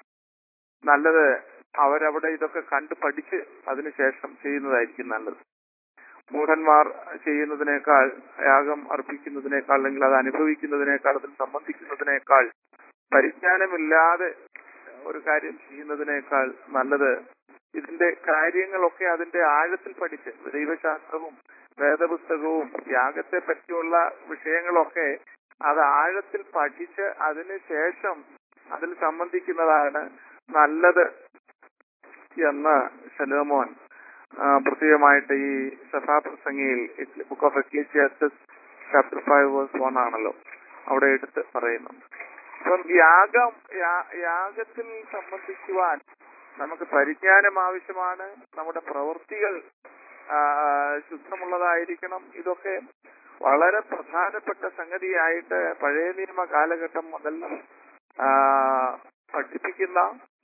നല്ലത് അവരവിടെ ഇതൊക്കെ കണ്ടു പഠിച്ച് അതിനുശേഷം ചെയ്യുന്നതായിരിക്കും നല്ലത് മൂഢന്മാർ ചെയ്യുന്നതിനേക്കാൾ യാഗം അർപ്പിക്കുന്നതിനേക്കാൾ അല്ലെങ്കിൽ അത് അനുഭവിക്കുന്നതിനേക്കാൾ അതിൽ സംബന്ധിക്കുന്നതിനേക്കാൾ പരിജ്ഞാനമില്ലാതെ ഒരു കാര്യം ചെയ്യുന്നതിനേക്കാൾ നല്ലത് ഇതിന്റെ കാര്യങ്ങളൊക്കെ അതിന്റെ ആഴത്തിൽ പഠിച്ച് ദൈവശാസ്ത്രവും വേദപുസ്തകവും യാഗത്തെ പറ്റിയുള്ള വിഷയങ്ങളൊക്കെ അത് ആഴത്തിൽ പഠിച്ച് അതിനുശേഷം അതിൽ സംബന്ധിക്കുന്നതാണ് നല്ലത് എന്ന് ശലോമോൻ ആ, പ്രത്യേകമായിട്ട് ഈ സഭാപ്രസംഗിയിൽ book of Ecclesiastes chapter five verse one ആണല്ലോ അവിടെ എടുത്ത് പറയുന്നു അപ്പം യാഗം യാ- യാഗത്തിൽ സംബന്ധിക്കുവാൻ നമുക്ക് പരിജ്ഞാനം ആവശ്യമാണ് നമ്മുടെ പ്രവൃത്തികൾ ആ, ശുദ്ധമുള്ളതായിരിക്കണം ഇതൊക്കെ വളരെ പ്രധാനപ്പെട്ട സംഗതിയായിട്ട് പഴയ നിയമ കാലഘട്ടം മുതൽ ആ, പഠിപ്പിക്കുന്ന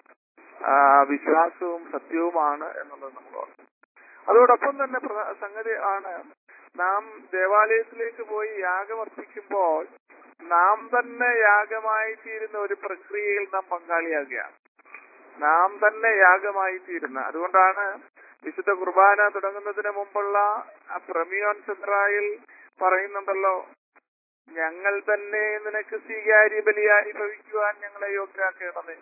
ആ, വിശ്വാസവും സത്യവുമാണ് എന്നുള്ളത് നമ്മൾ ഓർക്കണം അതോടൊപ്പം തന്നെ പ്രധ- സംഗതി ആണ് നാം ദേവാലയത്തിലേക്ക് പോയി യാഗമർപ്പിക്കുമ്പോൾ നാം തന്നെ യാഗമായി തീരുന്ന ഒരു പ്രക്രിയയിൽ നാം പങ്കാളിയാകുകയാണ് നാം തന്നെ യാഗമായി തീരുന്ന അതുകൊണ്ടാണ് വിശുദ്ധ കുർബാന തുടങ്ങുന്നതിന് മുമ്പുള്ള ആ പ്രമിയോൻ ചന്ദ്രായിൽ പറയുന്നുണ്ടല്ലോ ഞങ്ങൾ തന്നെ നിനക്ക് സ്വീകാര്യ ബലിയായി ഭവിക്കുവാൻ ഞങ്ങളെ യോഗ്യരാക്കണമേ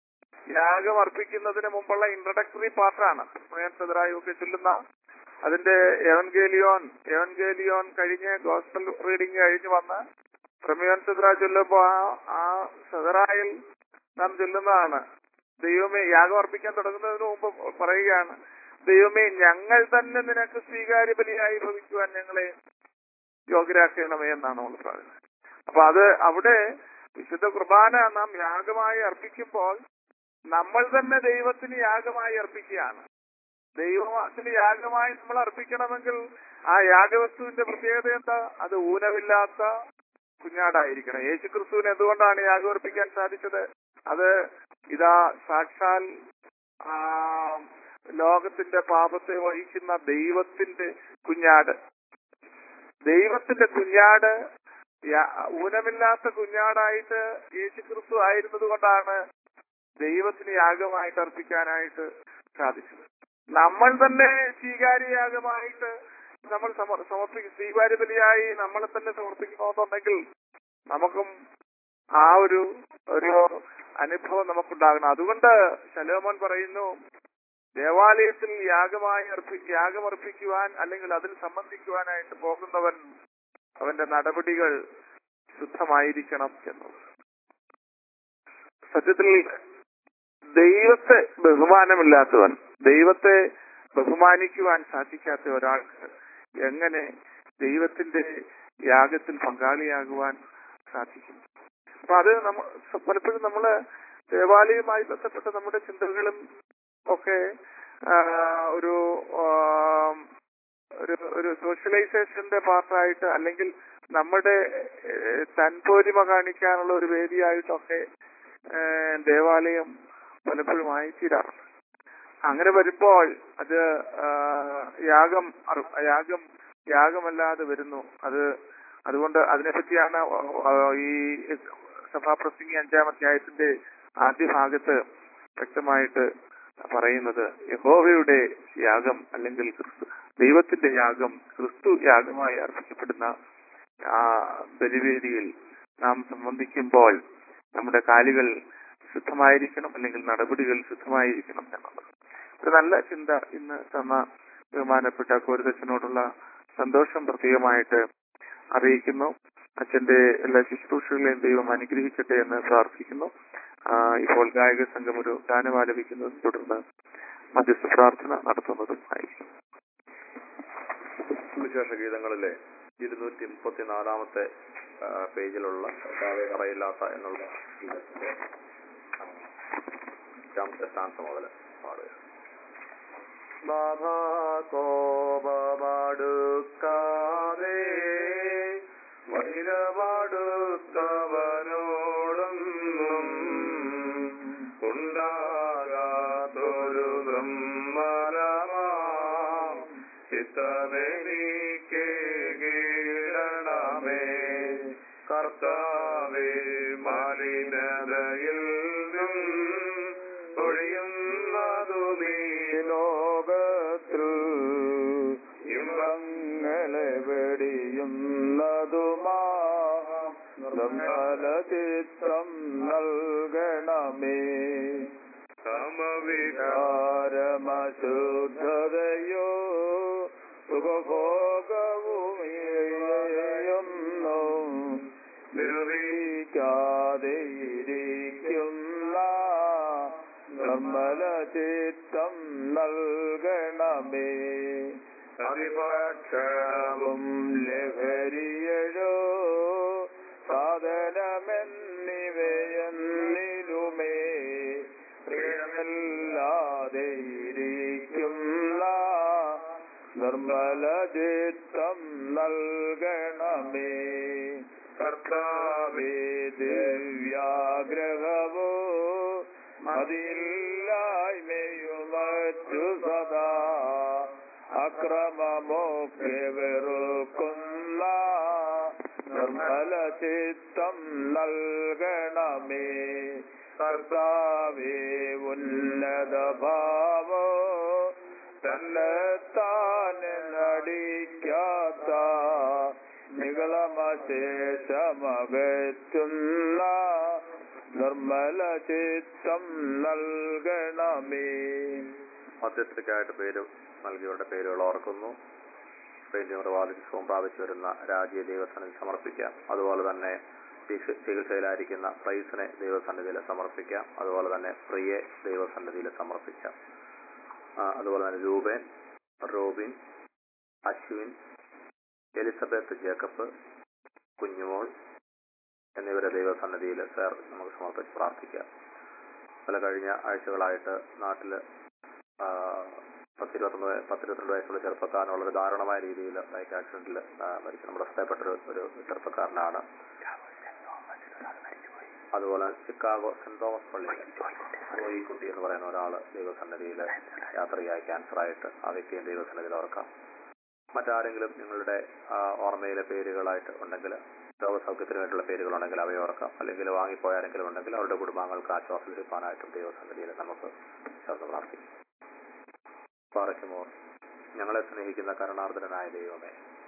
യാഗം അർപ്പിക്കുന്നതിന് മുമ്പുള്ള ഇൻട്രഡക്ടറി പാർട്ടാണ് പ്രമിയോൻ ചന്ദ്രായി ഒക്കെ ചൊല്ലുന്ന അതിന്റെ എവൻഗേലിയോൻ എവൻഗേലിയോൻ കഴിഞ്ഞ് ഗോസ്ബൽ റീഡിംഗ് കഴിഞ്ഞ് വന്ന് പ്രമിയോൻ ചന്ദ്ര ചൊല്ലുമ്പോ ആ- ആ സദറായിൽ നാം ചൊല്ലുന്നതാണ് ദൈവമേ യാഗം അർപ്പിക്കാൻ തുടങ്ങുന്നതിന് മുമ്പ് പറയുകയാണ് ദൈവമേ ഞങ്ങൾ തന്നെ നിനക്ക് സ്വീകാര്യ ബലിയായി ഭവിക്കുവാൻ ഞങ്ങളെ യോഗ്യരാക്കണമേ എന്നാണ് നമ്മൾ പറയുന്നത് അപ്പൊ അത് അവിടെ വിശുദ്ധ കുർബാന നാം യാഗമായി അർപ്പിക്കുമ്പോൾ നമ്മൾ തന്നെ ദൈവത്തിന് യാഗമായി അർപ്പിക്കുകയാണ് ദൈവത്തിന് യാഗമായി നമ്മൾ അർപ്പിക്കണമെങ്കിൽ ആ യാഗവസ്തുവിന്റെ പ്രത്യേകത എന്താ അത് ഊനമില്ലാത്ത കുഞ്ഞാടായിരിക്കണം യേശു ക്രിസ്തുവിന് എന്തുകൊണ്ടാണ് യാഗം അർപ്പിക്കാൻ സാധിച്ചത് അത് ഇതാ സാക്ഷാൽ ആ, ലോകത്തിന്റെ പാപത്തെ വഹിക്കുന്ന ദൈവത്തിന്റെ കുഞ്ഞാട് ദൈവത്തിന്റെ കുഞ്ഞാട് യാ- ഊനമില്ലാത്ത കുഞ്ഞാടായിട്ട് യേശു ക്രിസ്തു ആയിരുന്നത് കൊണ്ടാണ് ദൈവത്തിന് യാഗമായിട്ട് അർപ്പിക്കാനായിട്ട് സാധിച്ചത് നമ്മൾ തന്നെ സ്വീകാര്യയാഗമായിട്ട് നമ്മൾ സമർ- സമർപ്പിക്കും സ്വീകാര്യ ബലിയായി നമ്മളെ തന്നെ സമർപ്പിക്കണമെന്നുണ്ടെങ്കിൽ നമുക്കും ആ ഒരു ഒരു അനുഭവം നമുക്കുണ്ടാകണം അതുകൊണ്ട് ശലോമോൻ പറയുന്നു ദേവാലയത്തിൽ യാഗമായി അർപ്പി യാഗമർപ്പിക്കുവാൻ അല്ലെങ്കിൽ അതിൽ സംബന്ധിക്കുവാനായിട്ട് പോകുന്നവൻ അവന്റെ നടപടികൾ ശുദ്ധമായിരിക്കണം എന്നുള്ളത് സത്യത്തിൽ ദൈവത്തെ ബഹുമാനമില്ലാത്തവൻ ദൈവത്തെ ബഹുമാനിക്കുവാൻ സാധിക്കാത്ത ഒരാൾക്ക് എങ്ങനെ ദൈവത്തിന്റെ യാഗത്തിൽ പങ്കാളിയാകുവാൻ സാധിക്കും അപ്പൊ അത് നമ്മ പലപ്പോഴും നമ്മള് ദേവാലയവുമായി ബന്ധപ്പെട്ട നമ്മുടെ ചിന്തകളും ഒക്കെ ആ, ഒരു ആ, ഒരു ഒരു സോഷ്യലൈസേഷന്റെ പാർട്ടായിട്ട് അല്ലെങ്കിൽ നമ്മുടെ ഏഹ്, തൻപോരിമ കാണിക്കാനുള്ള ഒരു വേദിയായിട്ടൊക്കെ ഏഹ്, ദേവാലയം പലപ്പോഴും ആയിത്തീരാറുണ്ട് അങ്ങനെ വരുമ്പോൾ അത് ആ, യാഗം അർ- യാഗം യാഗമല്ലാതെ വരുന്നു അത് അതുകൊണ്ട് അതിനെപ്പറ്റിയാണ് ആ, ഈ സഭാപ്രസംഗി അഞ്ചാം അധ്യായത്തിന്റെ ആദ്യ ഭാഗത്ത് വ്യക്തമായിട്ട് പറയുന്നത് യഹോവയുടെ യാഗം അല്ലെങ്കിൽ ക്രിസ്തു ദൈവത്തിന്റെ യാഗം ക്രിസ്തു യാഗമായി അർപ്പിക്കപ്പെടുന്ന ആ ബലിവേദിയിൽ നാം സംബന്ധിക്കുമ്പോൾ നമ്മുടെ കാലുകൾ ശുദ്ധമായിരിക്കണം അല്ലെങ്കിൽ നടപടികൾ ശുദ്ധമായിരിക്കണം എന്നുള്ളത് ഒരു നല്ല ചിന്ത ഇന്ന് തന്ന ബഹുമാനപ്പെട്ട കോരുതച്ഛനോടുള്ള സന്തോഷം പ്രത്യേകമായിട്ട് അറിയിക്കുന്നു അച്ഛന്റെ എല്ലാ ശുശ്രൂഷകളെയും ദൈവം അനുഗ്രഹിക്കട്ടെ എന്ന് പ്രാർത്ഥിക്കുന്നു ആ, ഇപ്പോൾ ഗായക സംഘം ഒരു ഗാനം ആലപിക്കുന്നതും തുടർന്ന് മധ്യസ്ഥ പ്രാർത്ഥന നടത്തുന്നതും ആയിരിക്കും സുവിശേഷ ഗീതങ്ങളിലെ ഇരുന്നൂറ്റി മുപ്പത്തിനാലാമത്തെ ആ, പേജിലുള്ള കർത്താവെ അറിയില്ലാത്ത എന്നുള്ള ഗീതത്തിന്റെ ആ, അഞ്ചാമത്തെ സ്ഥാനത്ത് മുതൽ പാടുക കോപമടുക്കാതെ വൈരമടുത്തവനോടൊന്നും ഉണ്ടാകാത്തൊരു ബ്രഹ്മരമാ ചിത്തമെനിക്കേകേണമേ കർത്താവേ മലിനതയിൽ നിന്നും ഒഴിയുന്നതു നീ ലോകത്തിൽ ഇമ്പങ്ങളെ വെടിയുന്നതുമാ നിർമ്മല ചിത്രം നൽകണമേ സമവികാരമശുദ്ധതയോ സുഖഭോഗവുമേയൊന്നു നിർവഹിക്കാതെ ഇരിക്കുന്ന നിർമ്മല ചിത്തം നൽകണമേ അതിപക്ഷവും ലഹരിയഴോ സാധനമെന്നിവയെന്നിലുമേ പ്രിയമല്ലാതെ ഇരിക്കുന്ന നിർമ്മല ചിത്തം നൽകണമേ കർത്താവേ ദിവ്യാഗ്രഹവോ അതില്ലായ്മയുമറ്റു സദാ അക്രമമൊക്കെ വെറുക്കുന്ന നിർമ്മല ചിത്തം നൽകണമേ കർത്താവേ ഉന്നത ഭാവോ തന്നെത്താനെ നടിക്കാത്ത നികളമശേഷമകറ്റുന്ന നിർമ്മല ചിത്തം നൽകണമേ മധ്യസ്ഥയ്ക്കായിട്ട് പേര് നൽകിയവരുടെ പേരുകൾ ഓർക്കുന്നു പെയിന്റിംഗ് വാദിത്വവും പ്രാപിച്ചു വരുന്ന രാജ്യ ദൈവസന്നിധി സമർപ്പിക്കാം അതുപോലെ തന്നെ ചികിത്സ- ചികിത്സയിലായിരിക്കുന്ന പ്രൈസിനെ ദൈവസന്നിധിയിൽ സമർപ്പിക്കാം അതുപോലെ തന്നെ പ്രിയെ ദൈവസന്നിധിയിൽ സമർപ്പിക്കാം ആ, അതുപോലെ തന്നെ രൂപേൻ Robin Ashwin Elizabeth Jacob Kunjumol എന്നിവരെ ദൈവസന്നിധിയിൽ സർ നമുക്ക് സമർപ്പിച്ച് പ്രാർത്ഥിക്കാം പല കഴിഞ്ഞ ആഴ്ചകളായിട്ട് നാട്ടില് ആ, പത്തിരുപത്തൊന്ന് വയ- പത്തിരുപത്തിരണ്ട് വയസ്സുള്ള ചെറുപ്പക്കാരനുള്ള ഒരു ദാരുണമായ രീതിയിൽ ബൈക്ക് ആക്സിഡന്റിൽ മരിച്ച നമ്മുടെ സ്ഥലപ്പെട്ട ഒരു ഒരു ചെറുപ്പക്കാരനാണ് അതുപോലെ ചിക്കാഗോ സെന്റ് തോമസ് പള്ളി ഈ കുട്ടി എന്ന് പറയുന്ന ഒരാള് ദൈവസന്നിധിയിൽ യാത്രയായ ക്യാൻസർ ആയിട്ട് ആ വ്യക്തിയും ദൈവസന്നിധിയിൽ ഓർക്കാം മറ്റാരെങ്കിലും നിങ്ങളുടെ ആ, ഓർമ്മയിലെ പേരുകളായിട്ട് ഉണ്ടെങ്കിൽ രോഗസൗഖ്യത്തിന് വേണ്ടിയുള്ള പേരുകളുണ്ടെങ്കിൽ അവയെ ഓർക്കാം അല്ലെങ്കിൽ വാങ്ങിപ്പോയ ആരെങ്കിലും ഉണ്ടെങ്കിൽ അവരുടെ കുടുംബാംഗങ്ങൾക്ക് ആശ്വാസം ലഭിക്കാനായിട്ടും ദൈവസന്നിധിയിൽ നമുക്ക് ചേർന്ന് പ്രാർത്ഥിക്കാം പാറയ്ക്കുമോർ ഞങ്ങളെ സ്നേഹിക്കുന്ന കരുണാർദ്രനായ ദൈവമേ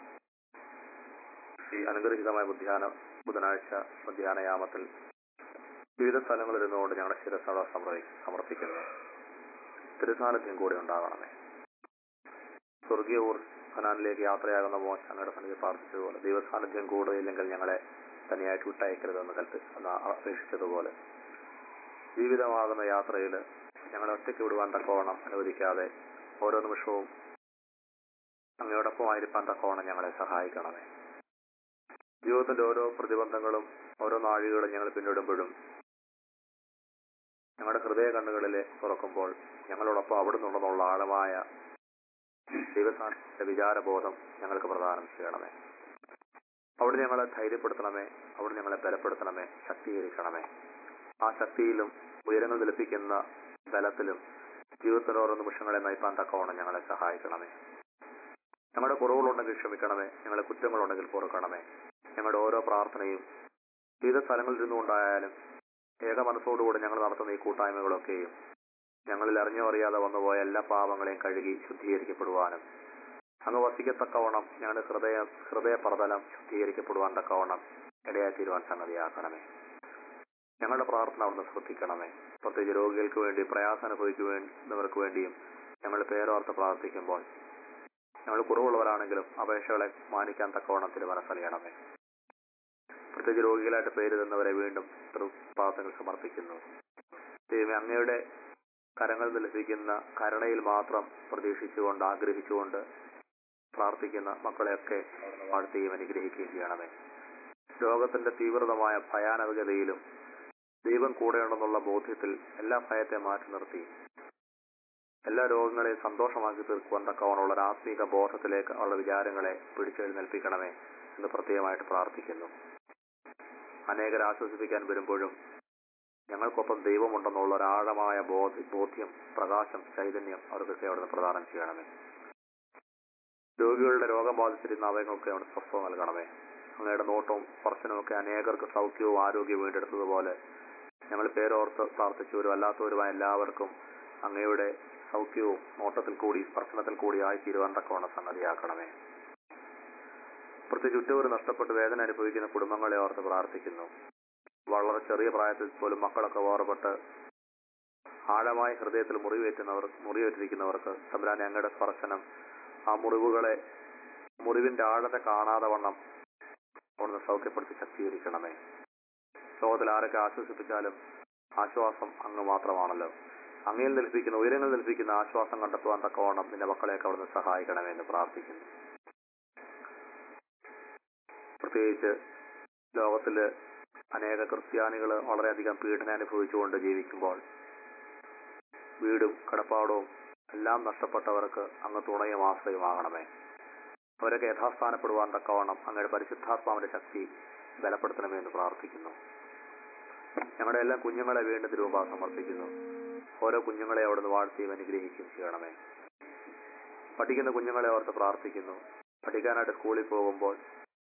ഈ അനുഗ്രഹീതമായ ബുദ്ധ്യാന ബുധനാഴ്ച ബുദ്ധ്യാനയാമത്തിൽ വിവിധ സ്ഥലങ്ങളിൽ ഇരുന്നുകൊണ്ട് ഞങ്ങളുടെ ശിരസഭ സമർപ്പിക്കുന്നു തിരുസാന്നിധ്യം കൂടെ ഉണ്ടാകണമേ സ്വർഗീയ ഊർ ഖനാനിലേക്ക് യാത്രയാകുന്ന മോശ അങ്ങയുടെ സന്നിധി പ്രാർത്ഥിച്ചതുപോലെ ദൈവസാന്നിധ്യം കൂടുതലില്ലെങ്കിൽ ഞങ്ങളെ തനിയായിട്ട് വിട്ടയക്കരുതെന്ന് കൽപ്പി എന്ന് അപേക്ഷിച്ചതുപോലെ ജീവിതമാകുന്ന യാത്രയിൽ ഞങ്ങളെ ഒറ്റയ്ക്ക് വിടുവാൻ തക്കവണ്ണം അനുവദിക്കാതെ ഓരോ നിമിഷവും അങ്ങയോടൊപ്പം ആയിരിക്കാൻ തക്കവണ്ണം ഞങ്ങളെ സഹായിക്കണമേ ജീവിതത്തിന്റെ ഓരോ പ്രതിബന്ധങ്ങളും ഓരോ നാഴികകളും ഞങ്ങൾ പിന്നിടുമ്പോഴും ഞങ്ങളുടെ ഹൃദയ കണ്ണുകളിലെ തുറക്കുമ്പോൾ ഞങ്ങളോടൊപ്പം അവിടെ നിന്നുണ്ടെന്നുള്ള ആഴമായ ദൈവസ്ഥാനത്തിന്റെ വിചാരബോധം ഞങ്ങൾക്ക് പ്രദാനം ചെയ്യണമേ അവിടെ ഞങ്ങളെ ധൈര്യപ്പെടുത്തണമേ അവിടെ ഞങ്ങളെ ബലപ്പെടുത്തണമേ ശക്തീകരിക്കണമേ ആ ശക്തിയിലും ഉയരങ്ങൾ നിലപ്പിക്കുന്ന ബലത്തിലും ജീവിതത്തിലെ ഓരോ നിമിഷങ്ങളെ നയിപ്പാൻ തക്കവണ്ണം ഞങ്ങളെ സഹായിക്കണമേ ഞങ്ങളുടെ കുറവുകളുണ്ടെങ്കിൽ ക്ഷമിക്കണമേ ഞങ്ങളുടെ കുറ്റങ്ങളുണ്ടെങ്കിൽ പൊറുക്കണമേ ഞങ്ങളുടെ ഓരോ പ്രാർത്ഥനയും വിവിധ സ്ഥലങ്ങളിൽ ഇരുന്നുകൊണ്ടായാലും ഏക മനസ്സോടുകൂടി ഞങ്ങൾ നടത്തുന്ന ഈ കൂട്ടായ്മകളൊക്കെയും ഞങ്ങളിൽ അറിഞ്ഞോ അറിയാതെ വന്നുപോയ എല്ലാ പാപങ്ങളെയും കഴുകി ശുദ്ധീകരിക്കപ്പെടുവാനും അങ്ങ് വസിക്കത്തക്കവണ്ണം ഞങ്ങളുടെ ഹൃദയ ഹൃദയ പ്രതലം ശുദ്ധീകരിക്കപ്പെടുവാൻ തക്കവണ്ണം ഇടയാത്തീരുവാൻ സംഗതിയാക്കണമേ ഞങ്ങളുടെ പ്രാർത്ഥന അവിടുന്ന് ശ്രദ്ധിക്കണമേ പ്രത്യേകിച്ച് രോഗികൾക്ക് വേണ്ടി പ്രയാസം അനുഭവിക്കുന്നവർക്ക് വേണ്ടിയും ഞങ്ങൾ പേരോർത്ത് പ്രാർത്ഥിക്കുമ്പോൾ ഞങ്ങൾ കുറവുള്ളവരാണെങ്കിലും അപേക്ഷകളെ മാനിക്കാൻ തക്കവണ്ണം തിരുമനസ്സറിയണമേ പ്രത്യേകിച്ച് രോഗികളായിട്ട് പേര് തന്നവരെ വീണ്ടും പ്രാർത്ഥനകൾ സമർപ്പിക്കുന്നു ദൈവമേ അങ്ങയുടെ കരങ്ങളിൽ നിന്ന് ലഭിക്കുന്ന കരുണയിൽ മാത്രം പ്രതീക്ഷിച്ചുകൊണ്ട് ആഗ്രഹിച്ചുകൊണ്ട് പ്രാർത്ഥിക്കുന്ന മക്കളെയൊക്കെ അവിടുന്ന് വാഴ്ത്തുകയും അനുഗ്രഹിക്കുകയും ചെയ്യണമേ രോഗത്തിന്റെ തീവ്രതമായ ഭയാനകതയിലും ദൈവം കൂടെയുണ്ടെന്നുള്ള ബോധ്യത്തിൽ എല്ലാ ഭയത്തെ മാറ്റി നിർത്തി എല്ലാ രോഗങ്ങളെയും സന്തോഷമാക്കി തീർക്കുവാൻ തക്കവണ്ണമുള്ള ഒരു ആത്മീക ബോധത്തിലേക്ക് ഉള്ള വിചാരങ്ങളെ പിടിച്ചെഴുന്നേൽപ്പിക്കണമേ എന്ന് പ്രത്യേകമായിട്ട് പ്രാർത്ഥിക്കുന്നു അനേകരെ ആശ്വസിപ്പിക്കാൻ വരുമ്പോഴും ഞങ്ങൾക്കൊപ്പം ദൈവമുണ്ടെന്നുള്ള ഒരു ആഴമായ ബോധ ബോധ്യം പ്രകാശം ചൈതന്യം അവർക്കൊക്കെ അവിടുന്ന് പ്രദാനം ചെയ്യണമേ രോഗികളുടെ രോഗം ബാധിച്ചിരുന്ന അവയങ്ങൾക്ക് അവിടെ സ്വസ്ഥത നൽകണമേ അങ്ങയുടെ നോട്ടവും സ്പർശനവും ഒക്കെ അനേകർക്ക് സൗഖ്യവും ആരോഗ്യവും വീണ്ടെടുത്തതുപോലെ ഞങ്ങൾ പേരോർത്ത് പ്രാർത്ഥിച്ചവരും അല്ലാത്തവരുമായ എല്ലാവർക്കും അങ്ങയുടെ സൗഖ്യവും നോട്ടത്തിൽ കൂടി സ്പർശനത്തിൽ കൂടി ആയി തീരുവാൻ തക്കവണ്ണം സംഗതിയാക്കണമേ പ്രത്യേകിച്ച് ഉറ്റവർ നഷ്ടപ്പെട്ട് വേദന അനുഭവിക്കുന്ന കുടുംബങ്ങളെ ഓർത്ത് പ്രാർത്ഥിക്കുന്നു വളരെ ചെറിയ പ്രായത്തിൽ പോലും മക്കളൊക്കെ ഓർപ്പെട്ട് ആഴമായ ഹൃദയത്തിൽ മുറിവേറ്റുന്നവർ മുറിവേറ്റിരിക്കുന്നവർക്ക് തമ്പുരാനെ അങ്ങയുടെ സ്പർശനം ആ മുറിവുകളെ മുറിവിന്റെ ആഴത്തെ കാണാതെ വണ്ണം അവിടുന്ന് സൗഖ്യപ്പെടുത്തി ശക്തീകരിക്കണമേ ലോകത്തിൽ ആരൊക്കെ ആശ്വസിപ്പിച്ചാലും ആശ്വാസം അങ്ങ് മാത്രമാണല്ലോ അങ്ങയിൽ നിൽപ്പിക്കുന്ന ഉയരങ്ങൾ നിൽപ്പിക്കുന്ന ആശ്വാസം കണ്ടെത്തുവാൻ തക്കവണ്ണം നിന്റെ മക്കളെയൊക്കെ അവിടുന്ന് സഹായിക്കണമേ എന്ന് പ്രാർത്ഥിക്കുന്നു പ്രത്യേകിച്ച് ലോകത്തില് അനേക ക്രിസ്ത്യാനികൾ വളരെയധികം പീഡനം അനുഭവിച്ചുകൊണ്ട് ജീവിക്കുമ്പോൾ വീടും കടപ്പാടവും എല്ലാം നഷ്ടപ്പെട്ടവർക്ക് അങ്ങ് തുണയും ആശ്രയമാകണമേ അവരൊക്കെ യഥാസ്ഥാനപ്പെടുവാൻ തക്കവണ്ണം അങ്ങയുടെ പരിശുദ്ധാത്മാവിന്റെ ശക്തി ബലപ്പെടുത്തണമേ എന്ന് പ്രാർത്ഥിക്കുന്നു ഞങ്ങളുടെ എല്ലാ കുഞ്ഞുങ്ങളെ വീണ്ടും രൂപ സമർപ്പിക്കുന്നു ഓരോ കുഞ്ഞുങ്ങളെ അവിടുന്ന് വാഴ്ത്തിയും അനുഗ്രഹിക്കുകയും ചെയ്യണമേ പഠിക്കുന്ന കുഞ്ഞുങ്ങളെ ഓർത്ത് പ്രാർത്ഥിക്കുന്നു പഠിക്കാനായിട്ട് സ്കൂളിൽ പോകുമ്പോൾ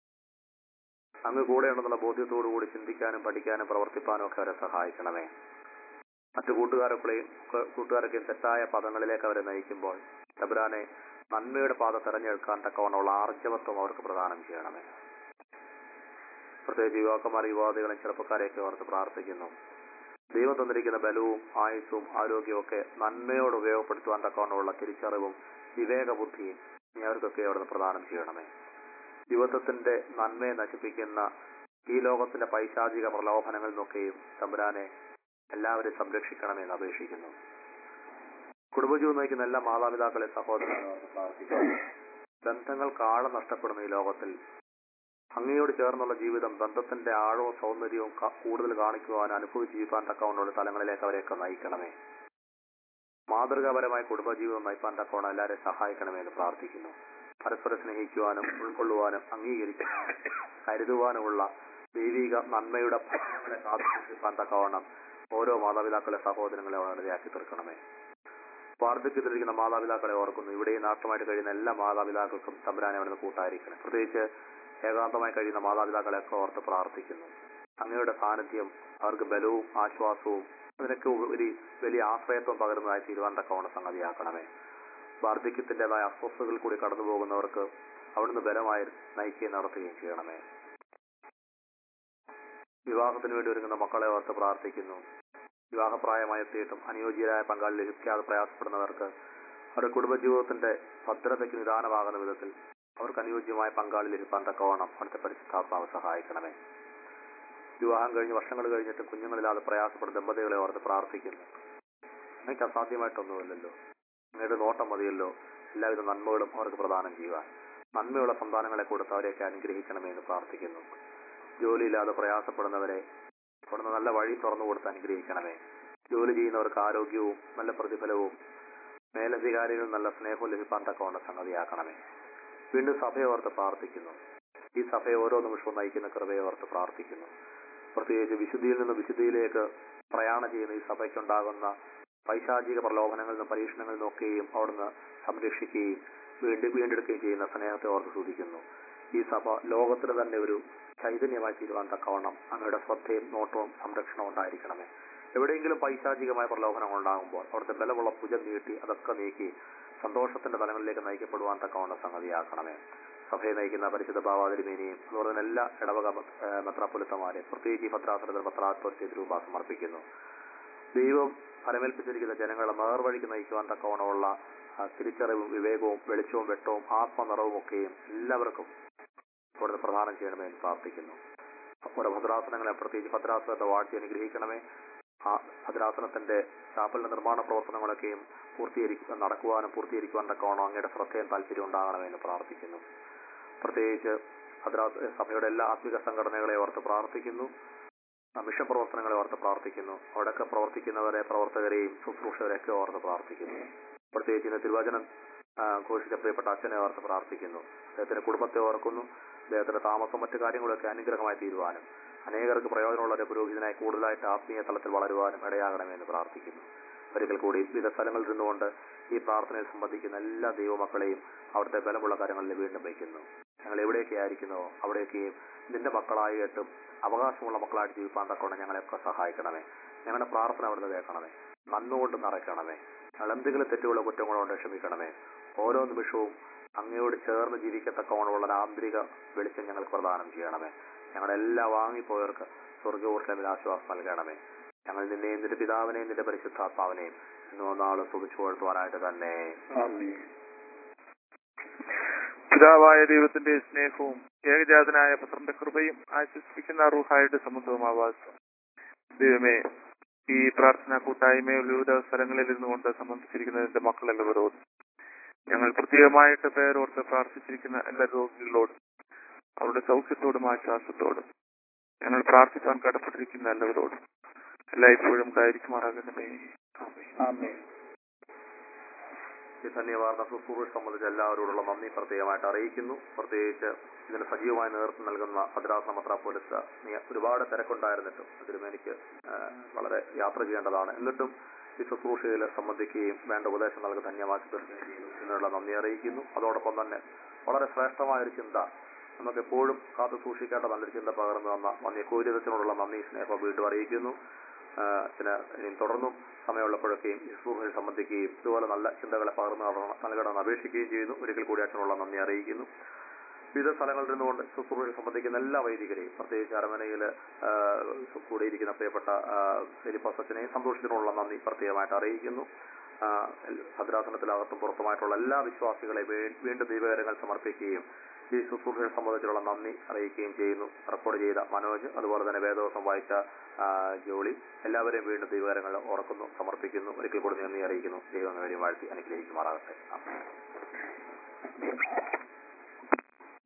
അങ്ങ് കൂടെയുണ്ടെന്നുള്ള ബോധ്യത്തോടു കൂടി ചിന്തിക്കാനും പഠിക്കാനും പ്രവർത്തിപ്പാനും ഒക്കെ അവരെ സഹായിക്കണമേ മറ്റു കൂട്ടുകാരൊക്കെയും കൂട്ടുകാരൊക്കെയും തെറ്റായ പദങ്ങളിലേക്ക് അവരെ നയിക്കുമ്പോൾ തബുരാനെ നന്മയുടെ പാത തെരഞ്ഞെടുക്കാൻ തക്കവണ്ണമുള്ള ആർജവത്വം അവർക്ക് പ്രദാനം ചെയ്യണമേ പ്രത്യേകിച്ച് യുവാക്കന്മാർ യുവാദികളും ചെറുപ്പക്കാരെയൊക്കെ ഓർത്ത് പ്രാർത്ഥിക്കുന്നു ദൈവം തന്നിരിക്കുന്ന ബലവും ആയുസ്സും ആരോഗ്യവും ഒക്കെ നന്മയോട് ഉപയോഗപ്പെടുത്തുവാൻ തക്കവണ്ണമുള്ള തിരിച്ചറിവും വിവേകബുദ്ധിയും നീ അവർക്കൊക്കെ അവിടുന്ന് പ്രദാനം ചെയ്യണമേ യുവത്വത്തിന്റെ നന്മയെ നശിപ്പിക്കുന്ന ഈ ലോകത്തിന്റെ പൈശാചിക പ്രലോഭനങ്ങളിൽ നിന്നൊക്കെയും തമ്പുരാനെ എല്ലാവരും സംരക്ഷിക്കണമെന്ന് അപേക്ഷിക്കുന്നു കുടുംബജീവൻ നയിക്കുന്ന എല്ലാ മാതാപിതാക്കളെ സഹോദരങ്ങളെ പ്രാർത്ഥിക്കുന്നു ബന്ധങ്ങൾക്ക് ആഴം നഷ്ടപ്പെടുന്ന ഈ ലോകത്തിൽ അങ്ങയോട് ചേർന്നുള്ള ജീവിതം ബന്ധത്തിന്റെ ആഴവും സൗന്ദര്യവും ക- കൂടുതൽ കാണിക്കുവാൻ അനുഭവിച്ച് ജീവിക്കാൻ തക്കവണ്ണുള്ള തലങ്ങളിലേക്ക് അവരെയൊക്കെ നയിക്കണമേ മാതൃകാപരമായ കുടുംബജീവിതം നയിപ്പാൻ തക്കവണ്ണം എല്ലാവരെയും സഹായിക്കണമേ എന്ന് പ്രാർത്ഥിക്കുന്നു പരസ്പരം സ്നേഹിക്കുവാനും ഉൾക്കൊള്ളുവാനും അംഗീകരിക്കുവാനും കരുതുവാനുമുള്ള ദൈവിക നന്മയുടെ ഫലങ്ങളെ കാത്തുസൂക്ഷിക്കാൻ തക്കവണ്ണം ഓരോ മാതാപിതാക്കളെ സഹോദരങ്ങളെ വളരെയാക്കി തീർക്കണമേ വാർദ്ധക്യത്തിലിരിക്കുന്ന മാതാപിതാക്കളെ ഓർക്കുന്നു ഇവിടെ ഈ നാട്ടുമായിട്ട് കഴിയുന്ന എല്ലാ മാതാപിതാക്കൾക്കും തമ്പുരാനെ അവിടുന്ന് കൂട്ടായിരിക്കണം പ്രത്യേകിച്ച് ഏകാന്തമായി കഴിയുന്ന മാതാപിതാക്കളെയൊക്കെ ഓർത്ത് പ്രാർത്ഥിക്കുന്നു അങ്ങയുടെ സാന്നിധ്യം അവർക്ക് ബലവും ആശ്വാസവും അതിനൊക്കെ ഒരു വലിയ ആശ്രയത്വം പകരുന്നതായി തീരുവാൻ തക്കവണ്ണം സംഗതിയാക്കണമേ വാർദ്ധക്യത്തിന്റേതായ അസ്വസ്ഥതകൾ കൂടി കടന്നു പോകുന്നവർക്ക് അവിടുന്ന് ബലമായി നയിക്കുകയും നടത്തുകയും ചെയ്യണമേ വിവാഹത്തിന് വേണ്ടി ഒരുങ്ങുന്ന മക്കളെ ഓർത്ത് പ്രാർത്ഥിക്കുന്നു വിവാഹപ്രായമായി എത്തിയിട്ടും അനുയോജ്യരായ പങ്കാളി ലഭിക്കാതെ പ്രയാസപ്പെടുന്നവർക്ക് അവരുടെ കുടുംബജീവിതത്തിന്റെ ഭദ്രതയ്ക്ക് നിദാനമാകുന്ന വിധത്തിൽ അവർക്ക് അനുയോജ്യമായ പങ്കാളി ലഭിക്കാൻ തക്കവണ്ണം അവിടുത്തെ പരിശുദ്ധാത്മാവ് സഹായിക്കണമേ വിവാഹം കഴിഞ്ഞ് വർഷങ്ങൾ കഴിഞ്ഞിട്ട് കുഞ്ഞുങ്ങളില്ലാതെ പ്രയാസപ്പെടുന്ന ദമ്പതികളെ ഓർത്ത് പ്രാർത്ഥിക്കുന്നു എനിക്ക് അസാധ്യമായിട്ടൊന്നുമില്ലല്ലോ അങ്ങയുടെ നോട്ടം മതിയല്ലോ എല്ലാവിധ നന്മകളും അവർക്ക് പ്രദാനം ചെയ്യുവാൻ നന്മയുള്ള സന്താനങ്ങളെ കൊടുത്ത് അവരെയൊക്കെ അനുഗ്രഹിക്കണമേ എന്ന് പ്രാർത്ഥിക്കുന്നു ജോലിയില്ലാതെ പ്രയാസപ്പെടുന്നവരെ അവിടുന്ന് നല്ല വഴി തുറന്നു കൊടുത്ത് അനുഗ്രഹിക്കണമേ ജോലി ചെയ്യുന്നവർക്ക് ആരോഗ്യവും നല്ല പ്രതിഫലവും മേലധികാരികൾ നല്ല സ്നേഹവും ലഭിക്കാൻ തക്കവണ്ണം സംഗതിയാക്കണമേ വീണ്ടും സഭയെ ഓർത്ത് പ്രാർത്ഥിക്കുന്നു ഈ സഭയെ ഓരോ നിമിഷവും നയിക്കുന്ന കൃപയെ ഓർത്ത് പ്രാർത്ഥിക്കുന്നു പ്രത്യേകിച്ച് വിശുദ്ധിയിൽ നിന്ന് വിശുദ്ധിയിലേക്ക് പ്രയാണം ചെയ്യുന്ന ഈ സഭയ്ക്കുണ്ടാകുന്ന പൈശാചിക പ്രലോഭനങ്ങളിൽ നിന്നും പരീക്ഷണങ്ങളിൽ നിന്നൊക്കെയും അവിടുന്ന് സംരക്ഷിക്കുകയും വീണ്ടും വീണ്ടെടുക്കുകയും ചെയ്യുന്ന സ്നേഹത്തെ ഓർത്ത് സൂചിക്കുന്നു ഈ സഭ ലോകത്തിന് തന്നെ ഒരു ചൈതന്യമായി തീരുവാൻ തക്കവണ്ണം അങ്ങയുടെ ശ്രദ്ധയും നോട്ടവും സംരക്ഷണവും ഉണ്ടായിരിക്കണമേ എവിടെയെങ്കിലും പൈശാചികമായ പ്രലോഭനങ്ങൾ ഉണ്ടാകുമ്പോൾ അവിടുത്തെ ബലമുള്ള ഭുജം നീട്ടി അതൊക്കെ നീക്കി സന്തോഷത്തിന്റെ തലങ്ങളിലേക്ക് നയിക്കപ്പെടുവാൻ തക്കവണ്ണം സംഗതിയാക്കണമേ സഭയെ നയിക്കുന്ന പരിശുദ്ധ ഭാവാതിരിമേനിയും അതുപോലെ തന്നെ എല്ലാ ഇടവക മെത്രാപൊലിത്തമാരെയും പ്രത്യേകിച്ച് ഈ പത്രാസനത്തിൽ പത്രാത്വത്തെ രൂപ സമർപ്പിക്കുന്നു ദൈവം ഫലമേൽപ്പിച്ചിരിക്കുന്ന ജനങ്ങളെ നേർവഴിക്ക് നയിക്കുവാൻ തക്കവണ്ണമുള്ള ആ, തിരിച്ചറിവും വിവേകവും വെളിച്ചവും വെട്ടവും ആത്മനിറവും ഒക്കെയും എല്ലാവർക്കും ഇവിടുന്ന് പ്രദാനം ചെയ്യണമേ എന്ന് പ്രാർത്ഥിക്കുന്നു ഓരോ ഭദ്രാസനങ്ങളെ പ്രത്യേകിച്ച് ഭദ്രാസനത്തെ വാഴ്ത്തി അനുഗ്രഹിക്കണമേ ആ ഭദ്രാസനത്തിന്റെ ചാപ്പലിന്റെ നിർമ്മാണ പ്രവർത്തനങ്ങളൊക്കെയും പൂർത്തീകരിക്കുക നടക്കുവാനും പൂർത്തീകരിക്കുവാൻ തക്കവണ്ണം അങ്ങയുടെ ശ്രദ്ധയും താല്പര്യം ഉണ്ടാകണമേ എന്ന് പ്രാർത്ഥിക്കുന്നു പ്രത്യേകിച്ച് ഭദ്രാസ സഭയുടെ എല്ലാ ആത്മിക സംഘടനകളെ ഓർത്ത് പ്രാർത്ഥിക്കുന്നു ആ മിഷൻ പ്രവർത്തനങ്ങളെ ഓർത്ത് പ്രാർത്ഥിക്കുന്നു അവിടെയൊക്കെ പ്രവർത്തിക്കുന്നവരെ പ്രവർത്തകരെയും ശുശ്രൂഷകരെയൊക്കെ ഓർത്ത് പ്രാർത്ഥിക്കുന്നു പ്രത്യേകിച്ച് ഇന്ന് തിരുവചനം ആ, ഘോഷിച്ച പ്രിയപ്പെട്ട അച്ഛനെ ഓർത്ത് പ്രാർത്ഥിക്കുന്നു അദ്ദേഹത്തിന്റെ കുടുംബത്തെ ഓർക്കുന്നു അദ്ദേഹത്തിന്റെ താമസം മറ്റു കാര്യങ്ങളൊക്കെ അനുഗ്രഹമായി തീരുവാനും അനേകർക്ക് പ്രയോജനമുള്ള ഒരു പുരോഹിതനായി കൂടുതലായിട്ട് ആത്മീയ തലത്തിൽ വളരുവാനും ഇടയാകണമെന്ന് പ്രാർത്ഥിക്കുന്നു ഒരിക്കൽ കൂടി വിവിധ സ്ഥലങ്ങളിൽ നിന്നുകൊണ്ട് ഈ പ്രാർത്ഥനയിൽ സംബന്ധിക്കുന്ന എല്ലാ ദൈവമക്കളെയും അവിടുത്തെ ബലമുള്ള കാര്യങ്ങളിൽ വീണ്ടും വയ്ക്കുന്നു ഞങ്ങൾ എവിടെയൊക്കെ ആയിരിക്കുന്നോ അവിടെയൊക്കെയും നിന്റെ മക്കളായിട്ടും അവകാശമുള്ള മക്കളായിട്ട് ജീവിക്കാൻ തക്കോണം ഞങ്ങളെയൊക്കെ സഹായിക്കണമേ ഞങ്ങളുടെ പ്രാർത്ഥന അവിടുന്ന് കേൾക്കണമേ നന്ദുകൊണ്ട് നിറയ്ക്കണമേ ഞങ്ങൾ എന്തെങ്കിലും തെറ്റുകളോ കുറ്റങ്ങളോ ഉണ്ട് ക്ഷമിക്കണമേ ഓരോ നിമിഷവും അങ്ങയോട് ചേർന്ന് ജീവിക്കത്തക്കവണ്ണമുള്ള ആന്തരിക വെളിച്ചം ഞങ്ങൾക്ക് പ്രദാനം ചെയ്യണമേ ഞങ്ങളെല്ലാം വാങ്ങിപ്പോയവർക്ക് സ്വർഗോർഷമിൽ ആശ്വാസം നൽകണമേ ഞങ്ങൾ നിന്നെയും നിന്റെ പിതാവിനെയും നിന്റെ പരിശുദ്ധാത്മാവിനെയും ഇന്നോ നാളും സ്തുതിച്ചു പുകഴ്ത്തുവാനായിട്ട് തന്നെ പിതാവായ ദൈവത്തിന്റെ സ്നേഹവും ഏകജാതനായ പുത്രന്റെ കൃപയും ആശ്വസിപ്പിക്കുന്ന റുഹായുടെ സമുദ്രമാവാസം ദൈവമേ ഈ പ്രാർത്ഥനാ കൂട്ടായ്മയിൽ വിവിധ സ്ഥലങ്ങളിൽ ഇരുന്നുകൊണ്ട് സംബന്ധിച്ചിരിക്കുന്ന എന്റെ മക്കളെല്ലാവരോടും ഞങ്ങൾ പ്രത്യേകമായിട്ട് പേരോർത്ത് പ്രാർത്ഥിച്ചിരിക്കുന്ന എല്ലാ രോഗികളോടും അവരുടെ സൗഖ്യത്തോടും ആശ്വാസത്തോടും ഞങ്ങൾ പ്രാർത്ഥിക്കാൻ കടപ്പെട്ടിരിക്കുന്ന എല്ലാവരോടും എല്ലായ്പ്പോഴും ഉണ്ടായിരിക്കുമാറാകണമേ ആമേൻ. ഈ ധന്യവാർത്ത ശുശ്രൂഷ സംബന്ധിച്ച് എല്ലാവരോടുള്ള നന്ദി പ്രത്യേകമായിട്ട് അറിയിക്കുന്നു പ്രത്യേകിച്ച് ഇതിന് സജീവമായി നേതൃത്വം നൽകുന്ന ഭദ്രാസന മെത്രാപ്പോലിസ് നീ ഒരുപാട് തിരക്കുണ്ടായിരുന്നിട്ടും തിരുമേനിക്ക് ആ, വളരെ യാത്ര ചെയ്യേണ്ടതാണ് എന്നിട്ടും ഈ ശുശ്രൂഷയിൽ സംബന്ധിക്കുകയും വേണ്ട ഉപദേശം നൽകി ധന്യമാക്കി തീർക്കുകയും ചെയ്യുന്നു ഇതിനുള്ള നന്ദി അറിയിക്കുന്നു അതോടൊപ്പം തന്നെ വളരെ ശ്രേഷ്ഠമായ ഒരു ചിന്ത നമുക്ക് എപ്പോഴും കാത്തു സൂക്ഷിക്കേണ്ട നല്ലൊരു ചിന്ത പകർന്നു തന്ന നന്ദി കൂരിതത്തിനോടുള്ള നന്ദി സ്നേഹം വീണ്ടും അറിയിക്കുന്നു ആ, ഇതിന് ഇനിയും തുടർന്നും സമയമുള്ളപ്പോഴൊക്കെയും ഈ ശുശ്രൂഷയിൽ സംബന്ധിക്കുകയും ഇതുപോലെ നല്ല ചിന്തകളെ പകർന്നു നടണം- നൽകണമെന്ന് അപേക്ഷിക്കുകയും ചെയ്യുന്നു ഒരിക്കൽ കൂടി അച്ഛനുള്ള നന്ദി അറിയിക്കുന്നു വിവിധ സ്ഥലങ്ങളിൽ നിന്നുകൊണ്ട് ശുശ്രൂഷയിൽ സംബന്ധിക്കുന്ന എല്ലാ വൈദികരെയും പ്രത്യേകിച്ച് അരമനയിൽ കൂടിയിരിക്കുന്ന പ്രിയപ്പെട്ട ശരിപ്പസത്തിനെയും സന്തോഷത്തിനുള്ള നന്ദി പ്രത്യേകമായിട്ട് അറിയിക്കുന്നു ആ, എൽ- ഭദ്രാസനത്തിനകത്തും പുറത്തുമായിട്ടുള്ള എല്ലാ വിശ്വാസികളെ വീ- വീണ്ടും ദൈവകരങ്ങൾ സമർപ്പിക്കുകയും ഈ ശുശ്രൂഷയെ സംബന്ധിച്ചുള്ള നന്ദി അറിയിക്കുകയും ചെയ്യുന്നു റെക്കോർഡ് ചെയ്ത മനോജ് അതുപോലെ തന്നെ വേദവസം വായിച്ച ആ, ജോളി എല്ലാവരെയും വീണ്ടും ദൈവകരങ്ങൾ ഓർക്കുന്നു സമർപ്പിക്കുന്നു ഒരിക്കൽ കൂടി നന്ദി അറിയിക്കുന്നു ദൈവം വാഴ്ത്തി അനുഗ്രഹിക്കുമാറാകട്ടെ ആമേൻ.